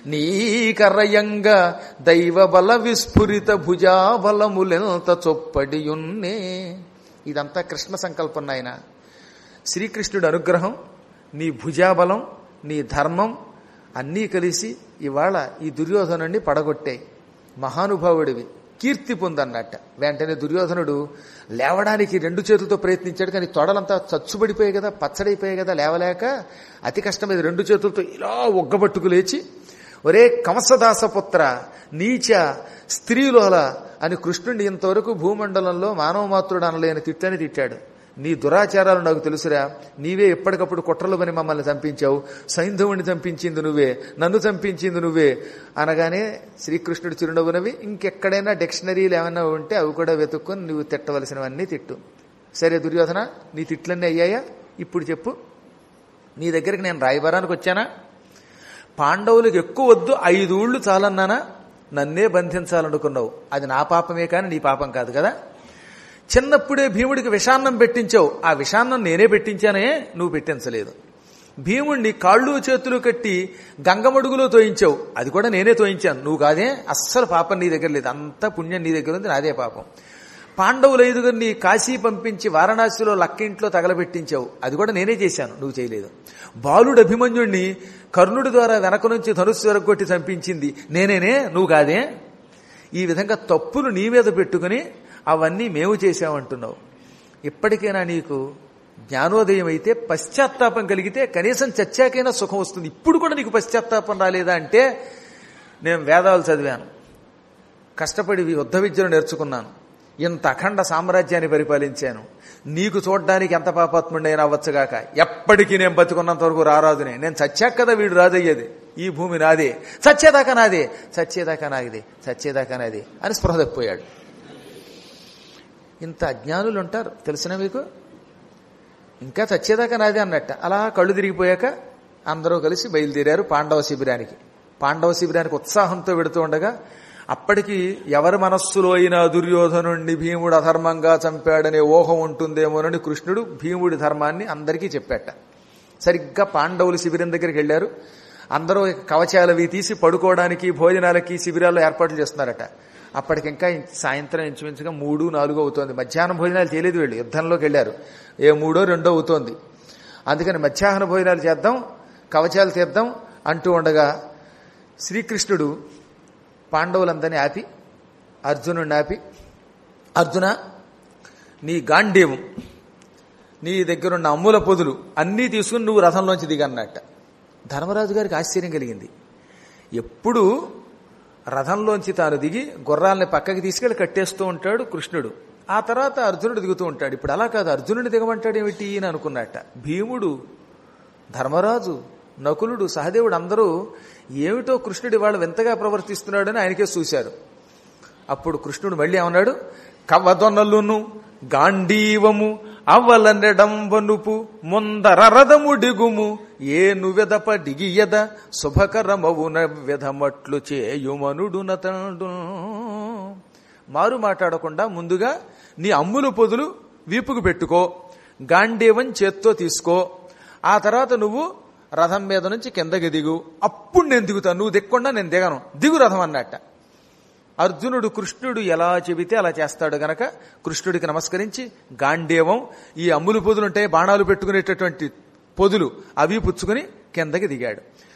నీకరయంగ దైవ బల విస్ఫురిత భుజాబలములెంత చొప్పడియున్నే ఇదంతా కృష్ణ సంకల్పం నాయన శ్రీకృష్ణుడి అనుగ్రహం నీ భుజాబలం నీ ధర్మం అన్నీ కలిసి ఇవాళ ఈ దుర్యోధనుడిని పడగొట్టాయి మహానుభావుడివి కీర్తి పొందన్నట్ట వెంటనే దుర్యోధనుడు లేవడానికి రెండు చేతులతో ప్రయత్నించాడు కానీ తొడలంతా చచ్చుబడిపోయాయి కదా పచ్చడైపోయాయి కదా లేవలేక అతి కష్టం మీద రెండు చేతులతో ఇలా ఒగ్గబట్టుకు లేచి ఒరే కంసదాసపుత్ర నీచ స్త్రీలోల అని కృష్ణుడిని ఇంతవరకు భూమండలంలో మానవ మాతృడు అనలేని తిట్టని తిట్టాడు నీ దురాచారాలు నాకు తెలుసురా నీవే ఎప్పటికప్పుడు కుట్రలు పని మమ్మల్ని చంపించావు సైంధవుని చంపించింది నువ్వే నన్ను చంపించింది నువ్వే అనగానే శ్రీకృష్ణుడు చిరునవ్వునవి ఇంకెక్కడైనా డిక్షనరీలు ఏమైనా ఉంటే అవి కూడా వెతుక్కొని నువ్వు తిట్టవలసినవన్నీ తిట్టు సరే దుర్యోధన నీ తిట్లన్నీ అయ్యాయా ఇప్పుడు చెప్పు నీ దగ్గరికి నేను రాయబారానికి వచ్చానా పాండవులకు ఎక్కువ వద్దు ఐదు ఊళ్ళు చాలన్నానా నన్నే బంధించాలనుకున్నావు అది నా పాపమే కానీ నీ పాపం కాదు కదా చిన్నప్పుడే భీముడికి విషాన్నం పెట్టించావు ఆ విషాన్నం నేనే పెట్టించానే నువ్వు పెట్టించలేదు భీముడిని కాళ్ళు చేతులు కట్టి గంగమడుగులో తోయించావు అది కూడా నేనే తోయించాను నువ్వు కాదే అస్సలు పాపం నీ దగ్గర లేదు అంతా పుణ్యం నీ దగ్గర ఉంది నాదే పాపం పాండవులు ఐదుగురిని కాశీ పంపించి వారణాసిలో లక్కింట్లో తగలబెట్టించావు అది కూడా నేనే చేశాను నువ్వు చేయలేదు బాలుడు అభిమన్యుణ్ణి కర్ణుడి ద్వారా వెనక నుంచి ధనుస్సు వెరగొట్టి చంపించింది నేనేనే నువ్వు కాదే ఈ విధంగా తప్పులు నీ మీద పెట్టుకుని అవన్నీ మేము చేశామంటున్నావు ఇప్పటికైనా నీకు జ్ఞానోదయం అయితే పశ్చాత్తాపం కలిగితే కనీసం చచ్చాకైనా సుఖం వస్తుంది ఇప్పుడు కూడా నీకు పశ్చాత్తాపం రాలేదా అంటే నేను వేదాలు చదివాను కష్టపడి యుద్ధ విద్యను నేర్చుకున్నాను ఇంత అఖండ సామ్రాజ్యాన్ని పరిపాలించాను నీకు చూడ్డానికి ఎంత పాపాత్ముడైనా అవ్వచ్చుగాక ఎప్పటికీ నేను బతుకున్నంత వరకు రారాదునే నేను చచ్చాక కదా వీడు రాదయ్యేది ఈ భూమి నాదే చచ్చేదాకా నాదే చచ్చేదాకా నాదే చచ్చేదాకా నాదే అని స్పృహ తప్పిపోయాడు ఇంత అజ్ఞానులు ఉంటారు తెలిసిన మీకు ఇంకా చచ్చేదాకా నాదే అన్నట్ట అలా కళ్ళు తిరిగిపోయాక అందరూ కలిసి బయలుదేరారు పాండవ శిబిరానికి పాండవ శిబిరానికి ఉత్సాహంతో వెడుతూ ఉండగా అప్పటికి ఎవరి మనస్సులో అయినా దుర్యోధనుణ్ణి భీముడు అధర్మంగా చంపాడనే ఊహం ఉంటుందేమోనని కృష్ణుడు భీముడి ధర్మాన్ని అందరికీ చెప్పాట సరిగ్గా పాండవులు శిబిరం దగ్గరికి వెళ్లారు అందరూ కవచాలవి తీసి పడుకోవడానికి భోజనాలకి శిబిరాల్లో ఏర్పాట్లు చేస్తున్నారట అప్పటికింకా సాయంత్రం ఇంచుమించుగా మూడు నాలుగు అవుతోంది మధ్యాహ్నం భోజనాలు చేయలేదు వీళ్ళు యుద్ధంలోకి వెళ్ళారు ఏ మూడో రెండో అవుతోంది అందుకని మధ్యాహ్న భోజనాలు చేద్దాం కవచాలు తీద్దాం అంటూ ఉండగా శ్రీకృష్ణుడు పాండవులందరినీ ఆపి అర్జునుడిని ఆపి అర్జున నీ గాంధీవం నీ దగ్గరున్న అమ్ముల పొదులు అన్నీ తీసుకుని నువ్వు రథంలోంచి దిగన్నట్ట ధర్మరాజు గారికి ఆశ్చర్యం కలిగింది ఎప్పుడు రథంలోంచి తాను దిగి గుర్రాలని పక్కకి తీసుకెళ్లి కట్టేస్తూ ఉంటాడు కృష్ణుడు ఆ తర్వాత అర్జునుడు దిగుతూ ఉంటాడు ఇప్పుడు అలా కాదు అర్జునుడు దిగమంటాడు ఏమిటి అని అనుకున్నట్ట భీముడు ధర్మరాజు నకులుడు సహదేవుడు అందరూ ఏమిటో కృష్ణుడు ఇవాళ వింతగా ప్రవర్తిస్తున్నాడని ఆయనకే చూశారు అప్పుడు కృష్ణుడు మళ్ళీ ఏమన్నాడు కవ్వదొన్నలును గాంధీవము అవలనెడంబనుపు ముందరరదము డిగుము ఏ నువెదప డిగియద శుభకరమవున విధమట్లు చేయుమనుడు నతండు మారు మాట్లాడకుండా ముందుగా నీ అమ్ములు పొదులు వీపుకు పెట్టుకో గాంధీవం చేత్తో తీసుకో ఆ తర్వాత నువ్వు రథం మీద నుంచి కిందకి దిగు అప్పుడు నేను దిగుతాను నువ్వు దిక్కుండా నేను దిగను దిగు రథం అన్నట్ట అర్జునుడు కృష్ణుడు ఎలా చెబితే అలా చేస్తాడు గనక కృష్ణుడికి నమస్కరించి గాంధేవం ఈ అమ్ములు పొదులుంటే బాణాలు పెట్టుకునేటటువంటి పొదులు అవి పుచ్చుకుని కిందకి దిగాడు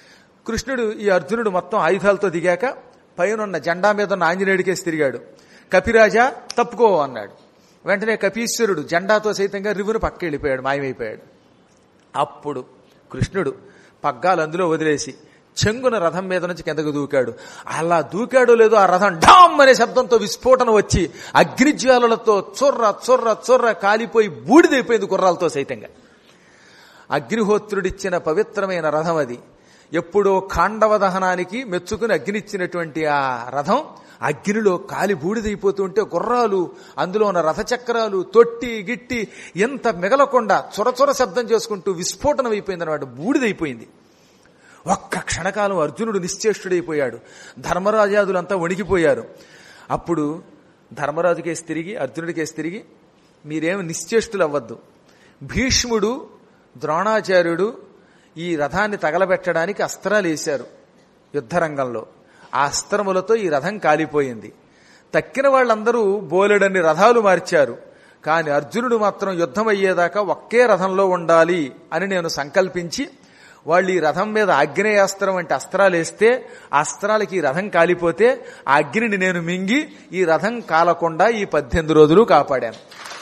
కృష్ణుడు ఈ అర్జునుడు మొత్తం ఆయుధాలతో దిగాక పైన జెండా మీద ఉన్న ఆంజనేయుడికేసి తిరిగాడు కపిరాజా తప్పుకో అన్నాడు వెంటనే కపీశ్వరుడు జెండాతో సైతంగా రివును పక్క వెళ్ళిపోయాడు మాయమైపోయాడు అప్పుడు కృష్ణుడు పగ్గాలు అందులో వదిలేసి చెంగున రథం మీద నుంచి కిందకు దూకాడు అలా దూకాడో లేదో ఆ రథం డామ్ అనే శబ్దంతో విస్ఫోటన వచ్చి అగ్నిజ్వాలలతో చొర్ర చొర్ర చొర్ర కాలిపోయి బూడిదైపోయింది గుర్రాలతో సైతంగా అగ్నిహోత్రుడిచ్చిన పవిత్రమైన రథం అది ఎప్పుడో ఖాండవ దహనానికి మెచ్చుకుని అగ్నిచ్చినటువంటి ఆ రథం అగ్నిలో కాలి బూడిదైపోతుంటే గుర్రాలు అందులో ఉన్న రథచక్రాలు తొట్టి గిట్టి ఎంత మిగలకుండా చొరచొర శబ్దం చేసుకుంటూ విస్ఫోటనం అయిపోయింది అనమాట బూడిదైపోయింది ఒక్క క్షణకాలం అర్జునుడు నిశ్చేష్టుడైపోయాడు ధర్మరాజాదులంతా వణికిపోయారు అప్పుడు ధర్మరాజుకేసి తిరిగి అర్జునుడికేసి తిరిగి మీరేమి నిశ్చేష్టులు అవ్వద్దు భీష్ముడు ద్రోణాచార్యుడు ఈ రథాన్ని తగలబెట్టడానికి అస్త్రాలు వేశారు యుద్ధరంగంలో ఆ అస్త్రములతో ఈ రథం కాలిపోయింది తక్కిన వాళ్ళందరూ బోలెడన్ని రథాలు మార్చారు కాని అర్జునుడు మాత్రం యుద్ధం అయ్యేదాకా ఒకే రథంలో ఉండాలి అని నేను సంకల్పించి వాళ్ళు ఈ రథం మీద ఆగ్నేయాస్త్రం వంటి అస్త్రాలు వేస్తే ఆ అస్త్రాలకి ఈ రథం కాలిపోతే ఆ అగ్నిని నేను మింగి ఈ రథం కాలకుండా ఈ పద్దెనిమిది రోజులు కాపాడాను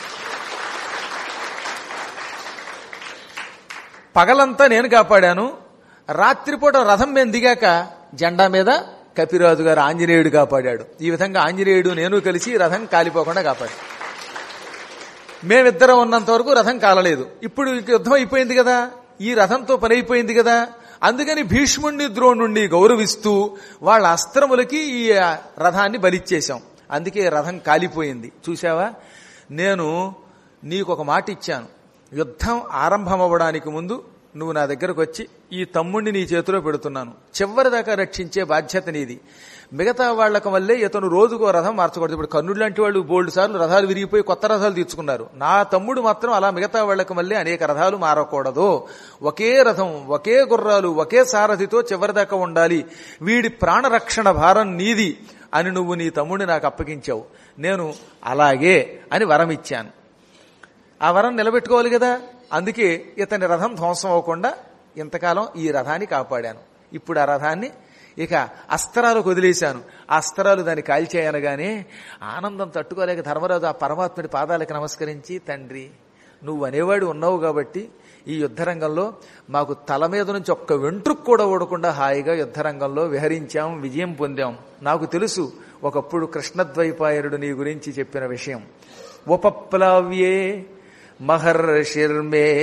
పగలంతా నేను కాపాడాను రాత్రిపూట రథం మీద దిగాక జెండా మీద కపిరాజు గారు ఆంజనేయుడు కాపాడాడు ఈ విధంగా ఆంజనేయుడు నేను కలిసి రథం కాలిపోకుండా కాపాడు మేమిద్దరం ఉన్నంత వరకు రథం కాలలేదు ఇప్పుడు ఇక యుద్ధం అయిపోయింది కదా ఈ రథంతో పని అయిపోయింది కదా అందుకని భీష్ముణ్ణి ద్రోణుణ్ణి గౌరవిస్తూ వాళ్ళ అస్త్రములకి ఈ రథాన్ని బలిచ్చేశాం అందుకే రథం కాలిపోయింది చూసావా నేను నీకు ఒక మాట ఇచ్చాను యుద్ధం ఆరంభం అవ్వడానికి ముందు నువ్వు నా దగ్గరకు వచ్చి ఈ తమ్ముణ్ణి నీ చేతిలో పెడుతున్నాను చివరిదాకా రక్షించే బాధ్యత నీది మిగతా వాళ్లకు వల్లే ఇతను రోజుకో రథం మార్చకూడదు ఇప్పుడు కర్ణుడు లాంటి వాళ్ళు బోల్డ్ సార్లు రథాలు విరిగిపోయి కొత్త రథాలు తీర్చుకున్నారు నా తమ్ముడు మాత్రం అలా మిగతా వాళ్లకు వల్లే అనేక రథాలు మారకూడదు ఒకే రథం ఒకే గుర్రాలు ఒకే సారథితో చివరిదాకా ఉండాలి వీడి ప్రాణరక్షణ భారం నీది అని నువ్వు నీ తమ్ముడిని నాకు అప్పగించావు నేను అలాగే అని వరం ఇచ్చాను ఆ వరం నిలబెట్టుకోవాలి కదా అందుకే ఇతని రథం ధ్వంసం అవ్వకుండా ఇంతకాలం ఈ రథాన్ని కాపాడాను ఇప్పుడు ఆ రథాన్ని ఇక అస్త్రాలకు వదిలేశాను ఆ అస్త్రాలు దాన్ని కాల్చేయనగానే ఆనందం తట్టుకోలేక ధర్మరాజు ఆ పరమాత్ముడి పాదాలకు నమస్కరించి తండ్రి నువ్వు అనేవాడు ఉన్నావు కాబట్టి ఈ యుద్ధరంగంలో మాకు తల మీద నుంచి ఒక్క వెంట్రుకు కూడా ఓడకుండా హాయిగా యుద్ధరంగంలో విహరించాం విజయం పొందాం నాకు తెలుసు ఒకప్పుడు కృష్ణద్వైపాయనుడు నీ గురించి చెప్పిన విషయం ఉపప్లావ్యే మహర్షిర్మే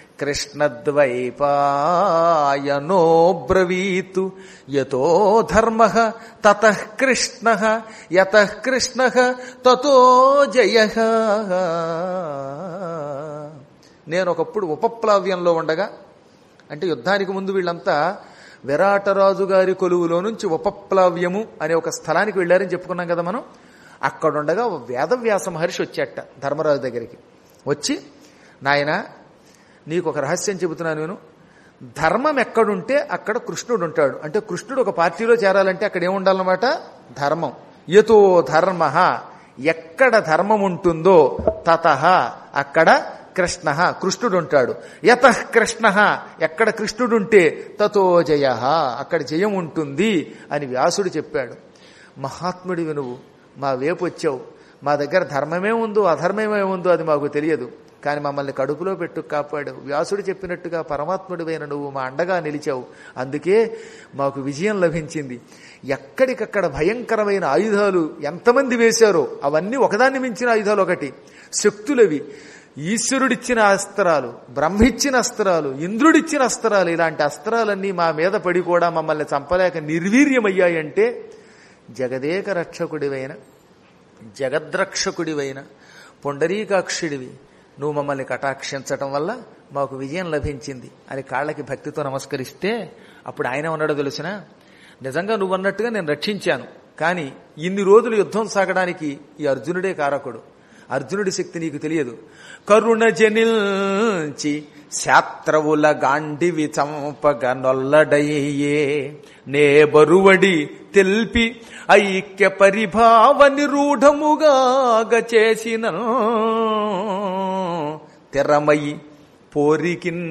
కృష్ణద్వైపాయనో బ్రవీతు యతో ధర్మ తత కృష్ణ యత కృష్ణ తతో జయ నేను ఒకప్పుడు ఉపప్లావ్యంలో ఉండగా అంటే యుద్ధానికి ముందు వీళ్ళంతా విరాటరాజు గారి కొలువులో నుంచి ఉపప్లావ్యము అనే ఒక స్థలానికి వెళ్ళారని చెప్పుకున్నాం కదా మనం అక్కడుండగా వేదవ్యాస మహర్షి వచ్చేట ధర్మరాజు దగ్గరికి వచ్చి నాయన నీకు ఒక రహస్యం చెబుతున్నాను నేను ధర్మం ఎక్కడుంటే అక్కడ కృష్ణుడు ఉంటాడు అంటే కృష్ణుడు ఒక పార్టీలో చేరాలంటే అక్కడ ఏముండాలన్నమాట ధర్మం యతో ధర్మ ఎక్కడ ధర్మం ఉంటుందో తత అక్కడ కృష్ణ కృష్ణుడు ఉంటాడు యత కృష్ణ ఎక్కడ కృష్ణుడుంటే తతో జయ అక్కడ జయం ఉంటుంది అని వ్యాసుడు చెప్పాడు మహాత్ముడివి నువ్వు మా వేపు వచ్చావు మా దగ్గర ధర్మమే ఉందో అధర్మమే ఉందో అది మాకు తెలియదు కానీ మమ్మల్ని కడుపులో పెట్టు కాపాడావు వ్యాసుడు చెప్పినట్టుగా పరమాత్ముడివైన నువ్వు మా అండగా నిలిచావు అందుకే మాకు విజయం లభించింది ఎక్కడికక్కడ భయంకరమైన ఆయుధాలు ఎంతమంది వేశారో అవన్నీ ఒకదాన్ని మించిన ఆయుధాలు ఒకటి శక్తులవి ఈశ్వరుడిచ్చిన అస్త్రాలు బ్రహ్మిచ్చిన అస్త్రాలు ఇంద్రుడిచ్చిన అస్త్రాలు ఇలాంటి అస్త్రాలన్నీ మా మీద పడి కూడా మమ్మల్ని చంపలేక నిర్వీర్యమయ్యాయంటే జగదేక రక్షకుడివైన జగద్రక్షకుడివైన పొండరీకాక్షుడివి నువ్వు మమ్మల్ని కటాక్షించటం వల్ల మాకు విజయం లభించింది అని కాళ్ళకి భక్తితో నమస్కరిస్తే అప్పుడు ఆయన ఉన్నాడో తెలిసిన నిజంగా నువ్వు అన్నట్టుగా నేను రక్షించాను కానీ ఇన్ని రోజులు యుద్ధం సాగడానికి ఈ అర్జునుడే కారకుడు అర్జునుడి శక్తి నీకు తెలియదు కరుణ జనిల్చి శాత్రవుల గాండివి చంపగ నొల్లడయ్యే నే బరువడి తెల్పి ఐక్య పరిభావ నిరూఢముగాగ చేసిన తెరమయి పోరికిన్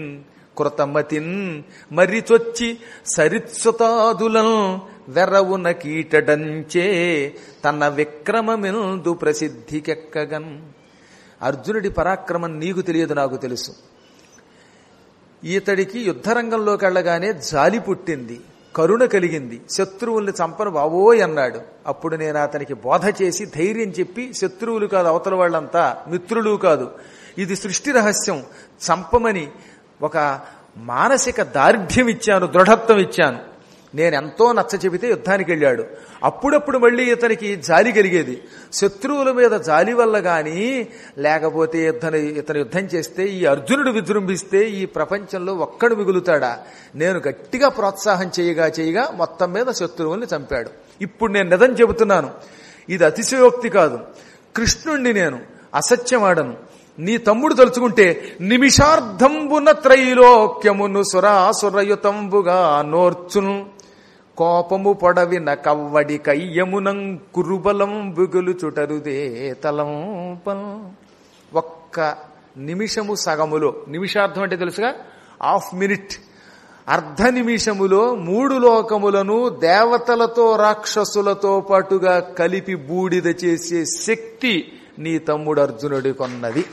కృతమతిన్ మరిచొచ్చి సరిత్సుతాదులం వెరవున కీటడంచే తన విక్రమమిందు ప్రసిద్ధికెక్కగన్ అర్జునుడి పరాక్రమం నీకు తెలియదు నాకు తెలుసు ఈతడికి యుద్ధరంగంలోకి వెళ్ళగానే జాలి పుట్టింది కరుణ కలిగింది శత్రువుల్ని చంపను బావోయ్ అన్నాడు అప్పుడు నేను అతనికి బోధ చేసి ధైర్యం చెప్పి శత్రువులు కాదు అవతల వాళ్ళంతా మిత్రులు కాదు ఇది సృష్టి రహస్యం చంపమని ఒక మానసిక దార్ఢ్యం ఇచ్చాను దృఢత్వం ఇచ్చాను నేను ఎంతో నచ్చ చెబితే యుద్ధానికి వెళ్ళాడు అప్పుడప్పుడు మళ్ళీ ఇతనికి జాలి కలిగేది శత్రువుల మీద జాలి వల్ల గాని లేకపోతే ఇతను ఇతను యుద్ధం చేస్తే ఈ అర్జునుడు విజృంభిస్తే ఈ ప్రపంచంలో ఒక్కడు మిగులుతాడా నేను గట్టిగా ప్రోత్సాహం చేయగా చేయగా మొత్తం మీద శత్రువుల్ని చంపాడు ఇప్పుడు నేను నిజం చెబుతున్నాను ఇది అతిశయోక్తి కాదు కృష్ణుణ్ణి నేను అసత్యమాడను నీ తమ్ముడు తలుచుకుంటే నిమిషార్ధంబున త్రైలోక్యమును సురాసురయుతంబుగా నోర్చును కోపము పొడవిన కవ్వడి కయ్యమునం కురుబలం బుగులు చుటరుదే తలంపం ఒక్క నిమిషము సగములో నిమిషార్థం అంటే తెలుసుగా హాఫ్ మినిట్ అర్ధ నిమిషములో మూడు లోకములను దేవతలతో రాక్షసులతో పాటుగా కలిపి బూడిద చేసే శక్తి నీ తమ్ముడు అర్జునుడి కొన్నది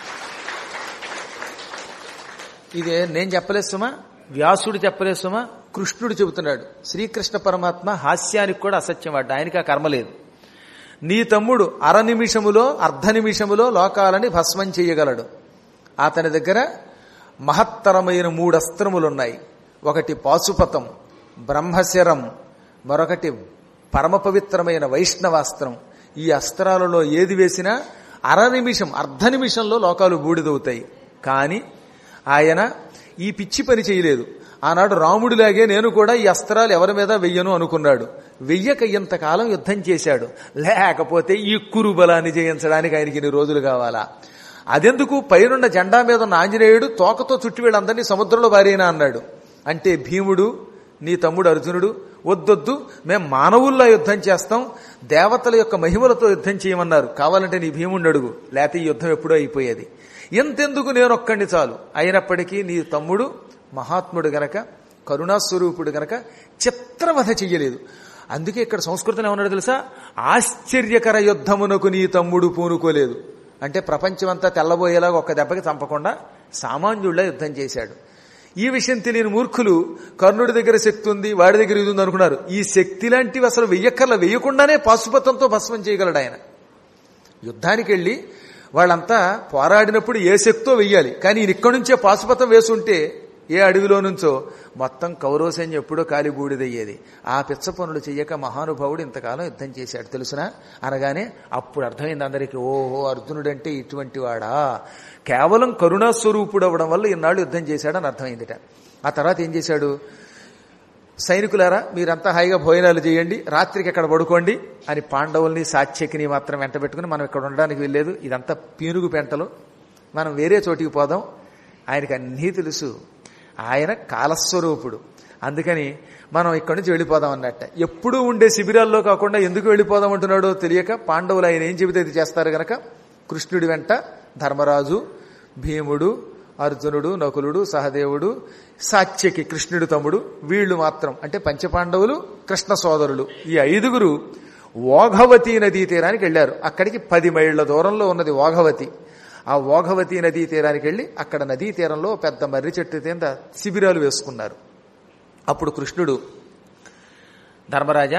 ఇదే నేను చెప్పలేదు సుమా వ్యాసుడు చెప్పలేదు సుమా కృష్ణుడు చెబుతున్నాడు శ్రీకృష్ణ పరమాత్మ హాస్యానికి కూడా అసత్యం వాడు ఆయనకి ఆ కర్మ లేదు నీ తమ్ముడు అర నిమిషములో అర్ధ నిమిషములో లోకాలని భస్మం చేయగలడు అతని దగ్గర మహత్తరమైన మూడు అస్త్రములున్నాయి ఒకటి పాశుపతం బ్రహ్మశరం మరొకటి పరమ పవిత్రమైన వైష్ణవాస్త్రం ఈ అస్త్రాలలో ఏది వేసినా అర నిమిషం అర్ధ నిమిషంలో లోకాలు బూడిదవుతాయి కానీ ఆయన ఈ పిచ్చి పని చేయలేదు ఆనాడు రాముడిలాగే నేను కూడా ఈ అస్త్రాలు ఎవరి మీద వెయ్యను అనుకున్నాడు వెయ్యక ఇంతకాలం యుద్ధం చేశాడు లేకపోతే ఈ కురు బలాన్ని జయించడానికి ఆయనకి ఇన్ని రోజులు కావాలా అదెందుకు పైనున్న జెండా మీద ఉన్న ఆంజనేయుడు తోకతో చుట్టి వీళ్ళందరినీ సముద్రంలో బారేనా అన్నాడు అంటే భీముడు నీ తమ్ముడు అర్జునుడు వద్దొద్దు మేం మానవుల్లా యుద్ధం చేస్తాం దేవతల యొక్క మహిమలతో యుద్ధం చేయమన్నారు కావాలంటే నీ భీముడిని అడుగు లేకపోతే ఈ యుద్ధం ఎప్పుడో అయిపోయేది ఎంతెందుకు నేనొక్కండి చాలు అయినప్పటికీ నీ తమ్ముడు మహాత్ముడు గనక కరుణాస్వరూపుడు గనక చిత్రవధ చెయ్యలేదు అందుకే ఇక్కడ సంస్కృతం ఏమన్నాడు తెలుసా ఆశ్చర్యకర యుద్ధమునకు నీ తమ్ముడు పూనుకోలేదు అంటే ప్రపంచమంతా తెల్లబోయేలాగా ఒక్క దెబ్బకి చంపకుండా సామాన్యుళ్ళ యుద్ధం చేశాడు ఈ విషయం తెలియని మూర్ఖులు కర్ణుడి దగ్గర శక్తి ఉంది వాడి దగ్గర ఇది ఉంది అనుకున్నారు ఈ శక్తి లాంటివి అసలు వెయ్యక్కర్ల వేయకుండానే పాశుపతంతో భస్మం చేయగలడు ఆయన యుద్ధానికి వెళ్ళి వాళ్ళంతా పోరాడినప్పుడు ఏ శక్తో వెయ్యాలి కానీ ఈయన ఇక్కడి నుంచే పాశుపతం వేసుంటే ఏ అడవిలో నుంచో మొత్తం కౌరవసైన్యం ఎప్పుడో కాలి బూడిదయ్యేది ఆ పిచ్చ పనులు చెయ్యక మహానుభావుడు ఇంతకాలం యుద్ధం చేశాడు తెలుసునా అనగానే అప్పుడు అర్థమైంది అందరికీ ఓహో అర్జునుడంటే ఇటువంటి వాడా కేవలం కరుణాస్వరూపుడు అవ్వడం వల్ల ఇన్నాళ్ళు యుద్ధం చేశాడని అర్థమైందిట ఆ తర్వాత ఏం చేశాడు సైనికులారా మీరంతా హాయిగా భోజనాలు చేయండి రాత్రికి ఎక్కడ పడుకోండి అని పాండవుల్ని సాత్యకిని మాత్రం వెంట పెట్టుకుని మనం ఇక్కడ ఉండడానికి వెళ్ళలేదు ఇదంతా పీనుగు పెంటలు మనం వేరే చోటికి పోదాం ఆయనకి అన్నీ తెలుసు ఆయన కాలస్వరూపుడు అందుకని మనం ఇక్కడి నుంచి వెళ్ళిపోదాం అన్నట్ట ఎప్పుడూ ఉండే శిబిరాల్లో కాకుండా ఎందుకు వెళ్ళిపోదాం అంటున్నాడో తెలియక పాండవులు ఆయన ఏం చెబితే ఇది చేస్తారు గనక కృష్ణుడి వెంట ధర్మరాజు భీముడు అర్జునుడు నకులుడు సహదేవుడు సాత్యకి కృష్ణుడి తమ్ముడు వీళ్ళు మాత్రం అంటే పంచపాండవులు కృష్ణ సోదరులు ఈ ఐదుగురు ఓఘవతి నదీ తీరానికి వెళ్లారు అక్కడికి పది మైళ్ల దూరంలో ఉన్నది ఓఘవతి ఆ ఓఘవతి నదీ తీరానికి వెళ్లి అక్కడ నదీ తీరంలో పెద్ద మర్రి చెట్టు కింద శిబిరాలు వేసుకున్నారు అప్పుడు కృష్ణుడు ధర్మరాజా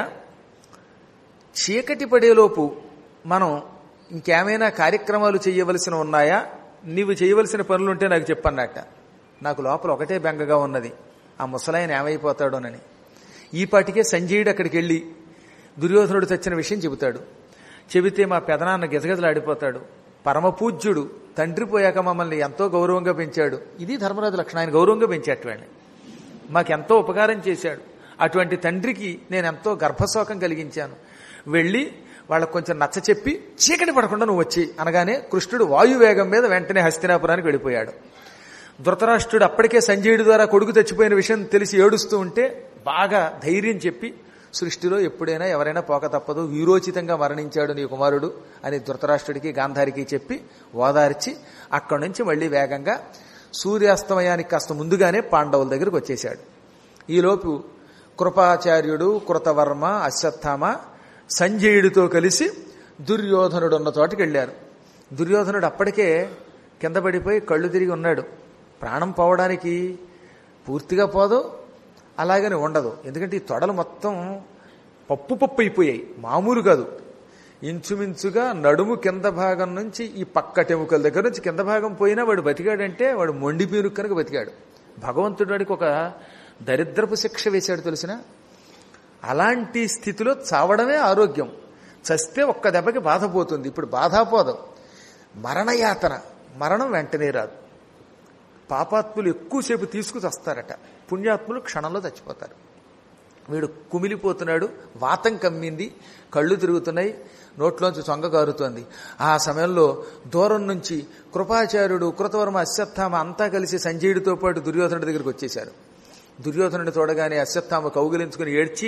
చీకటి పడేలోపు మనం ఇంకేమైనా కార్యక్రమాలు చేయవలసిన ఉన్నాయా నీవు చేయవలసిన పనులుంటే నాకు చెప్పన్నట్ట నాకు లోపల ఒకటే బెంగగా ఉన్నది ఆ ముసలాయన ఏమైపోతాడోనని ఈ పాటికే సంజయుడు అక్కడికి వెళ్ళి దుర్యోధనుడు చచ్చిన విషయం చెబుతాడు చెబితే మా పెదనాన్న గిజగజలాడిపోతాడు పరమపూజ్యుడు తండ్రి పోయాక మమ్మల్ని ఎంతో గౌరవంగా పెంచాడు ఇది ధర్మరాజు లక్షణం ఆయన గౌరవంగా పెంచేటవాడిని మాకెంతో ఉపకారం చేశాడు అటువంటి తండ్రికి నేను ఎంతో గర్భశోకం కలిగించాను వెళ్ళి వాళ్ళకు కొంచెం నచ్చ చెప్పి చీకటి పడకుండా నువ్వు వచ్చి అనగానే కృష్ణుడు వాయువేగం మీద వెంటనే హస్తినాపురానికి వెళ్ళిపోయాడు ధృతరాష్ట్రుడు అప్పటికే సంజయుడి ద్వారా కొడుకు తెచ్చిపోయిన విషయం తెలిసి ఏడుస్తూ ఉంటే బాగా ధైర్యం చెప్పి సృష్టిలో ఎప్పుడైనా ఎవరైనా పోక తప్పదు వీరోచితంగా మరణించాడు నీ కుమారుడు అని ధృతరాష్ట్రుడికి గాంధారికి చెప్పి ఓదార్చి అక్కడి నుంచి మళ్ళీ వేగంగా సూర్యాస్తమయానికి కాస్త ముందుగానే పాండవుల దగ్గరికి వచ్చేశాడు ఈలోపు కృపాచార్యుడు కృతవర్మ అశ్వత్థామ సంజయుడితో కలిసి దుర్యోధనుడు ఉన్న చోటికి వెళ్ళారు దుర్యోధనుడు అప్పటికే కింద పడిపోయి కళ్ళు తిరిగి ఉన్నాడు ప్రాణం పోవడానికి పూర్తిగా పోదు అలాగని ఉండదు ఎందుకంటే ఈ తొడలు మొత్తం పప్పు పప్పు అయిపోయాయి మామూలు కాదు ఇంచుమించుగా నడుము కింద భాగం నుంచి ఈ పక్కటెముకల దగ్గర నుంచి కింద భాగం పోయినా వాడు బతికాడంటే వాడు మొండి పీరు కనుక బతికాడు భగవంతుడు వాడికి ఒక దరిద్రపు శిక్ష వేశాడు తెలిసిన అలాంటి స్థితిలో చావడమే ఆరోగ్యం చస్తే ఒక్క దెబ్బకి బాధపోతుంది ఇప్పుడు బాధ పోదు మరణయాతన మరణం వెంటనే రాదు పాపాత్ములు ఎక్కువసేపు తీసుకు చస్తారట పుణ్యాత్ములు క్షణంలో చచ్చిపోతారు వీడు కుమిలిపోతున్నాడు వాతం కమ్మింది కళ్ళు తిరుగుతున్నాయి నోట్లోంచి చొంగ కారుతోంది ఆ సమయంలో దూరం నుంచి కృపాచార్యుడు కృతవర్మ అశ్వత్థామ అంతా కలిసి సంజయుడితో పాటు దుర్యోధనుడి దగ్గరికి వచ్చేశారు దుర్యోధనుడి చూడగానే అశ్వత్థామ కౌగిలించుకుని ఏడ్చి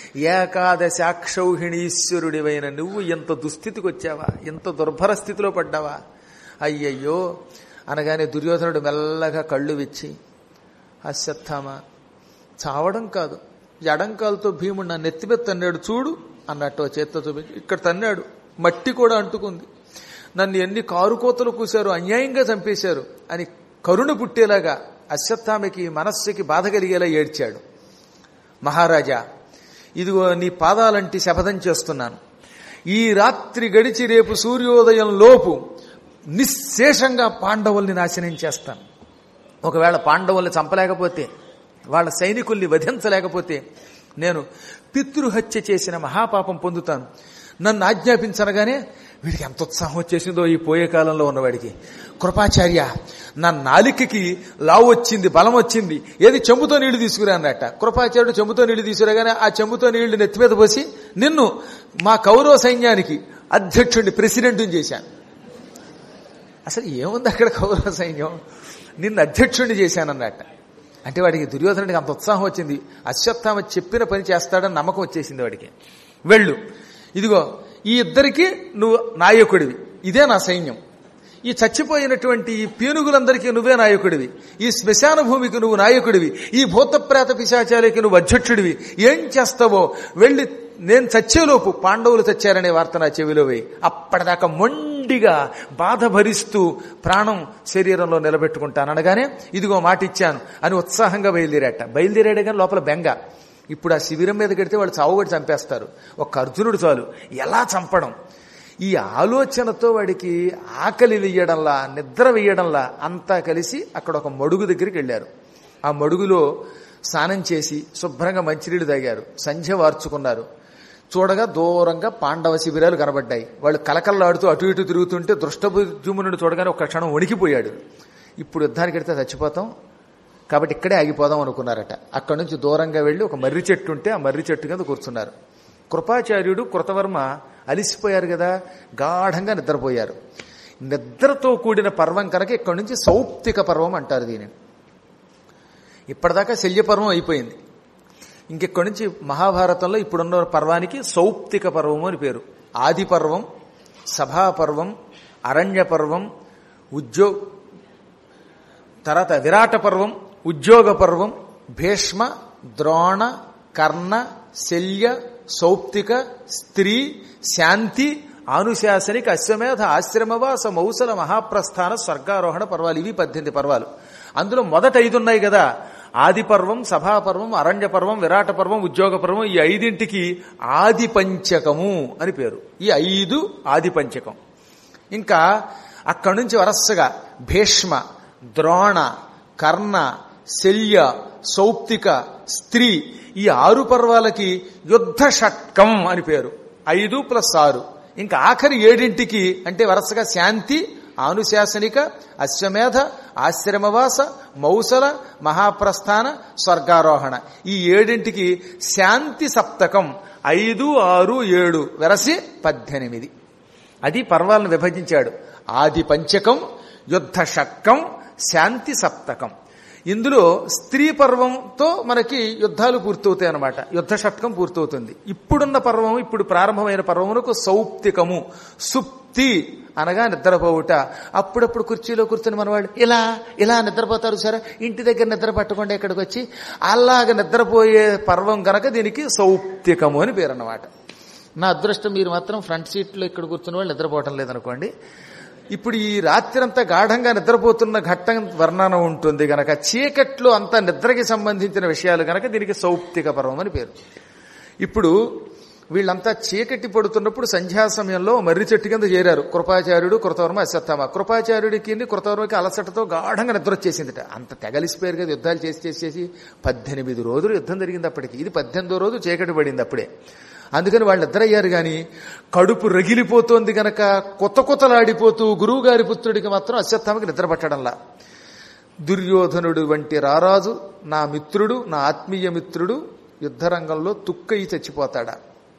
ఏకాదశాక్షౌహిణీశ్వరుడివైన నువ్వు ఎంత దుస్థితికి వచ్చావా ఎంత దుర్భర స్థితిలో పడ్డావా అయ్యయ్యో అనగానే దుర్యోధనుడు మెల్లగా కళ్ళు విచ్చి అశ్వత్థామ చావడం కాదు ఎడంకాలతో భీముడు నా నెత్తిమీద తన్నాడు చూడు అన్నట్టు ఆ చేత్తో చూపించి ఇక్కడ తన్నాడు మట్టి కూడా అంటుకుంది నన్ను ఎన్ని కారుకోతలు కూశారు అన్యాయంగా చంపేశారు అని కరుణ పుట్టేలాగా అశ్వత్థామకి మనస్సుకి బాధ కలిగేలా ఏడ్చాడు మహారాజా ఇదిగో నీ పాదాలంటి శపథం చేస్తున్నాను ఈ రాత్రి గడిచి రేపు సూర్యోదయం లోపు నిశ్శేషంగా పాండవుల్ని నాశనం చేస్తాను ఒకవేళ పాండవుల్ని చంపలేకపోతే వాళ్ళ సైనికుల్ని వధించలేకపోతే నేను పితృహత్య చేసిన మహాపాపం పొందుతాను నన్ను ఆజ్ఞాపించనగానే వీడికి ఎంత ఉత్సాహం వచ్చేసిందో ఈ పోయే కాలంలో ఉన్నవాడికి కృపాచార్య నా నాలికకి లావు వచ్చింది బలం వచ్చింది ఏది చెంబుతో నీళ్లు తీసుకురా అన్నట్ట కృపాచార్యుడు చెంబుతో నీళ్లు తీసుకురాగానే ఆ చెంబుతో నీళ్లు నెత్తి మీద పోసి నిన్ను మా కౌరవ సైన్యానికి అధ్యక్షుడిని ప్రెసిడెంట్ని చేశాను అసలు ఏముంది అక్కడ కౌరవ సైన్యం నిన్ను అధ్యక్షుడిని చేశానన్నట్ట అంటే వాడికి దుర్యోధనుడికి అంత ఉత్సాహం వచ్చింది అశ్వత్థామ చెప్పిన పని చేస్తాడని నమ్మకం వచ్చేసింది వాడికి వెళ్ళు ఇదిగో ఈ ఇద్దరికి నువ్వు నాయకుడివి ఇదే నా సైన్యం ఈ చచ్చిపోయినటువంటి ఈ పీనుగులందరికీ నువ్వే నాయకుడివి ఈ శ్మశాన భూమికి నువ్వు నాయకుడివి ఈ భూతప్రేత పిశాచాలకి నువ్వు అధ్యక్షుడివి ఏం చేస్తావో వెళ్ళి నేను చచ్చేలోపు పాండవులు చచ్చారనే వార్త నా చెవిలో వేయి అప్పటిదాకా మొండిగా బాధ భరిస్తూ ప్రాణం శరీరంలో నిలబెట్టుకుంటాను అనగానే ఇదిగో మాట ఇచ్చాను అని ఉత్సాహంగా బయలుదేరాట బయలుదేరాడే కానీ లోపల బెంగ ఇప్పుడు ఆ శిబిరం మీద కడితే వాళ్ళు చావుగడి చంపేస్తారు ఒక అర్జునుడు చాలు ఎలా చంపడం ఈ ఆలోచనతో వాడికి ఆకలి వెయ్యడంలా నిద్ర వెయ్యడంలా అంతా కలిసి అక్కడ ఒక మడుగు దగ్గరికి వెళ్ళారు ఆ మడుగులో స్నానం చేసి శుభ్రంగా మంచినీళ్ళు తాగారు సంధ్య వార్చుకున్నారు చూడగా దూరంగా పాండవ శిబిరాలు కనబడ్డాయి వాళ్ళు కలకల్లాడుతూ అటు ఇటు తిరుగుతుంటే దృష్టభుజుమునుడు చూడగానే ఒక క్షణం వణికిపోయాడు ఇప్పుడు యుద్ధానికి వెడితే చచ్చిపోతాం కాబట్టి ఇక్కడే ఆగిపోదాం అనుకున్నారట అక్కడి నుంచి దూరంగా వెళ్ళి ఒక మర్రి చెట్టు ఉంటే ఆ మర్రి చెట్టు కింద కూర్చున్నారు కృపాచార్యుడు కృతవర్మ అలిసిపోయారు కదా గాఢంగా నిద్రపోయారు నిద్రతో కూడిన పర్వం కనుక ఇక్కడి నుంచి సౌప్తిక పర్వం అంటారు దీనిని ఇప్పటిదాకా శల్యపర్వం అయిపోయింది ఇంకెక్కడి నుంచి మహాభారతంలో ఇప్పుడున్న పర్వానికి సౌప్తిక పర్వము అని పేరు ఆది పర్వం సభాపర్వం అరణ్య పర్వం ఉద్యో తర్వాత విరాట పర్వం ఉద్యోగ పర్వం భీష్మ ద్రోణ కర్ణ శల్య సౌప్తిక స్త్రీ శాంతి ఆనుశాసనిక అశ్వమేధ ఆశ్రమవాస మౌసల మహాప్రస్థాన స్వర్గారోహణ పర్వాలు ఇవి పద్దెనిమిది పర్వాలు అందులో మొదట ఐదు ఉన్నాయి కదా ఆది పర్వం సభాపర్వం అరణ్య పర్వం విరాట పర్వం ఉద్యోగ పర్వం ఈ ఐదింటికి ఆది పంచకము అని పేరు ఈ ఐదు ఆది పంచకం ఇంకా అక్కడి నుంచి వరసగా భీష్మ ద్రోణ కర్ణ శల్య సౌప్తిక స్త్రీ ఈ ఆరు పర్వాలకి యుద్ధ షట్కం అని పేరు ఐదు ప్లస్ ఆరు ఇంకా ఆఖరి ఏడింటికి అంటే వరుసగా శాంతి ఆనుశాసనిక అశ్వమేధ ఆశ్రమవాస మౌసల మహాప్రస్థాన స్వర్గారోహణ ఈ ఏడింటికి శాంతి సప్తకం ఐదు ఆరు ఏడు వెరసి పద్దెనిమిది అది పర్వాలను విభజించాడు ఆది పంచకం యుద్ధ షట్కం శాంతి సప్తకం ఇందులో స్త్రీ పర్వంతో మనకి యుద్ధాలు పూర్తవుతాయి అనమాట యుద్ధ షట్కం పూర్తవుతుంది ఇప్పుడున్న పర్వం ఇప్పుడు ప్రారంభమైన పర్వమునకు సౌప్తికము సుప్తి సుషుప్తి అనగా నిద్రపోవుట అప్పుడప్పుడు కుర్చీలో కూర్చుని మనవాళ్ళు ఇలా ఇలా నిద్రపోతారు సరే ఇంటి దగ్గర నిద్ర పట్టకుండా ఇక్కడికి వచ్చి అలాగ నిద్రపోయే పర్వం గనక దీనికి సౌప్తికము అని పేరు అన్నమాట నా అదృష్టం మీరు మాత్రం ఫ్రంట్ సీట్లో ఇక్కడ కూర్చున్న వాళ్ళు నిద్రపోవటం లేదనుకోండి ఇప్పుడు ఈ రాత్రంతా గాఢంగా నిద్రపోతున్న ఘట్టం వర్ణన ఉంటుంది గనక చీకట్లో అంతా నిద్రకి సంబంధించిన విషయాలు గనక దీనికి సౌప్తిక పర్వం అని పేరు ఇప్పుడు వీళ్ళంతా చీకటి పడుతున్నప్పుడు సంధ్యా సమయంలో మర్రి చెట్టు కింద చేరారు కృపాచార్యుడు కృతవర్మ అశ్వత్థామ కృపాచార్యుడికి కృతవర్మకి అలసటతో గాఢంగా నిద్ర వచ్చేసిందిట అంత తెగలిసిపోయారు కదా యుద్ధాలు చేసి చేసి చేసి పద్దెనిమిది రోజులు యుద్ధం జరిగింది అప్పటికి ఇది పద్దెనిమిదో రోజు చీకటి పడింది అప్పుడే అందుకని వాళ్ళు నిద్రయ్యారు గాని కడుపు రగిలిపోతోంది గనక కొత్త కొత్తలాడిపోతూ గురువుగారి పుత్రుడికి మాత్రం అశ్వత్థామకి నిద్ర పట్టడంలా దుర్యోధనుడు వంటి రారాజు నా మిత్రుడు నా ఆత్మీయ మిత్రుడు యుద్ధరంగంలో తుక్కయి చచ్చిపోతాడా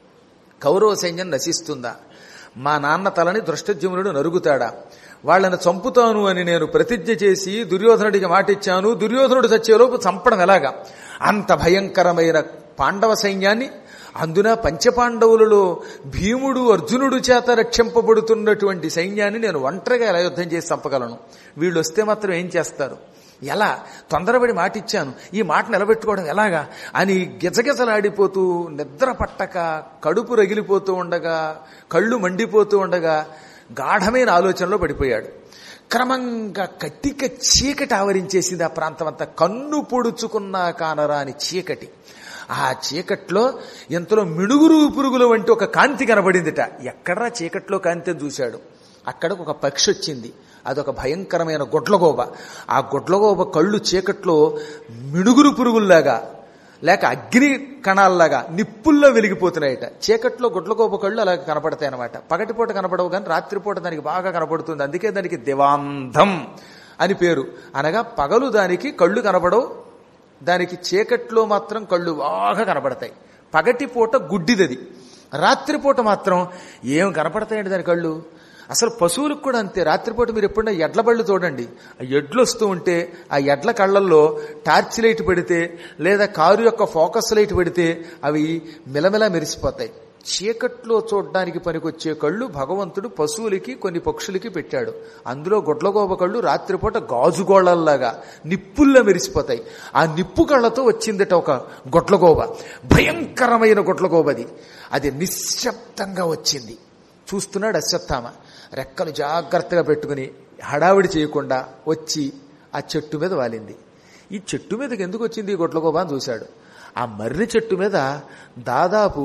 కౌరవ సైన్యం నశిస్తుందా మా నాన్న తలని దృష్టజ్యుమ్నుడు నరుగుతాడా వాళ్ళని చంపుతాను అని నేను ప్రతిజ్ఞ చేసి దుర్యోధనుడికి మాటిచ్చాను దుర్యోధనుడు చచ్చేలోపు చంపడం ఎలాగా అంత భయంకరమైన పాండవ సైన్యాన్ని అందున పంచపాండవులలో భీముడు అర్జునుడు చేత రక్షింపబడుతున్నటువంటి సైన్యాన్ని నేను ఒంటరిగా ఎలా యుద్ధం చేసి చంపగలను వీళ్ళు వస్తే మాత్రం ఏం చేస్తారు ఎలా తొందరపడి మాట ఇచ్చాను ఈ మాట నిలబెట్టుకోవడం ఎలాగా అని గిజగిజలాడిపోతూ నిద్ర పట్టక కడుపు రగిలిపోతూ ఉండగా కళ్ళు మండిపోతూ ఉండగా గాఢమైన ఆలోచనలో పడిపోయాడు క్రమంగా కట్టిక చీకటి ఆవరించేసింది ఆ ప్రాంతం అంతా కన్ను పొడుచుకున్నా కానరాని చీకటి ఆ చీకట్లో ఎంతలో మిడుగురు పురుగుల వంటి ఒక కాంతి కనబడిందిట ఎక్కడరా చీకట్లో కాంతి అని చూశాడు అక్కడికి ఒక పక్షి వచ్చింది అదొక భయంకరమైన గొడ్లగోబ ఆ గొడ్లగోబ కళ్ళు చీకట్లో మిడుగురు పురుగుల్లాగా లేక అగ్ని కణాల్లాగా నిప్పుల్లో వెలిగిపోతున్నాయట చీకట్లో గుడ్లగోప కళ్ళు అలాగ కనపడతాయి అనమాట పగటిపూట కనపడవు కానీ రాత్రిపూట దానికి బాగా కనపడుతుంది అందుకే దానికి దివాంధం అని పేరు అనగా పగలు దానికి కళ్ళు కనపడవు దానికి చీకట్లో మాత్రం కళ్ళు బాగా కనపడతాయి పగటిపూట గుడ్డిదది రాత్రిపూట మాత్రం ఏం కనపడతాయండి దాని కళ్ళు అసలు పశువులకు కూడా అంతే రాత్రిపూట మీరు ఎప్పుడైనా ఎడ్ల బళ్ళు చూడండి ఆ ఎడ్లు వస్తూ ఉంటే ఆ ఎడ్ల కళ్ళల్లో టార్చ్ లైట్ పెడితే లేదా కారు యొక్క ఫోకస్ లైట్ పెడితే అవి మిలమిలా మెరిసిపోతాయి చీకట్లో చూడడానికి పనికొచ్చే కళ్ళు భగవంతుడు పశువులకి కొన్ని పక్షులకి పెట్టాడు అందులో గొడ్లగోబ కళ్ళు రాత్రిపూట గాజుగోళ్లలాగా నిప్పుల్లో మెరిసిపోతాయి ఆ నిప్పు కళ్ళతో వచ్చిందట ఒక గొడ్లగోబ భయంకరమైన గొడ్లగోబది అది నిశ్శబ్దంగా వచ్చింది చూస్తున్నాడు అశ్వత్థామ రెక్కలు జాగ్రత్తగా పెట్టుకుని హడావిడి చేయకుండా వచ్చి ఆ చెట్టు మీద వాలింది ఈ చెట్టు మీదకి ఎందుకు వచ్చింది ఈ గొడ్లగోబా అని చూశాడు ఆ మర్రి చెట్టు మీద దాదాపు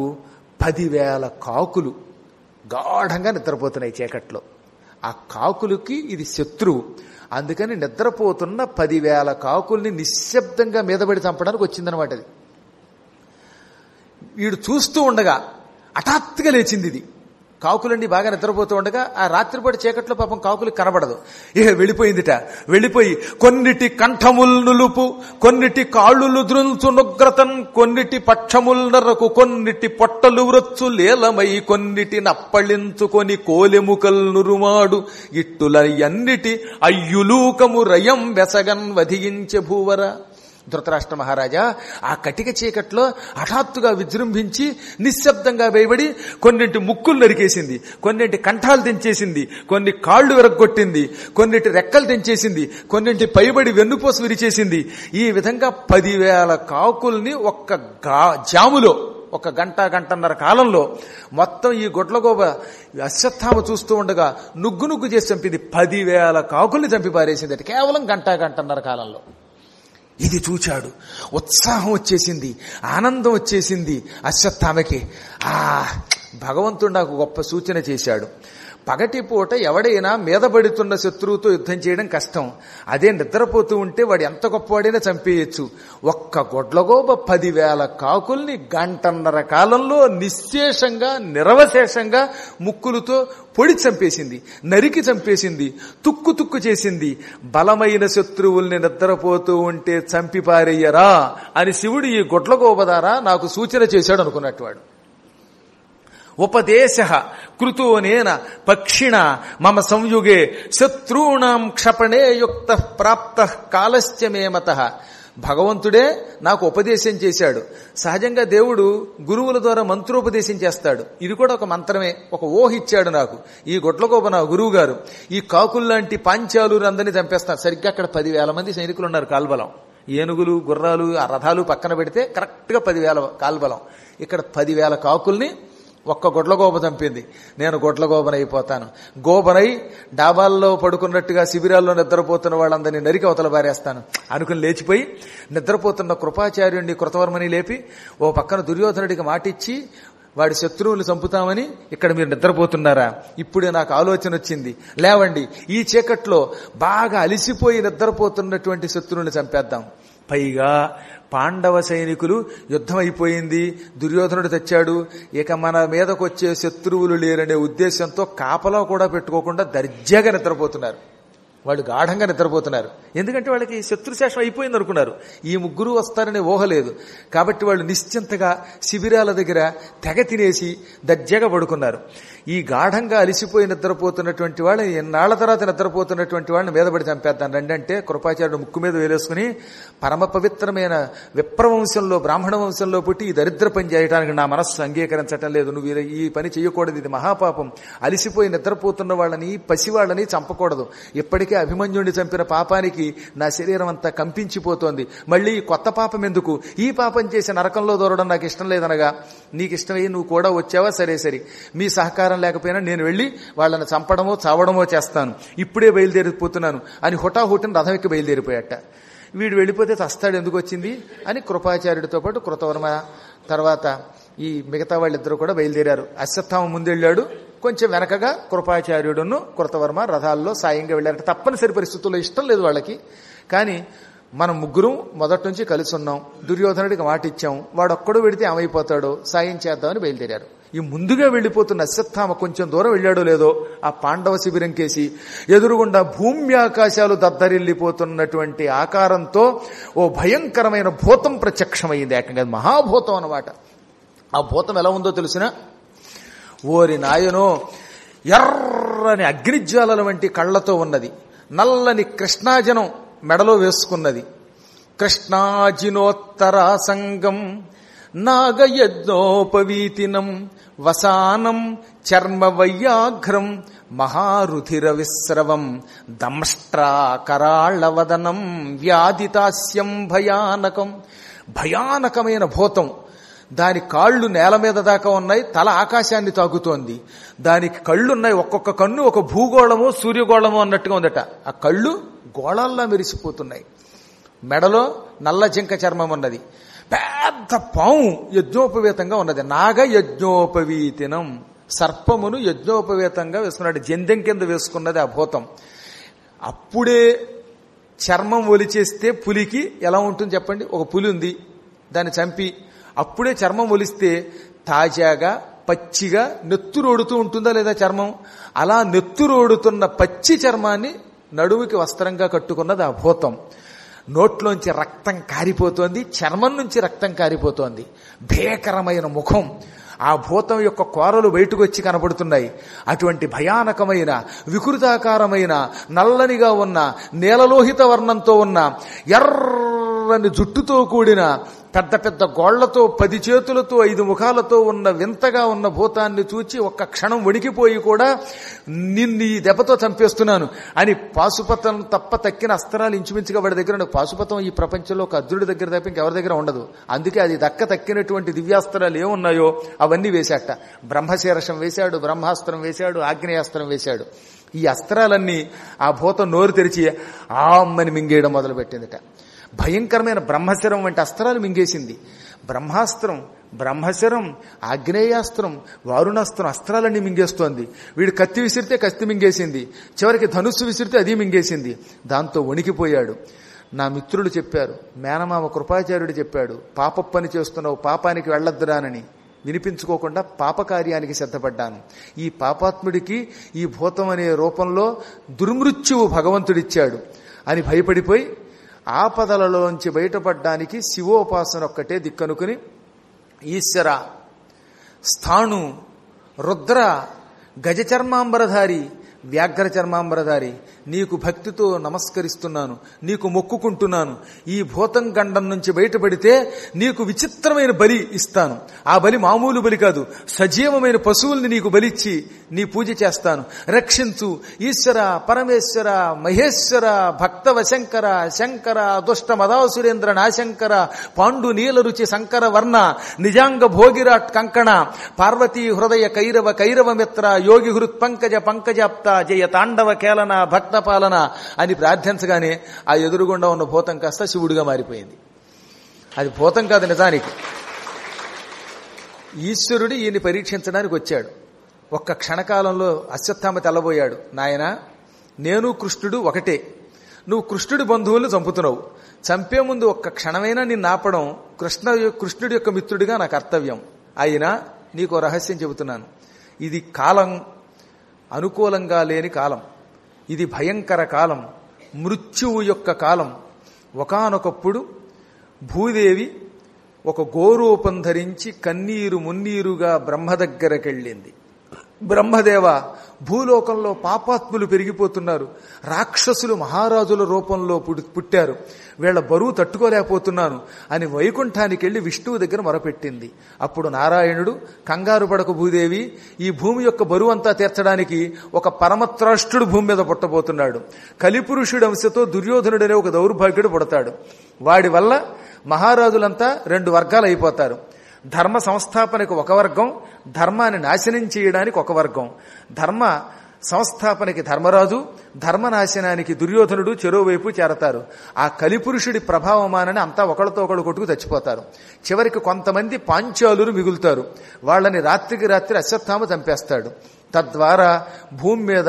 పదివేల కాకులు గాఢంగా నిద్రపోతున్నాయి చీకట్లో ఆ కాకులకి ఇది శత్రువు అందుకని నిద్రపోతున్న పదివేల కాకుల్ని నిశ్శబ్దంగా మీదపడి చంపడానికి వచ్చిందనమాట అది వీడు చూస్తూ ఉండగా హఠాత్తుగా లేచింది ఇది కాకులండి బాగా నిద్రపోతూ ఉండగా ఆ రాత్రిపూట చీకట్లో పాపం కాకులు కనబడదు ఇక వెళ్ళిపోయిందిట వెళ్ళిపోయి కొన్నిటి కంఠముల్ నులుపు కొన్నిటి కాళ్ళులు ద్రుంచునుగ్రతన్ కొన్నిటి పక్షముల్ నరకు కొన్నిటి పొట్టలు వ్రొచ్చు లేలమై కొన్నిటి నప్పళించుకొని కోలెముకల్ నురుమాడు ఇట్టుల అన్నిటి అయ్యులూకము రయం వెసగన్ వధించె భూవర ధృతరాష్ట్ర మహారాజా ఆ కటిక చీకట్లో హఠాత్తుగా విజృంభించి నిశ్శబ్దంగా వేయబడి కొన్నింటి ముక్కులు నరికేసింది కొన్నింటి కంఠాలు తెంచేసింది కొన్ని కాళ్ళు విరగొట్టింది కొన్నింటి రెక్కలు తెంచేసింది కొన్నింటి పైబడి వెన్నుపోసు విరిచేసింది ఈ విధంగా పదివేల కాకుల్ని ఒక్క గా- జాములో ఒక గంట గంటన్నర కాలంలో మొత్తం ఈ గొడ్లగోబ అశ్వత్థామ చూస్తూ ఉండగా నుగ్గు నుగ్గు చేసి చంపింది పదివేల కాకుల్ని చంపి పారేసింది కేవలం గంట గంటన్నర కాలంలో ఇది చూచాడు ఉత్సాహం వచ్చేసింది ఆనందం వచ్చేసింది అశ్వత్థామకి ఆ భగవంతుడు నాకు గొప్ప సూచన చేశాడు పగటి పూట ఎవడైనా మీదబడుతున్న శత్రువుతో యుద్ధం చేయడం కష్టం అదే నిద్రపోతూ ఉంటే వాడు ఎంత గొప్పవాడైనా చంపేయచ్చు ఒక్క గొడ్లగోబ పదివేల కాకుల్ని గంటన్నర కాలంలో నిశ్శేషంగా నిరవశేషంగా ముక్కులతో పొడి చంపేసింది నరికి చంపేసింది తుక్కు తుక్కు చేసింది బలమైన శత్రువుల్ని నిద్రపోతూ ఉంటే చంపి పారేయరా అని శివుడు ఈ గొడ్లగోబ ద్వారా నాకు సూచన చేశాడు అనుకున్నట్టు వాడు ఉపదేశ కృతోనేన పక్షిణ మమ సంయుగే శత్రూణాం క్షపణే యుక్త ప్రాప్త కాలశ్చ మే మత భగవంతుడే నాకు ఉపదేశం చేశాడు సహజంగా దేవుడు గురువుల ద్వారా మంత్రోపదేశం చేస్తాడు ఇది కూడా ఒక మంత్రమే ఒక ఊహ ఇచ్చాడు నాకు ఈ గొడ్లగోప నా గురువు గారు ఈ కాకుల్లాంటి పాంచాలు అందరినీ చంపేస్తారు సరిగ్గా అక్కడ పదివేల మంది సైనికులు ఉన్నారు కాల్బలం ఏనుగులు గుర్రాలు ఆ రథాలు పక్కన పెడితే కరెక్ట్గా పదివేల కాల్బలం ఇక్కడ పదివేల కాకుల్ని ఒక్క గొడ్లగోబ చంపింది నేను గొడ్లగోబన అయిపోతాను గోబనై డాబాల్లో పడుకున్నట్టుగా శిబిరాల్లో నిద్రపోతున్న వాళ్ళందరినీ నరికి అవతల బారేస్తాను అనుకుని లేచిపోయి నిద్రపోతున్న కృపాచార్యుడిని కృతవర్మని లేపి ఓ పక్కన దుర్యోధనుడికి మాటిచ్చి వాడి శత్రువులు చంపుతామని ఇక్కడ మీరు నిద్రపోతున్నారా ఇప్పుడే నాకు ఆలోచన వచ్చింది లేవండి ఈ చీకట్లో బాగా అలిసిపోయి నిద్రపోతున్నటువంటి శత్రువుని చంపేద్దాం పైగా పాండవ సైనికులు యుద్ధం అయిపోయింది దుర్యోధనుడు తెచ్చాడు ఇక మన మీదకు వచ్చే శత్రువులు లేరనే ఉద్దేశంతో కాపలా కూడా పెట్టుకోకుండా దర్జాగా నిద్రపోతున్నారు వాళ్ళు గాఢంగా నిద్రపోతున్నారు ఎందుకంటే వాళ్ళకి శత్రుశేషం అయిపోయింది అనుకున్నారు ఈ ముగ్గురు వస్తారనే ఊహ లేదు కాబట్టి వాళ్ళు నిశ్చింతగా శిబిరాల దగ్గర తెగ తినేసి దర్జాగా పడుకున్నారు ఈ గాఢంగా అలిసిపోయి నిద్రపోతున్నటువంటి వాళ్ళని ఎన్నాళ్ల తర్వాత నిద్రపోతున్నటువంటి వాళ్ళని మీద పడి చంపేద్దాం రండి అంటే కృపాచార్యుడు ముక్కు మీద వేలేసుకుని పరమ పవిత్రమైన విప్రవంశంలో బ్రాహ్మణ వంశంలో పుట్టి ఈ దరిద్ర పని చేయడానికి నా మనస్సు అంగీకరించటం లేదు నువ్వు ఈ- ఈ పని చేయకూడదు ఇది మహాపాపం అలిసిపోయి నిద్రపోతున్న వాళ్ళని పసివాళ్ళని చంపకూడదు ఇప్పటికే అభిమన్యుడిని చంపిన పాపానికి నా శరీరం అంతా కంపించిపోతోంది మళ్ళీ ఈ కొత్త పాపం ఎందుకు ఈ పాపం చేసి నరకంలో దూరడం నాకు ఇష్టం లేదనగా నీకు ఇష్టమయ్యి నువ్వు కూడా వచ్చావా సరే సరే మీ సహకారం లేకపోయినా నేను వెళ్ళి వాళ్ళని చంపడమో చావడమో చేస్తాను ఇప్పుడే బయలుదేరిపోతున్నాను అని హుటాహుటిని రథం ఎక్కి బయలుదేరిపోయాట వీడు వెళ్ళిపోతే చస్తాడు ఎందుకు వచ్చింది అని కృపాచార్యుడితో పాటు కృతవర్మ తర్వాత ఈ మిగతా వాళ్ళిద్దరూ కూడా బయలుదేరారు అశ్వత్థామ ముందెళ్ళాడు కొంచెం వెనకగా కృపాచార్యుడును కృతవర్మ రథాల్లో సాయంగా వెళ్ళారు తప్పనిసరి పరిస్థితుల్లో ఇష్టం లేదు వాళ్ళకి కానీ మనం ముగ్గురం మొదటి నుంచి కలిసి ఉన్నాం దుర్యోధనుడికి మాట ఇచ్చాం వాడు ఒక్కడు వెడితే ఏమైపోతాడో సాయం చేద్దామని బయలుదేరారు ఈ ముందుగా వెళ్ళిపోతున్న అశ్వత్థామ కొంచెం దూరం వెళ్ళాడో లేదో ఆ పాండవ శిబిరం కేసి ఎదురుగుండా భూమి ఆకాశాలు దద్దరిల్లిపోతున్నటువంటి ఆకారంతో ఓ భయంకరమైన భూతం ప్రత్యక్షమైంది ఏకంగా అది మహాభూతం అన్నమాట ఆ భూతం ఎలా ఉందో తెలిసిన ఓరి నాయనో ఎర్రని అగ్నిజ్వాలల వంటి కళ్ళతో ఉన్నది నల్లని కృష్ణాజనం మెడలో వేసుకున్నది కృష్ణాజినోత్తర సంగం నాగయజ్ఞోపవీతినం వసానం చర్మవయ్యాఘ్రం మహారుధిర విస్రవం దంష్ట్రాకరాళవదనం వ్యాధితాస్యం భయానకం భయానకమైన భూతం దాని కాళ్ళు నేల మీద దాకా ఉన్నాయి తల ఆకాశాన్ని తాకుతోంది దానికి కళ్ళున్నాయి ఒక్కొక్క కన్ను ఒక భూగోళము సూర్యగోళము అన్నట్టుగా ఉందట ఆ కళ్ళు గోళాల్లా మెరిసిపోతున్నాయి మెడలో నల్ల జింక చర్మం ఉన్నది పెద్ద పాము యజ్ఞోపవేతంగా ఉన్నది నాగ యజ్ఞోపవీతినం సర్పమును యజ్ఞోపవేతంగా వేసుకున్నాడు జందెం కింద వేసుకున్నది ఆ భూతం అప్పుడే చర్మం ఒలిచేస్తే పులికి ఎలా ఉంటుంది చెప్పండి ఒక పులి ఉంది దాన్ని చంపి అప్పుడే చర్మం ఒలిస్తే తాజాగా పచ్చిగా నెత్తురోడుతూ ఉంటుందా లేదా చర్మం అలా నెత్తురోడుతున్న పచ్చి చర్మాన్ని నడుముకి వస్త్రంగా కట్టుకున్నది ఆ భూతం నోట్లోంచి రక్తం కారిపోతోంది చర్మం నుంచి రక్తం కారిపోతోంది భీకరమైన ముఖం ఆ భూతం యొక్క కోరలు బయటకు వచ్చి కనబడుతున్నాయి అటువంటి భయానకమైన వికృతాకారమైన నల్లనిగా ఉన్న నీలలోహిత వర్ణంతో ఉన్న ఎర్రని జుట్టుతో కూడిన పెద్ద పెద్ద గోళ్లతో పది చేతులతో ఐదు ముఖాలతో ఉన్న వింతగా ఉన్న భూతాన్ని చూచి ఒక్క క్షణం వణికిపోయి కూడా నిన్ను ఈ దెబ్బతో చంపేస్తున్నాను అని పాశుపతం తప్ప తక్కిన అస్త్రాలు ఇంచుమించుగా వాడి దగ్గర ఉండవు. పాశుపతం ఈ ప్రపంచంలో ఒక అర్జునుడి దగ్గర తప్ప ఇంకెవరి దగ్గర ఉండదు అందుకే అది దక్క తక్కినటువంటి దివ్యాస్త్రాలు ఏమున్నాయో అవన్నీ వేశాట బ్రహ్మశీరషం వేశాడు బ్రహ్మాస్త్రం వేశాడు ఆగ్నేయాస్త్రం వేశాడు ఈ అస్త్రాలన్నీ ఆ భూతం నోరు తెరిచి ఆమ్మని మింగేయడం మొదలుపెట్టిందిట భయంకరమైన బ్రహ్మశరం వంటి అస్త్రాలు మింగేసింది బ్రహ్మాస్త్రం బ్రహ్మశరం ఆగ్నేయాస్త్రం వారుణాస్త్రం అస్త్రాలన్నీ మింగేస్తోంది వీడు కత్తి విసిరితే కత్తి మింగేసింది చివరికి ధనుస్సు విసిరితే అది మింగేసింది దాంతో వణికిపోయాడు నా మిత్రులు చెప్పారు మేనమామ కృపాచార్యుడు చెప్పాడు పాప పని చేస్తున్నావు పాపానికి వెళ్ళొద్దురానని వినిపించుకోకుండా పాపకార్యానికి సిద్ధపడ్డాను ఈ పాపాత్ముడికి ఈ భూతం అనే రూపంలో దుర్మృత్యువు భగవంతుడిచ్చాడు అని భయపడిపోయి ఆపదలలోంచి బయటపడ్డానికి శివోపాసన ఒక్కటే దిక్కనుకుని ఈశ్వర స్థాణు రుద్ర గజ చర్మాంబరధారి వ్యాఘ్ర చర్మాంబరధారి నీకు భక్తితో నమస్కరిస్తున్నాను నీకు మొక్కుకుంటున్నాను ఈ భూతం గండం నుంచి బయటపడితే నీకు విచిత్రమైన బలి ఇస్తాను ఆ బలి మామూలు బలి కాదు సజీవమైన పశువుల్ని నీకు బలిచ్చి నీ పూజ చేస్తాను రక్షించు ఈశ్వర పరమేశ్వర మహేశ్వర భక్తవ శంకర శంకర దుష్ట మదాసురేంద్ర నాశంకర పాండు నీల రుచి శంకర వర్ణ నిజాంగ భోగిరాట్ కంకణ పార్వతీ హృదయ కైరవ కైరవ మిత్ర యోగి హృత్ పంకజ పంకజాప్త జయ తాండవ కేలన భక్త పాలన అని ప్రార్థించగానే ఆ ఎదురుగుండా ఉన్న భూతం కాస్త శివుడిగా మారిపోయింది అది భూతం కాదు నిజానికి ఈశ్వరుడు ఈయన్ని పరీక్షించడానికి వచ్చాడు ఒక్క క్షణకాలంలో అశ్వత్థామ తెల్లబోయాడు నాయన నేను కృష్ణుడు ఒకటే నువ్వు కృష్ణుడి బంధువుల్ని చంపుతున్నావు చంపే ముందు ఒక్క క్షణమైనా నిన్ను ఆపడం కృష్ణ కృష్ణుడి యొక్క మిత్రుడిగా నా కర్తవ్యం అయినా నీకు రహస్యం చెబుతున్నాను ఇది కాలం అనుకూలంగా లేని కాలం ఇది భయంకర కాలం మృత్యువు యొక్క కాలం ఒకానొకప్పుడు భూదేవి ఒక గోరూపం ధరించి కన్నీరు మున్నీరుగా బ్రహ్మ దగ్గరకెళ్ళింది బ్రహ్మదేవ భూలోకంలో పాపాత్ములు పెరిగిపోతున్నారు రాక్షసులు మహారాజుల రూపంలో పుట్టారు వీళ్ల బరువు తట్టుకోలేకపోతున్నాను అని వైకుంఠానికి వెళ్లి విష్ణువు దగ్గర మొరపెట్టింది అప్పుడు నారాయణుడు కంగారు పడక భూదేవి ఈ భూమి యొక్క బరువు అంతా తీర్చడానికి ఒక పరమత్రాష్ట్రుడు భూమి మీద పుట్టబోతున్నాడు కలిపురుషుడి అంశతో దుర్యోధనుడనే ఒక దౌర్భాగ్యుడు పుడతాడు వాడి వల్ల మహారాజులంతా రెండు వర్గాలు అయిపోతారు ధర్మ సంస్థాపనకు ఒక వర్గం ధర్మాన్ని నాశనం చేయడానికి ఒక వర్గం ధర్మ సంస్థాపనకి ధర్మరాజు ధర్మనాశనానికి దుర్యోధనుడు చెరోవైపు చేరతారు ఆ కలిపురుషుడి ప్రభావమానని అంతా ఒకళ్ళతో ఒకళ్ళు కొట్టుకు చచ్చిపోతారు చివరికి కొంతమంది పాంచాలురు మిగులుతారు వాళ్ళని రాత్రికి రాత్రి అశ్వత్థామ చంపేస్తాడు తద్వారా భూమి మీద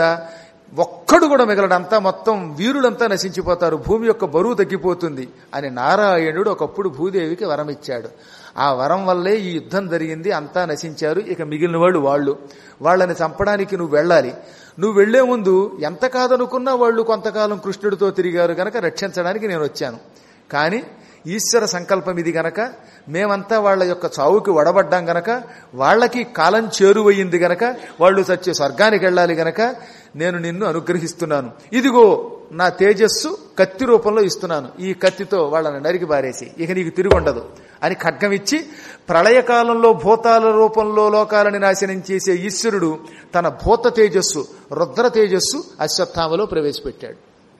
ఒక్కడు కూడా మిగలడంతా మొత్తం వీరులంతా నశించిపోతారు భూమి యొక్క బరువు తగ్గిపోతుంది అని నారాయణుడు ఒకప్పుడు భూదేవికి వరం ఇచ్చాడు ఆ వరం వల్లే ఈ యుద్ధం జరిగింది అంతా నశించారు ఇక మిగిలిన వాళ్ళు వాళ్ళు వాళ్ళని చంపడానికి నువ్వు వెళ్ళాలి నువ్వు వెళ్లే ముందు ఎంత కాదనుకున్నా వాళ్ళు కొంతకాలం కృష్ణుడితో తిరిగారు గనక రక్షించడానికి నేను వచ్చాను కానీ ఈశ్వర సంకల్పం ఇది గనక మేమంతా వాళ్ళ యొక్క చావుకి వడబడ్డాం గనక వాళ్ళకి కాలం చేరువయ్యింది గనక వాళ్ళు చచ్చే స్వర్గానికి వెళ్ళాలి గనక నేను నిన్ను అనుగ్రహిస్తున్నాను ఇదిగో నా తేజస్సు కత్తి రూపంలో ఇస్తున్నాను ఈ కత్తితో వాళ్ళని నరికి బారేసి ఇక నీకు తిరుగుండదు అని ఖడ్గం ఇచ్చి ప్రళయకాలంలో భూతాల రూపంలో లోకాలని నాశనం చేసే ఈశ్వరుడు తన భూత తేజస్సు రుద్ర తేజస్సు అశ్వత్థామలో ప్రవేశపెట్టాడు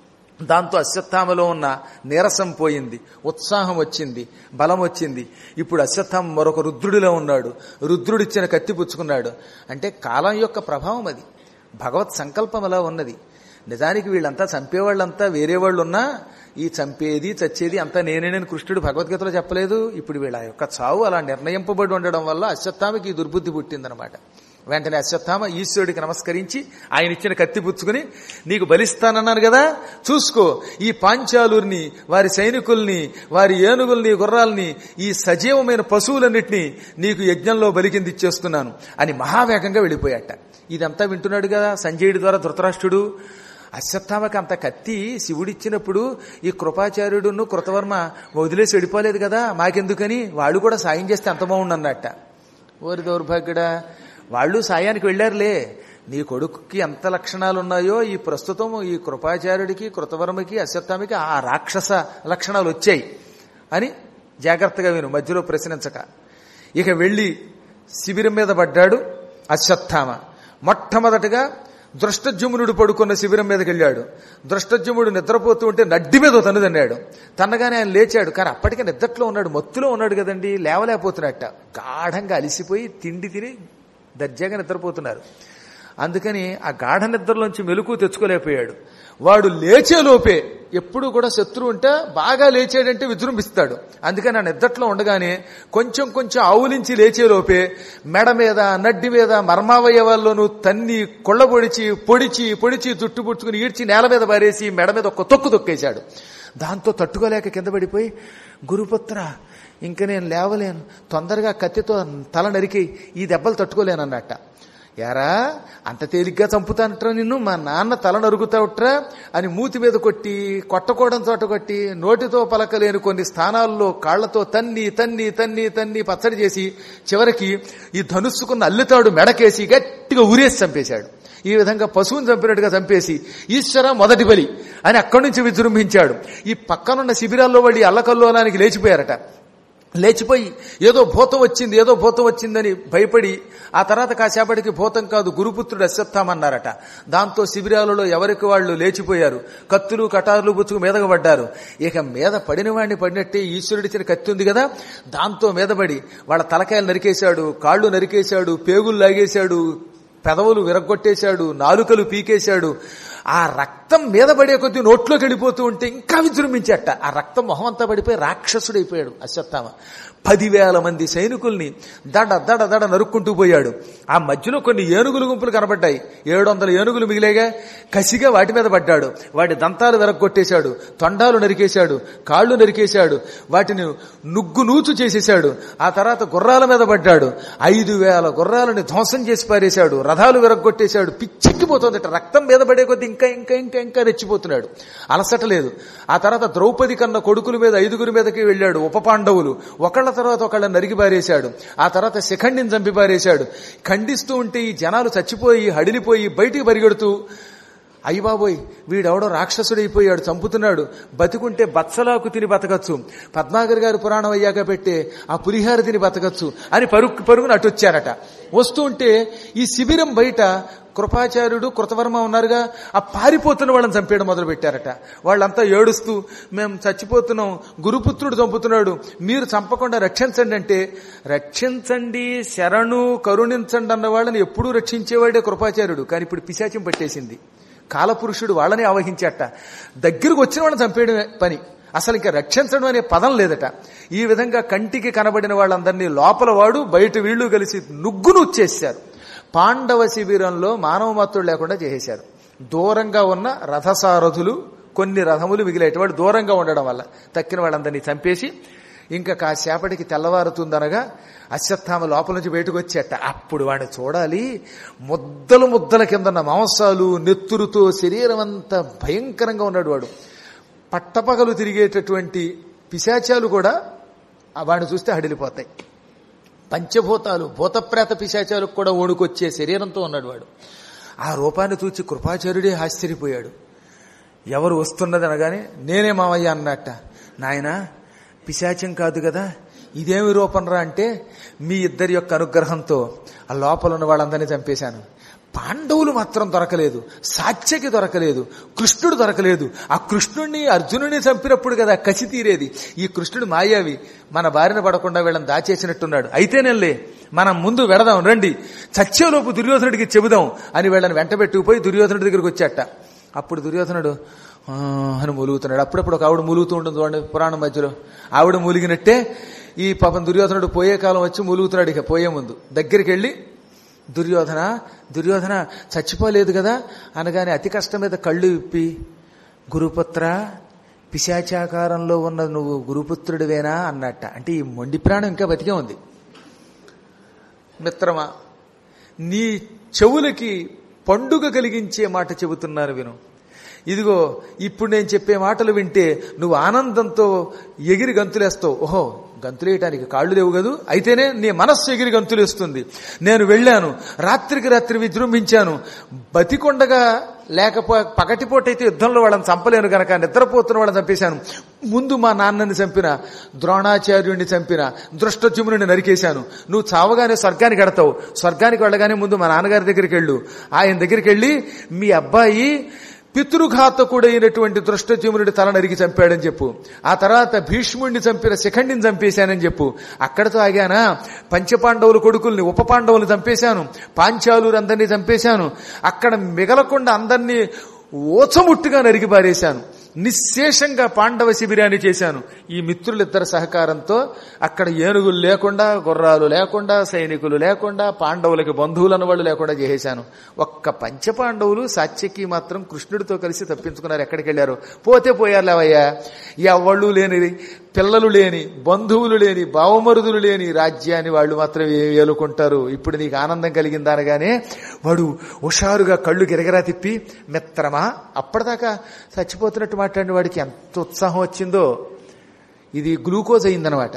దాంతో అశ్వత్థామలో ఉన్న నీరసం పోయింది ఉత్సాహం వచ్చింది బలం వచ్చింది ఇప్పుడు అశ్వత్థామ మరొక రుద్రుడిలో ఉన్నాడు రుద్రుడిచ్చిన కత్తి పుచ్చుకున్నాడు అంటే కాలం యొక్క ప్రభావం అది భగవత్ సంకల్పం అలా ఉన్నది నిజానికి వీళ్ళంతా చంపేవాళ్ళంతా వేరే వాళ్ళు ఉన్నా ఈ చంపేది చచ్చేది అంతా నేనేనని కృష్ణుడు భగవద్గీతలో చెప్పలేదు ఇప్పుడు వీళ్ళ యొక్క చావు అలా నిర్ణయింపబడి ఉండడం వల్ల అశ్వత్థామకి ఈ దుర్బుద్ధి పుట్టిందనమాట వెంటనే అశ్వత్థామ ఈశ్వరుడికి నమస్కరించి ఆయన ఇచ్చిన కత్తి పుచ్చుకుని నీకు బలిస్తానన్నాను కదా చూసుకో ఈ పాంచాలూరిని వారి సైనికుల్ని వారి ఏనుగుల్ని గుర్రాల్ని ఈ సజీవమైన పశువులన్నింటినీ నీకు యజ్ఞంలో బలికింది ఇచ్చేస్తున్నాను అని మహావేగంగా వెళ్ళిపోయాట ఇదంతా వింటున్నాడు కదా సంజయుడి ద్వారా ధృతరాష్ట్రుడు అశ్వత్థామకి అంత కత్తి శివుడిచ్చినప్పుడు ఈ కృపాచార్యుడును కృతవర్మ వదిలేసి వెళ్ళిపోలేదు కదా మాకెందుకని వాళ్ళు కూడా సాయం చేస్తే అంత బాగుండన్నట్ట ఓరి దౌర్భాగ్యుడా వాళ్ళు సాయానికి వెళ్ళారులే నీ కొడుకుకి ఎంత లక్షణాలు ఉన్నాయో ఈ ప్రస్తుతం ఈ కృపాచార్యుడికి కృతవర్మకి అశ్వత్థామికి ఆ రాక్షస లక్షణాలు వచ్చాయి అని జాగ్రత్తగా విను మధ్యలో ప్రశ్నించక ఇక వెళ్ళి శిబిరం మీద పడ్డాడు అశ్వత్థామ మొట్టమొదటగా దృష్టజుమునుడు పడుకున్న శిబిరం మీదకి వెళ్ళాడు దృష్టజుముడు నిద్రపోతూ ఉంటే నడ్డి మీద తన్నుదన్నాడు తన్నగానే ఆయన లేచాడు కానీ అప్పటికే నిద్రట్లో ఉన్నాడు మత్తులో ఉన్నాడు కదండి లేవలేకపోతున్నట్ట గాఢంగా అలిసిపోయి తిండి తిని దర్జాగా నిద్రపోతున్నారు అందుకని ఆ గాఢ నిద్రలోంచి మెలకు తెచ్చుకోలేకపోయాడు వాడు లేచేలోపే ఎప్పుడు కూడా శత్రువు ఉంటే బాగా లేచాడంటే విజృంభిస్తాడు అందుకని ఆ నిద్రట్లో ఉండగానే కొంచెం కొంచెం ఆవులించి లేచేలోపే మెడ మీద నడ్డి మీద మర్మావయవాల్లోనూ తన్ని కొళ్ళబొడిచి పొడిచి పొడిచి జుట్టు పుచ్చుకుని ఈడ్చి నేల మీద పారేసి మెడ మీద ఒక్క తొక్కు తొక్కేశాడు దాంతో తట్టుకోలేక కింద పడిపోయి గురుపుత్ర ఇంక నేను లేవలేను తొందరగా కత్తితో తల నరికి ఈ దెబ్బలు తట్టుకోలేనన్నట్ట యారా అంత తేలిగ్గా చంపుతానట్రా నిన్ను మా నాన్న తల నరుగుతావుట్రా అని మూతి మీద కొట్టి కొట్టకోవడం చోట కొట్టి నోటితో పలకలేని కొన్ని స్థానాల్లో కాళ్లతో తన్ని తన్ని తన్ని తన్ని పచ్చడి చేసి చివరికి ఈ ధనుస్సుకున్న అల్లితాడు మెడకేసి గట్టిగా ఉరేసి చంపేశాడు ఈ విధంగా పశువుని చంపినట్టుగా చంపేసి ఈశ్వర మొదటి బలి అని అక్కడి నుంచి విజృంభించాడు ఈ పక్కనున్న శిబిరాల్లో వాళ్ళు ఈ అల్లకల్లోలానికి లేచిపోయారట లేచిపోయి ఏదో భూతం వచ్చింది ఏదో భూతం వచ్చిందని భయపడి ఆ తర్వాత కాసేపటికి భూతం కాదు గురుపుత్రుడు అశ్వత్థామన్నారట దాంతో శిబిరాలలో ఎవరికి వాళ్ళు లేచిపోయారు కత్తులు కటారులు బుచ్చుకు మీదకు పడ్డారు ఇక మీద పడిన వాడిని పడినట్టే ఈశ్వరుడిచ్చిన కత్తి ఉంది కదా దాంతో మీదపడి వాళ్ళ తలకాయలు నరికేశాడు కాళ్ళు నరికేశాడు పేగులు లాగేశాడు పెదవులు విరగొట్టేశాడు నాలుకలు పీకేశాడు ఆ రక్తం మీద పడే కొద్దీ నోట్లోకి వెళ్ళిపోతూ ఉంటే ఇంకా విజృంభించట ఆ రక్తం మొహం అంతా పడిపోయి రాక్షసుడైపోయాడు అశ్వత్థామ పదివేల మంది సైనికుల్ని దడ దడ దడ నరుక్కుంటూ పోయాడు ఆ మధ్యలో కొన్ని ఏనుగులు గుంపులు కనబడ్డాయి ఏడు వందల ఏనుగులు మిగిలేగా కసిగా వాటి మీద పడ్డాడు వాటి దంతాలు వెరగొట్టేశాడు తొండాలు నరికేశాడు కాళ్ళు నరికేశాడు వాటిని నుగ్గు నూచు చేసేశాడు ఆ తర్వాత గుర్రాల మీద పడ్డాడు ఐదు వేల గుర్రాలని ధ్వంసం చేసి పారేశాడు రథాలు విరగొట్టేశాడు పిచ్చెక్కిపోతుంది రక్తం మీద పడే కొద్దీ ఇంకా ఇంకా ఇంకా ఇంకా రెచ్చిపోతున్నాడు అలసట లేదు ఆ తర్వాత ద్రౌపది కన్న కొడుకుల మీద ఐదుగురి మీదకి వెళ్ళాడు ఉప పాండవులు ఒకళ్ళ తర్వాత ఒకళ్ళ నరిగి పారేశాడు ఆ తర్వాత శిఖండిని చంపి పారేశాడు ఖండిస్తూ ఉంటే ఈ జనాలు చచ్చిపోయి హడిలిపోయి బయటికి పరిగెడుతూ అయ్యబాబోయ్ వీడెవడో రాక్షసుడైపోయాడు చంపుతున్నాడు బతికుంటే బత్సలాకు తిని బతకచ్చు పద్మాగర్ గారి పురాణం అయ్యాక పెట్టే ఆ పులిహార తిని బతకచ్చు అని పరుగు పరుగున అటొచ్చారట వస్తూ ఉంటే ఈ శిబిరం బయట కృపాచార్యుడు కృతవర్మ ఉన్నారుగా ఆ పారిపోతున్న వాళ్ళని చంపేయడం మొదలు పెట్టారట వాళ్ళంతా ఏడుస్తూ మేము చచ్చిపోతున్నాం గురుపుత్రుడు చంపుతున్నాడు మీరు చంపకుండా రక్షించండి అంటే రక్షించండి శరణు కరుణించండి అన్న వాళ్ళని ఎప్పుడూ రక్షించేవాడే కృపాచార్యుడు కానీ ఇప్పుడు పిశాచం పట్టేసింది కాలపురుషుడు వాళ్ళని ఆవహించేట దగ్గరకు వచ్చిన వాళ్ళని చంపేయడమే పని అసలు ఇంకా రక్షించడం అనే పదం లేదట ఈ విధంగా కంటికి కనబడిన వాళ్ళందరినీ లోపల వాడు బయట వీళ్ళు కలిసి నుగ్గును చేశారు పాండవ శిబిరంలో మానవ మత్తుడు లేకుండా చేసేశారు దూరంగా ఉన్న రథసారథులు కొన్ని రథములు మిగిలేటి వాళ్ళు దూరంగా ఉండడం వల్ల తక్కిన వాళ్ళందరినీ చంపేసి ఇంకా కాసేపటికి తెల్లవారుతుందనగా అశ్వత్థామ లోపల నుంచి బయటకు వచ్చేట అప్పుడు వాడిని చూడాలి ముద్దలు ముద్దల కింద ఉన్న మాంసాలు నెత్తురుతో శరీరం అంతా భయంకరంగా ఉన్నాడు వాడు పట్టపగలు తిరిగేటటువంటి పిశాచాలు కూడా వాడిని చూస్తే హడిలిపోతాయి పంచభూతాలు భూతప్రేత పిశాచాలకు కూడా ఓడుకొచ్చే శరీరంతో ఉన్నాడు వాడు ఆ రూపాన్ని చూచి కృపాచార్యుడే ఆశ్చర్యపోయాడు ఎవరు వస్తున్నది అనగానే నేనే మావయ్య అన్నట్ట నాయన పిశాచం కాదు కదా ఇదేమి రూపంరా అంటే మీ ఇద్దరి యొక్క అనుగ్రహంతో ఆ లోపల ఉన్న వాళ్ళందరినీ చంపేశాను పాండవులు మాత్రం దొరకలేదు సాత్యకి దొరకలేదు కృష్ణుడు దొరకలేదు ఆ కృష్ణుడిని అర్జునుడిని చంపినప్పుడు కదా కసి తీరేది ఈ కృష్ణుడు మాయావి మన బారిన పడకుండా వీళ్ళని దాచేసినట్టున్నాడు అయితేనేలే మనం ముందు వెడదాం రండి చచ్చేలోపు దుర్యోధనుడికి చెబుదాం అని వీళ్ళని వెంట పెట్టుకుపోయి దుర్యోధనుడి దగ్గరికి వచ్చాట అప్పుడు దుర్యోధనుడు "ఆ" అని మూలుగుతున్నాడు అప్పుడప్పుడు ఒక ఆవిడ మూలుగుతూ ఉంటుంది చూడండి పురాణం మధ్యలో ఆవిడ మూలిగినట్టే ఈ పాపం దుర్యోధనుడు పోయే కాలం వచ్చి మూలుగుతున్నాడు ఇక పోయే ముందు దగ్గరికి వెళ్ళి దుర్యోధన దుర్యోధన చచ్చిపోలేదు కదా అనగానే అతి కష్టం మీద కళ్ళు విప్పి గురుపుత్ర పిశాచాకారంలో ఉన్న నువ్వు గురుపుత్రుడివేనా అన్నట్ట అంటే ఈ మొండి ప్రాణం ఇంకా బతికే ఉంది మిత్రమా నీ చెవులకి పండుగ కలిగించే మాట చెబుతున్నారు విను ఇదిగో ఇప్పుడు నేను చెప్పే మాటలు వింటే నువ్వు ఆనందంతో ఎగిరి గంతులేస్తావు ఓహో గంతులేయటానికి కాళ్ళు లేవు కదూ అయితేనే నీ మనస్సు ఎగిరి గంతులేస్తుంది నేను వెళ్ళాను రాత్రికి రాత్రి విజృంభించాను బతికొండగా లేకపో పగటిపోటైతే యుద్ధంలో వాళ్ళని చంపలేను గనక నిద్రపోతున్న వాళ్ళని చంపేశాను ముందు మా నాన్నని చంపిన ద్రోణాచార్యుడిని చంపిన దృష్టజుముని నరికేశాను నువ్వు చావగానే స్వర్గానికి ఎడతావు స్వర్గానికి వెళ్ళగానే ముందు మా నాన్నగారి దగ్గరికి వెళ్ళు ఆయన దగ్గరికి వెళ్ళి మీ అబ్బాయి పితృఘాతకుడైనటువంటి దృష్టజీమునుడి తల నరికి చంపాడని చెప్పు ఆ తర్వాత భీష్ముడిని చంపిన శిఖండిని చంపేశానని చెప్పు అక్కడతో ఆగానా పంచపాండవుల కొడుకుల్ని ఉప పాండవుల్ని చంపేశాను పాంచాలు అందరినీ చంపేశాను అక్కడ మిగలకుండా అందరినీ ఓచముట్టుగా నరికి పారేశాను నిశ్శేషంగా పాండవ శిబిరాన్ని చేశాను ఈ మిత్రులిద్దరి సహకారంతో అక్కడ ఏనుగులు లేకుండా గుర్రాలు లేకుండా సైనికులు లేకుండా పాండవులకి బంధువులు అన్నవాళ్ళు లేకుండా చేసేశాను ఒక్క పంచపాండవులు సాత్యకి మాత్రం కృష్ణుడితో కలిసి తప్పించుకున్నారు ఎక్కడికి వెళ్ళారు పోతే పోయారు లేవయ్యా ఎవళ్ళు లేని పిల్లలు లేని బంధువులు లేని బావమరుదులు లేని రాజ్యాన్ని వాళ్ళు మాత్రం ఏ- ఏలుకుంటారు ఇప్పుడు నీకు ఆనందం కలిగింది అనగానే వాడు హుషారుగా కళ్ళు గిరగిరా తిప్పి మిత్రమా అప్పటిదాకా చచ్చిపోతున్నట్టు మాట్లాడిన వాడికి ఎంత ఉత్సాహం వచ్చిందో ఇది గ్లూకోజ్ అయిందనమాట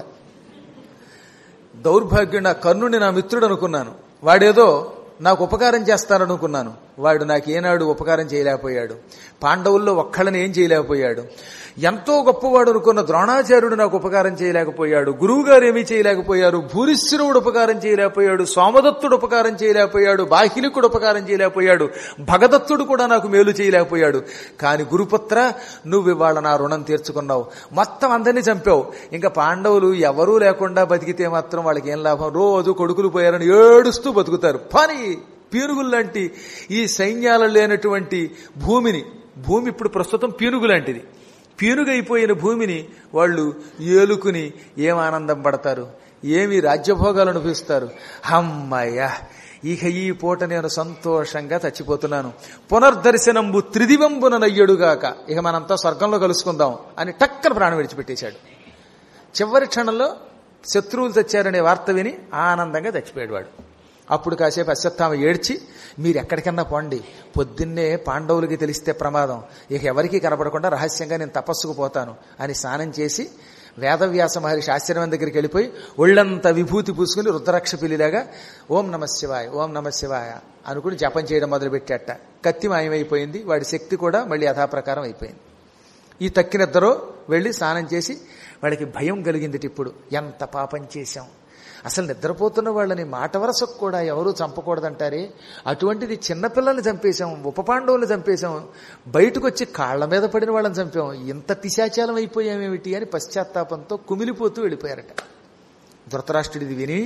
దౌర్భాగ్యం నా కర్ణుని నా మిత్రుడు అనుకున్నాను వాడేదో నాకు ఉపకారం చేస్తాననుకున్నాను వాడు నాకు ఏనాడు ఉపకారం చేయలేకపోయాడు పాండవుల్లో ఒక్కళ్ళని ఏం చేయలేకపోయాడు ఎంతో గొప్పవాడు అనుకున్న ద్రోణాచార్యుడు నాకు ఉపకారం చేయలేకపోయాడు గురువు గారు ఏమీ చేయలేకపోయారు భూరిశ్వరుడు ఉపకారం చేయలేకపోయాడు సోమదత్తుడు ఉపకారం చేయలేకపోయాడు బాహిలికుడు ఉపకారం చేయలేకపోయాడు భగదత్తుడు కూడా నాకు మేలు చేయలేకపోయాడు కాని గురుపుత్ర నువ్వు ఇవాళ నా రుణం తీర్చుకున్నావు మొత్తం అందరినీ చంపావు ఇంకా పాండవులు ఎవరూ లేకుండా బతికితే మాత్రం వాళ్ళకి ఏం లాభం రోజు కొడుకులు పోయారని ఏడుస్తూ బతుకుతారు పని పీనుగుల్లాంటి ఈ సైన్యాలు లేనటువంటి భూమిని భూమి ఇప్పుడు ప్రస్తుతం పీనుగు లాంటిది పీనుగైపోయిన భూమిని వాళ్ళు ఏలుకుని ఏం ఆనందం పడతారు ఏమి రాజ్యభోగాలు అనుభవిస్తారు అమ్మయ్య ఇక ఈ పూట నేను సంతోషంగా చచ్చిపోతున్నాను పునర్దర్శనంబు త్రిదివంబున నయ్యడుగాక ఇక మనంతా స్వర్గంలో కలుసుకుందాం అని టక్కన ప్రాణం విడిచిపెట్టేశాడు చివరి క్షణంలో శత్రువులు తెచ్చారనే వార్త విని ఆనందంగా చచ్చిపోయాడు వాడు అప్పుడు కాసేపు అశ్వత్థామ ఏడ్చి మీరు ఎక్కడికన్నా పోండి పొద్దున్నే పాండవులకి తెలిస్తే ప్రమాదం ఇక ఎవరికీ కనపడకుండా రహస్యంగా నేను తపస్సుకు పోతాను అని స్నానం చేసి వేదవ్యాస మహర్షి ఆశ్రమం దగ్గరికి వెళ్ళిపోయి ఒళ్ళంతా విభూతి పూసుకుని రుద్రాక్ష పిల్లిలాగా ఓం నమ శివాయ ఓం నమ శివాయ అనుకుని జపం చేయడం మొదలుపెట్టాట కత్తి మాయమైపోయింది వాడి శక్తి కూడా మళ్ళీ యథాప్రకారం అయిపోయింది ఈ తక్కినిద్దరూ వెళ్ళి స్నానం చేసి వాడికి భయం కలిగింది ఇప్పుడు ఎంత పాపం చేశాం అసలు నిద్రపోతున్న వాళ్ళని మాట వరసకు కూడా ఎవరూ చంపకూడదంటారే అటువంటిది చిన్నపిల్లల్ని చంపేశాం ఉపపాండవుల్ని చంపేశాం బయటకు వచ్చి కాళ్ల మీద పడిన వాళ్ళని చంపాం ఇంత పిశాచాలం అయిపోయామేమిటి అని పశ్చాత్తాపంతో కుమిలిపోతూ వెళ్ళిపోయారట ధృతరాష్ట్రుడిది విని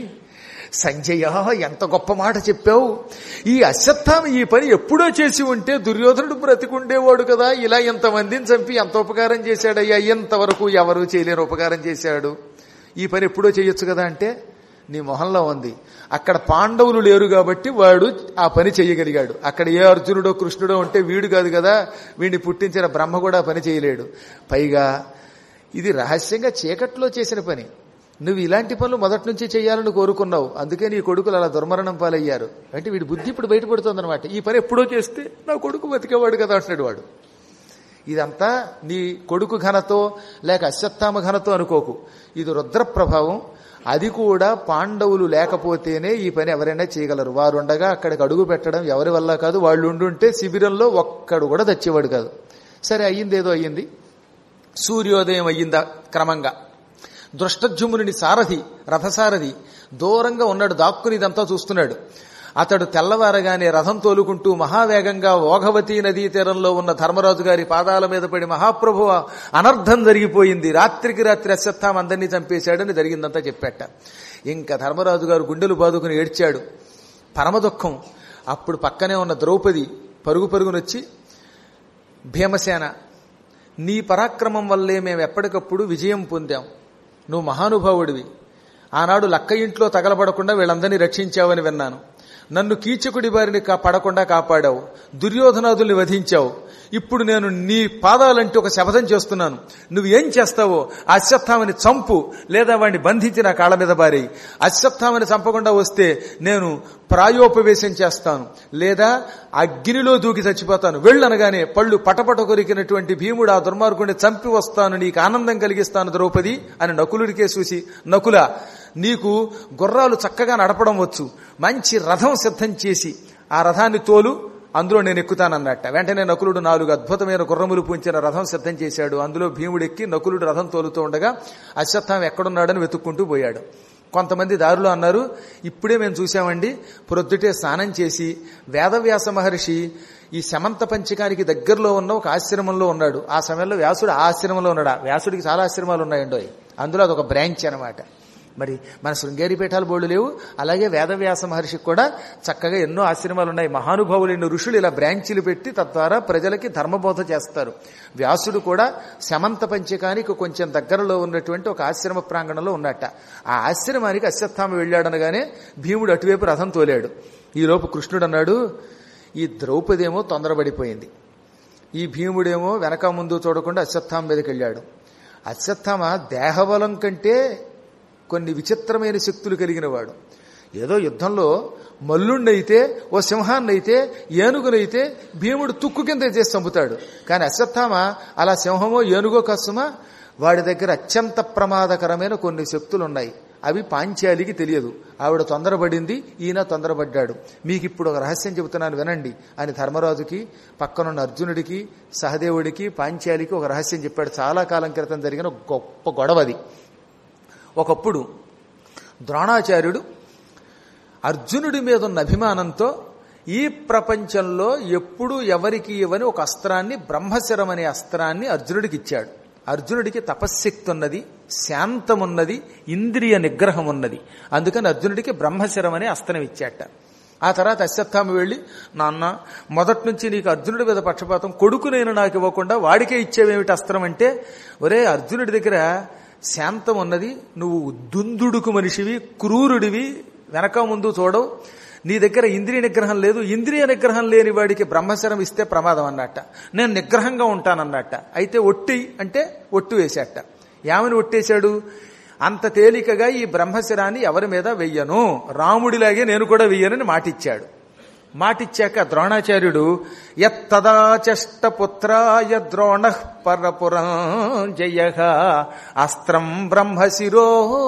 సంజయ ఎంత గొప్ప మాట చెప్పావు ఈ అశ్వత్థామ ఈ పని ఎప్పుడో చేసి ఉంటే దుర్యోధనుడు బ్రతికుండేవాడు కదా ఇలా ఎంతమందిని చంపి ఎంత ఉపకారం చేశాడయ్యా ఇంతవరకు ఎవరు చేయలేని ఉపకారం చేశాడు ఈ పని ఎప్పుడో చేయొచ్చు కదా అంటే నీ మొహంలో ఉంది అక్కడ పాండవులు లేరు కాబట్టి వాడు ఆ పని చేయగలిగాడు అక్కడ ఏ అర్జునుడో కృష్ణుడో ఉంటే వీడు కాదు కదా వీడిని పుట్టించిన బ్రహ్మ కూడా ఆ పని చేయలేడు పైగా ఇది రహస్యంగా చీకట్లో చేసిన పని నువ్వు ఇలాంటి పనులు మొదటి నుంచి చేయాలని కోరుకున్నావు అందుకే నీ కొడుకులు అలా దుర్మరణం పాలయ్యారు అంటే వీడి బుద్ధి ఇప్పుడు బయటపడుతుంది అనమాట ఈ పని ఎప్పుడో చేస్తే నా కొడుకు బతికేవాడు కదా అంటున్నాడు వాడు ఇదంతా నీ కొడుకు ఘనతో లేక అశ్వత్థామ ఘనతో అనుకోకు ఇది రుద్ర ప్రభావం అది కూడా పాండవులు లేకపోతేనే ఈ పని ఎవరైనా చేయగలరు వారు ఉండగా అక్కడికి అడుగు పెట్టడం ఎవరి వల్ల కాదు వాళ్ళు ఉండుంటే శిబిరంలో ఒక్కడు కూడా తెచ్చేవాడు కాదు సరే అయ్యింది ఏదో అయ్యింది సూర్యోదయం అయ్యిందా క్రమంగా దృష్టజుముని సారథి రథసారథి దూరంగా ఉన్నాడు దాక్కుని ఇదంతా చూస్తున్నాడు అతడు తెల్లవారగానే రథం తోలుకుంటూ మహావేగంగా ఓఘవతి నదీ తీరంలో ఉన్న ధర్మరాజు గారి పాదాల మీద పడి మహాప్రభు అనర్థం జరిగిపోయింది రాత్రికి రాత్రి అశ్వత్థామ అందరినీ చంపేశాడని జరిగిందంతా చెప్పాట ఇంకా ధర్మరాజు గారు గుండెలు బాదుకుని ఏడ్చాడు పరమ దుఃఖం అప్పుడు పక్కనే ఉన్న ద్రౌపది పరుగు పరుగునొచ్చి భీమసేన నీ పరాక్రమం వల్లే మేము ఎప్పటికప్పుడు విజయం పొందాం నువ్వు మహానుభావుడివి ఆనాడు లక్క ఇంట్లో తగలబడకుండా వీళ్ళందరినీ రక్షించావని విన్నాను నన్ను కీచకుడి బారిని కా పడకుండా కాపాడావు దుర్యోధనాదుల్ని వధించావు ఇప్పుడు నేను నీ పాదాలంటే ఒక శపథం చేస్తున్నాను నువ్వు ఏం చేస్తావో ఆ అశ్వత్థామని చంపు లేదా వాడిని బంధించి నా కాళ్ళ మీద బారి అశ్వత్థామని చంపకుండా వస్తే నేను ప్రాయోపవేశం చేస్తాను లేదా అగ్నిలో దూకి చచ్చిపోతాను వెళ్ళనగానే పళ్ళు పటపట కొరికినటువంటి భీముడు ఆ దుర్మార్గుడిని చంపి వస్తాను నీకు ఆనందం కలిగిస్తాను ద్రౌపది అని నకులుడికే చూసి నకుల నీకు గుర్రాలు చక్కగా నడపడం వచ్చు మంచి రథం సిద్ధం చేసి ఆ రథాన్ని తోలు అందులో నేను ఎక్కుతానన్నట్ట వెంటనే నకులుడు నాలుగు అద్భుతమైన గుర్రములు పూంచిన రథం సిద్ధం చేశాడు అందులో భీముడెక్కి నకులుడు రథం తోలుతూ ఉండగా అశ్వత్థామ ఎక్కడున్నాడని వెతుక్కుంటూ పోయాడు కొంతమంది దారిలో అన్నారు ఇప్పుడే మేము చూసామండి ప్రొద్దుటే స్నానం చేసి వేదవ్యాస మహర్షి ఈ శమంత పంచకానికి దగ్గరలో ఉన్న ఒక ఆశ్రమంలో ఉన్నాడు ఆ సమయంలో వ్యాసుడు ఆ ఆశ్రమంలో ఉన్నాడు వ్యాసుడికి చాలా ఆశ్రమాలు ఉన్నాయండో అందులో అదొక బ్రాంచ్ అనమాట మరి మన శృంగేరి పీఠాలు బోర్డు లేవు అలాగే వేదవ్యాస మహర్షికి కూడా చక్కగా ఎన్నో ఆశ్రమాలు ఉన్నాయి మహానుభావులు ఎన్నో ఋషులు ఇలా బ్రాంచీలు పెట్టి తద్వారా ప్రజలకి ధర్మబోధ చేస్తారు వ్యాసుడు కూడా శమంత పంచకానికి కొంచెం దగ్గరలో ఉన్నటువంటి ఒక ఆశ్రమ ప్రాంగణంలో ఉన్నట్ట ఆ ఆశ్రమానికి అశ్వత్థామ వెళ్ళాడనగానే భీముడు అటువైపు రథం తోలాడు ఈలోపు కృష్ణుడు అన్నాడు ఈ ద్రౌపదేమో తొందరపడిపోయింది ఈ భీముడేమో వెనక ముందు చూడకుండా అశ్వత్థామ మీదకి వెళ్ళాడు అశ్వత్థామ దేహబలం కంటే కొన్ని విచిత్రమైన శక్తులు కలిగిన వాడు ఏదో యుద్ధంలో మల్లుణ్ణైతే ఓ సింహాన్నైతే ఏనుగునైతే భీముడు తుక్కు కింద చేసి చంపుతాడు కానీ అశ్వత్థామ అలా సింహమో ఏనుగో కసుమా వాడి దగ్గర అత్యంత ప్రమాదకరమైన కొన్ని శక్తులు ఉన్నాయి అవి పాంచాలికి తెలియదు ఆవిడ తొందరపడింది ఈయన తొందరపడ్డాడు మీకు ఇప్పుడు ఒక రహస్యం చెబుతున్నాను వినండి అని ధర్మరాజుకి పక్కనున్న అర్జునుడికి సహదేవుడికి పాంచాలికి ఒక రహస్యం చెప్పాడు చాలా కాలం క్రితం జరిగిన గొప్ప గొడవది ఒకప్పుడు ద్రోణాచార్యుడు అర్జునుడి మీద ఉన్న అభిమానంతో ఈ ప్రపంచంలో ఎప్పుడు ఎవరికి ఇవ్వని ఒక అస్త్రాన్ని బ్రహ్మశరం అనే అస్త్రాన్ని అర్జునుడికి ఇచ్చాడు అర్జునుడికి తపశ్శక్తి ఉన్నది శాంతమున్నది ఇంద్రియ నిగ్రహం ఉన్నది అందుకని అర్జునుడికి బ్రహ్మశరం అనే అస్త్రం ఇచ్చాట ఆ తర్వాత అశ్వత్థామ వెళ్ళి నాన్న మొదటి నుంచి నీకు అర్జునుడి మీద పక్షపాతం కొడుకు నేను నాకు ఇవ్వకుండా వాడికే ఇచ్చేవేమిటి అస్త్రం అంటే ఒరే అర్జునుడి దగ్గర శాంతం ఉన్నది నువ్వు దుందుడుకు మనిషివి క్రూరుడివి వెనక ముందు చూడవు నీ దగ్గర ఇంద్రియ నిగ్రహం లేదు ఇంద్రియ నిగ్రహం లేని వాడికి బ్రహ్మశరం ఇస్తే ప్రమాదం అన్నట్ట నేను నిగ్రహంగా ఉంటానన్నట్ట అయితే ఒట్టి అంటే ఒట్టు వేశాట యామని ఒట్టేశాడు అంత తేలికగా ఈ బ్రహ్మశరాన్ని ఎవరి మీద వెయ్యను రాముడిలాగే నేను కూడా వెయ్యనని మాటిచ్చాడు మాటిచ్చాక ద్రోణాచార్యుడు యత్తదాచష్ట పుత్రాయ ద్రోణ పరపురం జయ అస్త్రం బ్రహ్మశిరో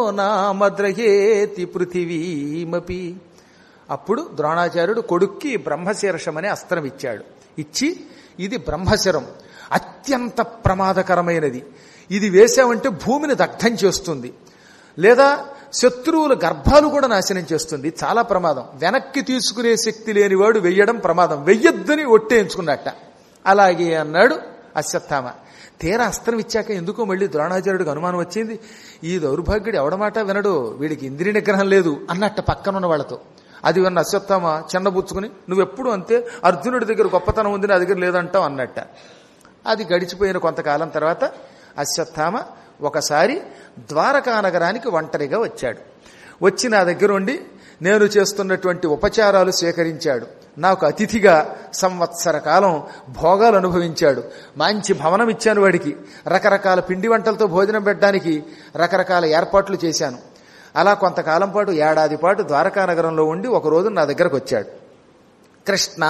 నామద్రహేతి పృథివీమపి అప్పుడు ద్రోణాచార్యుడు కొడుక్కి బ్రహ్మశీర్షం అనే అస్త్రం ఇచ్చాడు ఇచ్చి ఇది బ్రహ్మశరం అత్యంత ప్రమాదకరమైనది ఇది వేసామంటే భూమిని దగ్ధం చేస్తుంది లేదా శత్రువుల గర్భాలు కూడా నాశనం చేస్తుంది చాలా ప్రమాదం వెనక్కి తీసుకునే శక్తి లేనివాడు వెయ్యడం ప్రమాదం వెయ్యొద్దని ఒట్టేయించుకున్నట్ట అలాగే అన్నాడు అశ్వత్థామ తీరా అస్త్రం ఇచ్చాక ఎందుకో మళ్ళీ ద్రోణాచార్యుడికి అనుమానం వచ్చింది ఈ దౌర్భాగ్యుడు ఎవడమాట వినడు వీడికి ఇంద్రియ నిగ్రహం లేదు అన్నట్ట పక్కనున్న వాళ్ళతో అది విన్న అశ్వత్థామ చిన్నబుచ్చుకుని నువ్వెప్పుడు అంతే అర్జునుడి దగ్గర గొప్పతనం ఉంది నా దగ్గర లేదంటావు అన్నట్ట అది గడిచిపోయిన కొంతకాలం తర్వాత అశ్వత్థామ ఒకసారి ద్వారకా నగరానికి ఒంటరిగా వచ్చాడు వచ్చి నా దగ్గర ఉండి నేను చేస్తున్నటువంటి ఉపచారాలు స్వీకరించాడు నాకు అతిథిగా సంవత్సర కాలం భోగాలు అనుభవించాడు మంచి భవనం ఇచ్చాను వాడికి రకరకాల పిండి వంటలతో భోజనం పెట్టడానికి రకరకాల ఏర్పాట్లు చేశాను అలా కొంతకాలం పాటు ఏడాది పాటు ద్వారకా నగరంలో ఉండి ఒకరోజు నా దగ్గరకు వచ్చాడు కృష్ణ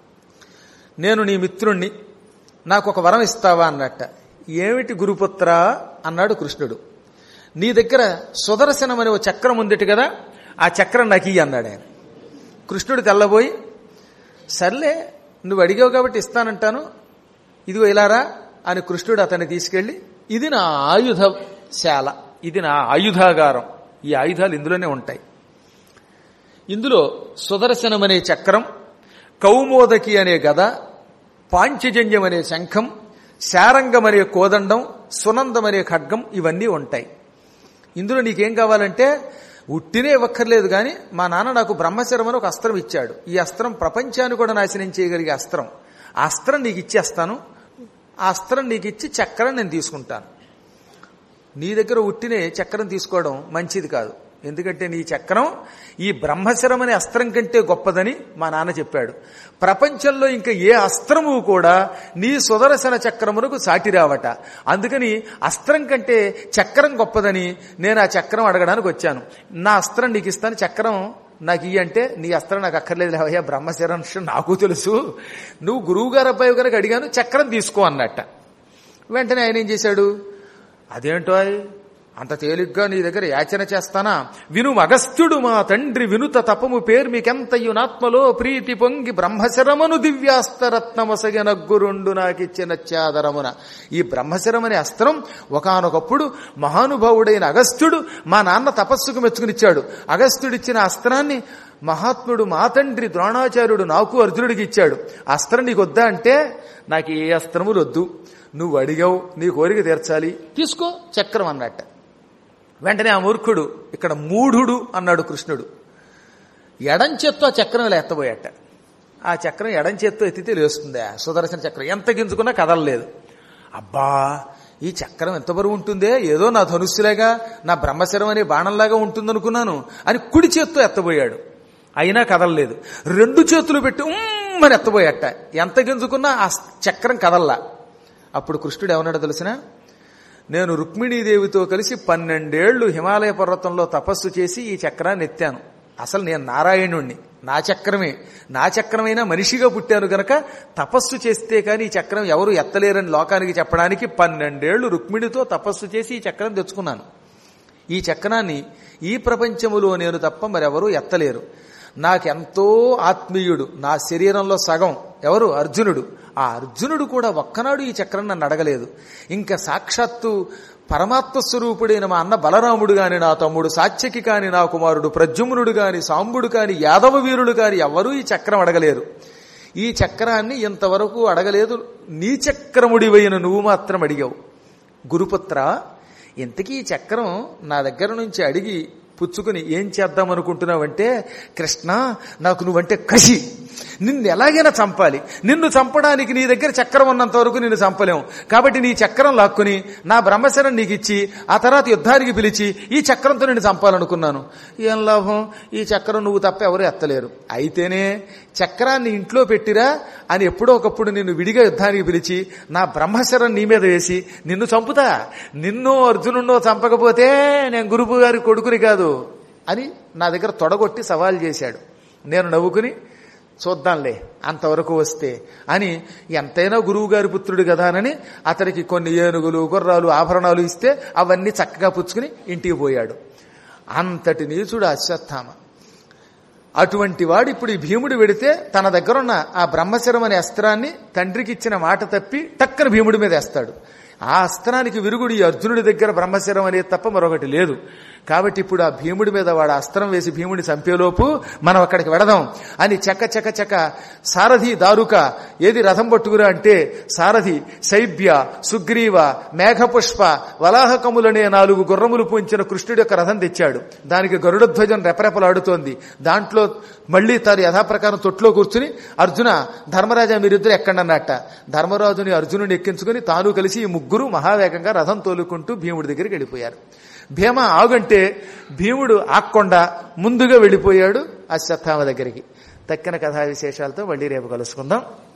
నేను నీ మిత్రుణ్ణి నాకు ఒక వరం ఇస్తావా అన్నట్ట ఏమిటి గురుపుత్ర అన్నాడు కృష్ణుడు నీ దగ్గర సుదర్శనం అనే ఓ చక్రం ఉందిటి కదా ఆ చక్రం నాకు ఇయ్యి అన్నాడు ఆయన కృష్ణుడు తెల్లబోయి సర్లే నువ్వు అడిగావు కాబట్టి ఇస్తానంటాను ఇదిగో ఇలారా అని కృష్ణుడు అతన్ని తీసుకెళ్లి ఇది నా ఆయుధశాల ఇది నా ఆయుధాగారం ఈ ఆయుధాలు ఇందులోనే ఉంటాయి ఇందులో సుదర్శనం అనే చక్రం కౌమోదకి అనే గద పాంచజన్యం అనే శంఖం శారంగం అనే కోదండం సునందం అనే ఖడ్గం ఇవన్నీ ఉంటాయి ఇందులో నీకేం కావాలంటే ఉట్టినే ఇవ్వక్కర్లేదు కానీ మా నాన్న నాకు బ్రహ్మశరం అని ఒక అస్త్రం ఇచ్చాడు ఈ అస్త్రం ప్రపంచాన్ని కూడా నాశనం చేయగలిగే అస్త్రం ఆ అస్త్రం నీకు ఇచ్చేస్తాను ఆ అస్త్రం నీకు ఇచ్చి చక్రం నేను తీసుకుంటాను నీ దగ్గర ఉట్టినే చక్రం తీసుకోవడం మంచిది కాదు ఎందుకంటే నీ చక్రం ఈ బ్రహ్మశరం అనే అస్త్రం కంటే గొప్పదని మా నాన్న చెప్పాడు ప్రపంచంలో ఇంకా ఏ అస్త్రము కూడా నీ సుదర్శన చక్రమునకు సాటి రావట అందుకని అస్త్రం కంటే చక్రం గొప్పదని నేను ఆ చక్రం అడగడానికి వచ్చాను నా అస్త్రం నీకు ఇస్తాను చక్రం నాకు ఇయ్యి అంటే నీ అస్త్రం నాకు అక్కర్లేదు లేవయ్యా బ్రహ్మశరం నాకు తెలుసు నువ్వు గురువు గారు అబ్బాయి కనుక అడిగాను చక్రం తీసుకో అన్నట్ట వెంటనే ఆయన ఏం చేశాడు అదేంటో అంత తేలిగ్గా నీ దగ్గర యాచన చేస్తానా విను అగస్త్యుడు మా తండ్రి వినుత తపము పేరు మీకెంతయునాత్మలో ప్రీతి పొంగి బ్రహ్మశరమను దివ్యాస్త్రరత్నమసగిన గురుండు నాకిచ్చిన చాదరమున ఈ బ్రహ్మశరం అనే అస్త్రం ఒకనొకప్పుడు మహానుభావుడైన అగస్త్యుడు మా నాన్న తపస్సుకు మెచ్చుకునిచ్చాడు అగస్త్యుడిచ్చిన అస్త్రాన్ని మహాత్ముడు మా తండ్రి ద్రోణాచార్యుడు నాకు అర్జునుడికి ఇచ్చాడు అస్త్రం నీకు వద్దా అంటే నాకు ఏ అస్త్రములు వద్దు నువ్వు అడిగావు నీ కోరిక తీర్చాలి తీసుకో చక్రం అన్నట్ట వెంటనే ఆ మూర్ఖుడు ఇక్కడ మూఢుడు అన్నాడు కృష్ణుడు ఎడం చేత్తో ఆ చక్రం ఇలా ఎత్తబోయాట ఆ చక్రం ఎడం చేత్తో ఎత్తితే లేస్తుందా సుదర్శన చక్రం ఎంత గింజుకున్నా కదలలేదు అబ్బా ఈ చక్రం ఎంత బరువు ఉంటుందే ఏదో నా ధనుస్సులాగా నా బ్రహ్మశరం అనే బాణంలాగా ఉంటుందనుకున్నాను అని కుడి చేత్తో ఎత్తబోయాడు అయినా కదలలేదు రెండు చేతులు పెట్టి ఉమ్మని ఎత్తబోయట ఎంత గింజుకున్నా ఆ చక్రం కదల్లా అప్పుడు కృష్ణుడు ఏమన్నాడో తెలిసిన నేను రుక్మిణీదేవితో కలిసి పన్నెండేళ్లు హిమాలయ పర్వతంలో తపస్సు చేసి ఈ చక్రాన్ని ఎత్తాను అసలు నేను నారాయణుణ్ణి నా చక్రమే నా చక్రమైనా మనిషిగా పుట్టాను గనక తపస్సు చేస్తే కానీ ఈ చక్రం ఎవరు ఎత్తలేరని లోకానికి చెప్పడానికి పన్నెండేళ్లు రుక్మిణితో తపస్సు చేసి ఈ చక్రం తెచ్చుకున్నాను ఈ చక్రాన్ని ఈ ప్రపంచములో నేను తప్ప మరెవరూ ఎత్తలేరు నాకెంతో ఆత్మీయుడు నా శరీరంలో సగం ఎవరు అర్జునుడు ఆ అర్జునుడు కూడా ఒక్కనాడు ఈ చక్రం నన్ను అడగలేదు ఇంకా సాక్షాత్తు పరమాత్మ స్వరూపుడైన మా అన్న బలరాముడు గాని నా తమ్ముడు సాత్యకి కాని నా కుమారుడు ప్రద్యుమ్నుడు గాని సాంబుడు కాని యాదవ వీరుడు కాని ఎవరూ ఈ చక్రం అడగలేరు ఈ చక్రాన్ని ఇంతవరకు అడగలేదు నీ చక్రముడివైన నువ్వు మాత్రం అడిగావు గురుపుత్ర ఇంతకీ ఈ చక్రం నా దగ్గర నుంచి అడిగి పుచ్చుకుని ఏం చేద్దాం అనుకుంటున్నావంటే కృష్ణ నాకు నువ్వంటే కసి నిన్ను ఎలాగైనా చంపాలి నిన్ను చంపడానికి నీ దగ్గర చక్రం ఉన్నంత వరకు నిన్ను చంపలేం కాబట్టి నీ చక్రం లాక్కుని నా బ్రహ్మశరం నీకు ఇచ్చి ఆ తర్వాత యుద్ధానికి పిలిచి ఈ చక్రంతో నిన్ను చంపాలనుకున్నాను ఏం లాభం ఈ చక్రం నువ్వు తప్ప ఎవరు ఎత్తలేరు అయితేనే చక్రాన్ని ఇంట్లో పెట్టిరా అని ఎప్పుడో ఒకప్పుడు నిన్ను విడిగా యుద్ధానికి పిలిచి నా బ్రహ్మశరం నీ మీద వేసి నిన్ను చంపుతా నిన్ను అర్జునున్నో చంపకపోతే నేను గురువు గారి కొడుకుని కాదు అని నా దగ్గర తొడగొట్టి సవాల్ చేశాడు నేను నవ్వుకుని చూద్దాంలే అంతవరకు వస్తే అని ఎంతైనా గురువు గారి పుత్రుడు కదానని అతనికి కొన్ని ఏనుగులు గుర్రాలు ఆభరణాలు ఇస్తే అవన్నీ చక్కగా పుచ్చుకుని ఇంటికి పోయాడు అంతటి నీచుడు అశ్వత్థామ అటువంటి వాడు ఇప్పుడు ఈ భీముడు వెడితే తన దగ్గరున్న ఆ బ్రహ్మశరం అనే అస్త్రాన్ని తండ్రికి ఇచ్చిన మాట తప్పి టక్కన భీముడి మీద వేస్తాడు ఆ అస్త్రానికి విరుగుడు ఈ అర్జునుడి దగ్గర బ్రహ్మశరం అనేది తప్ప మరొకటి లేదు కాబట్టి ఇప్పుడు ఆ భీముడి మీద వాడు అస్త్రం వేసి భీముడిని చంపేలోపు మనం అక్కడికి వెడదాం అని చక్క చక్క చక్క సారథి దారుక ఏది రథం పట్టుకురా అంటే సారథి శైబ్య సుగ్రీవ మేఘపుష్ప వలాహకములనే నాలుగు గుర్రములు పూంచిన కృష్ణుడి యొక్క రథం తెచ్చాడు దానికి గరుడధ్వజం రెపరెపలాడుతోంది దాంట్లో మళ్లీ తాను యథాప్రకారం తొట్లో కూర్చుని అర్జున ధర్మరాజా మీరిద్దరు ఎక్కడన్నట్ట ధర్మరాజుని అర్జునుని ఎక్కించుకుని తాను కలిసి ఈ ముగ్గురు మహావేగంగా రథం తోలుకుంటూ భీముడి దగ్గరికి వెళ్ళిపోయారు భీమ ఆగంటే భీముడు ఆక్కుండా ముందుగా వెళ్ళిపోయాడు అశ్వత్థామ దగ్గరికి తక్కిన కథా విశేషాలతో మళ్ళీ రేపు కలుసుకుందాం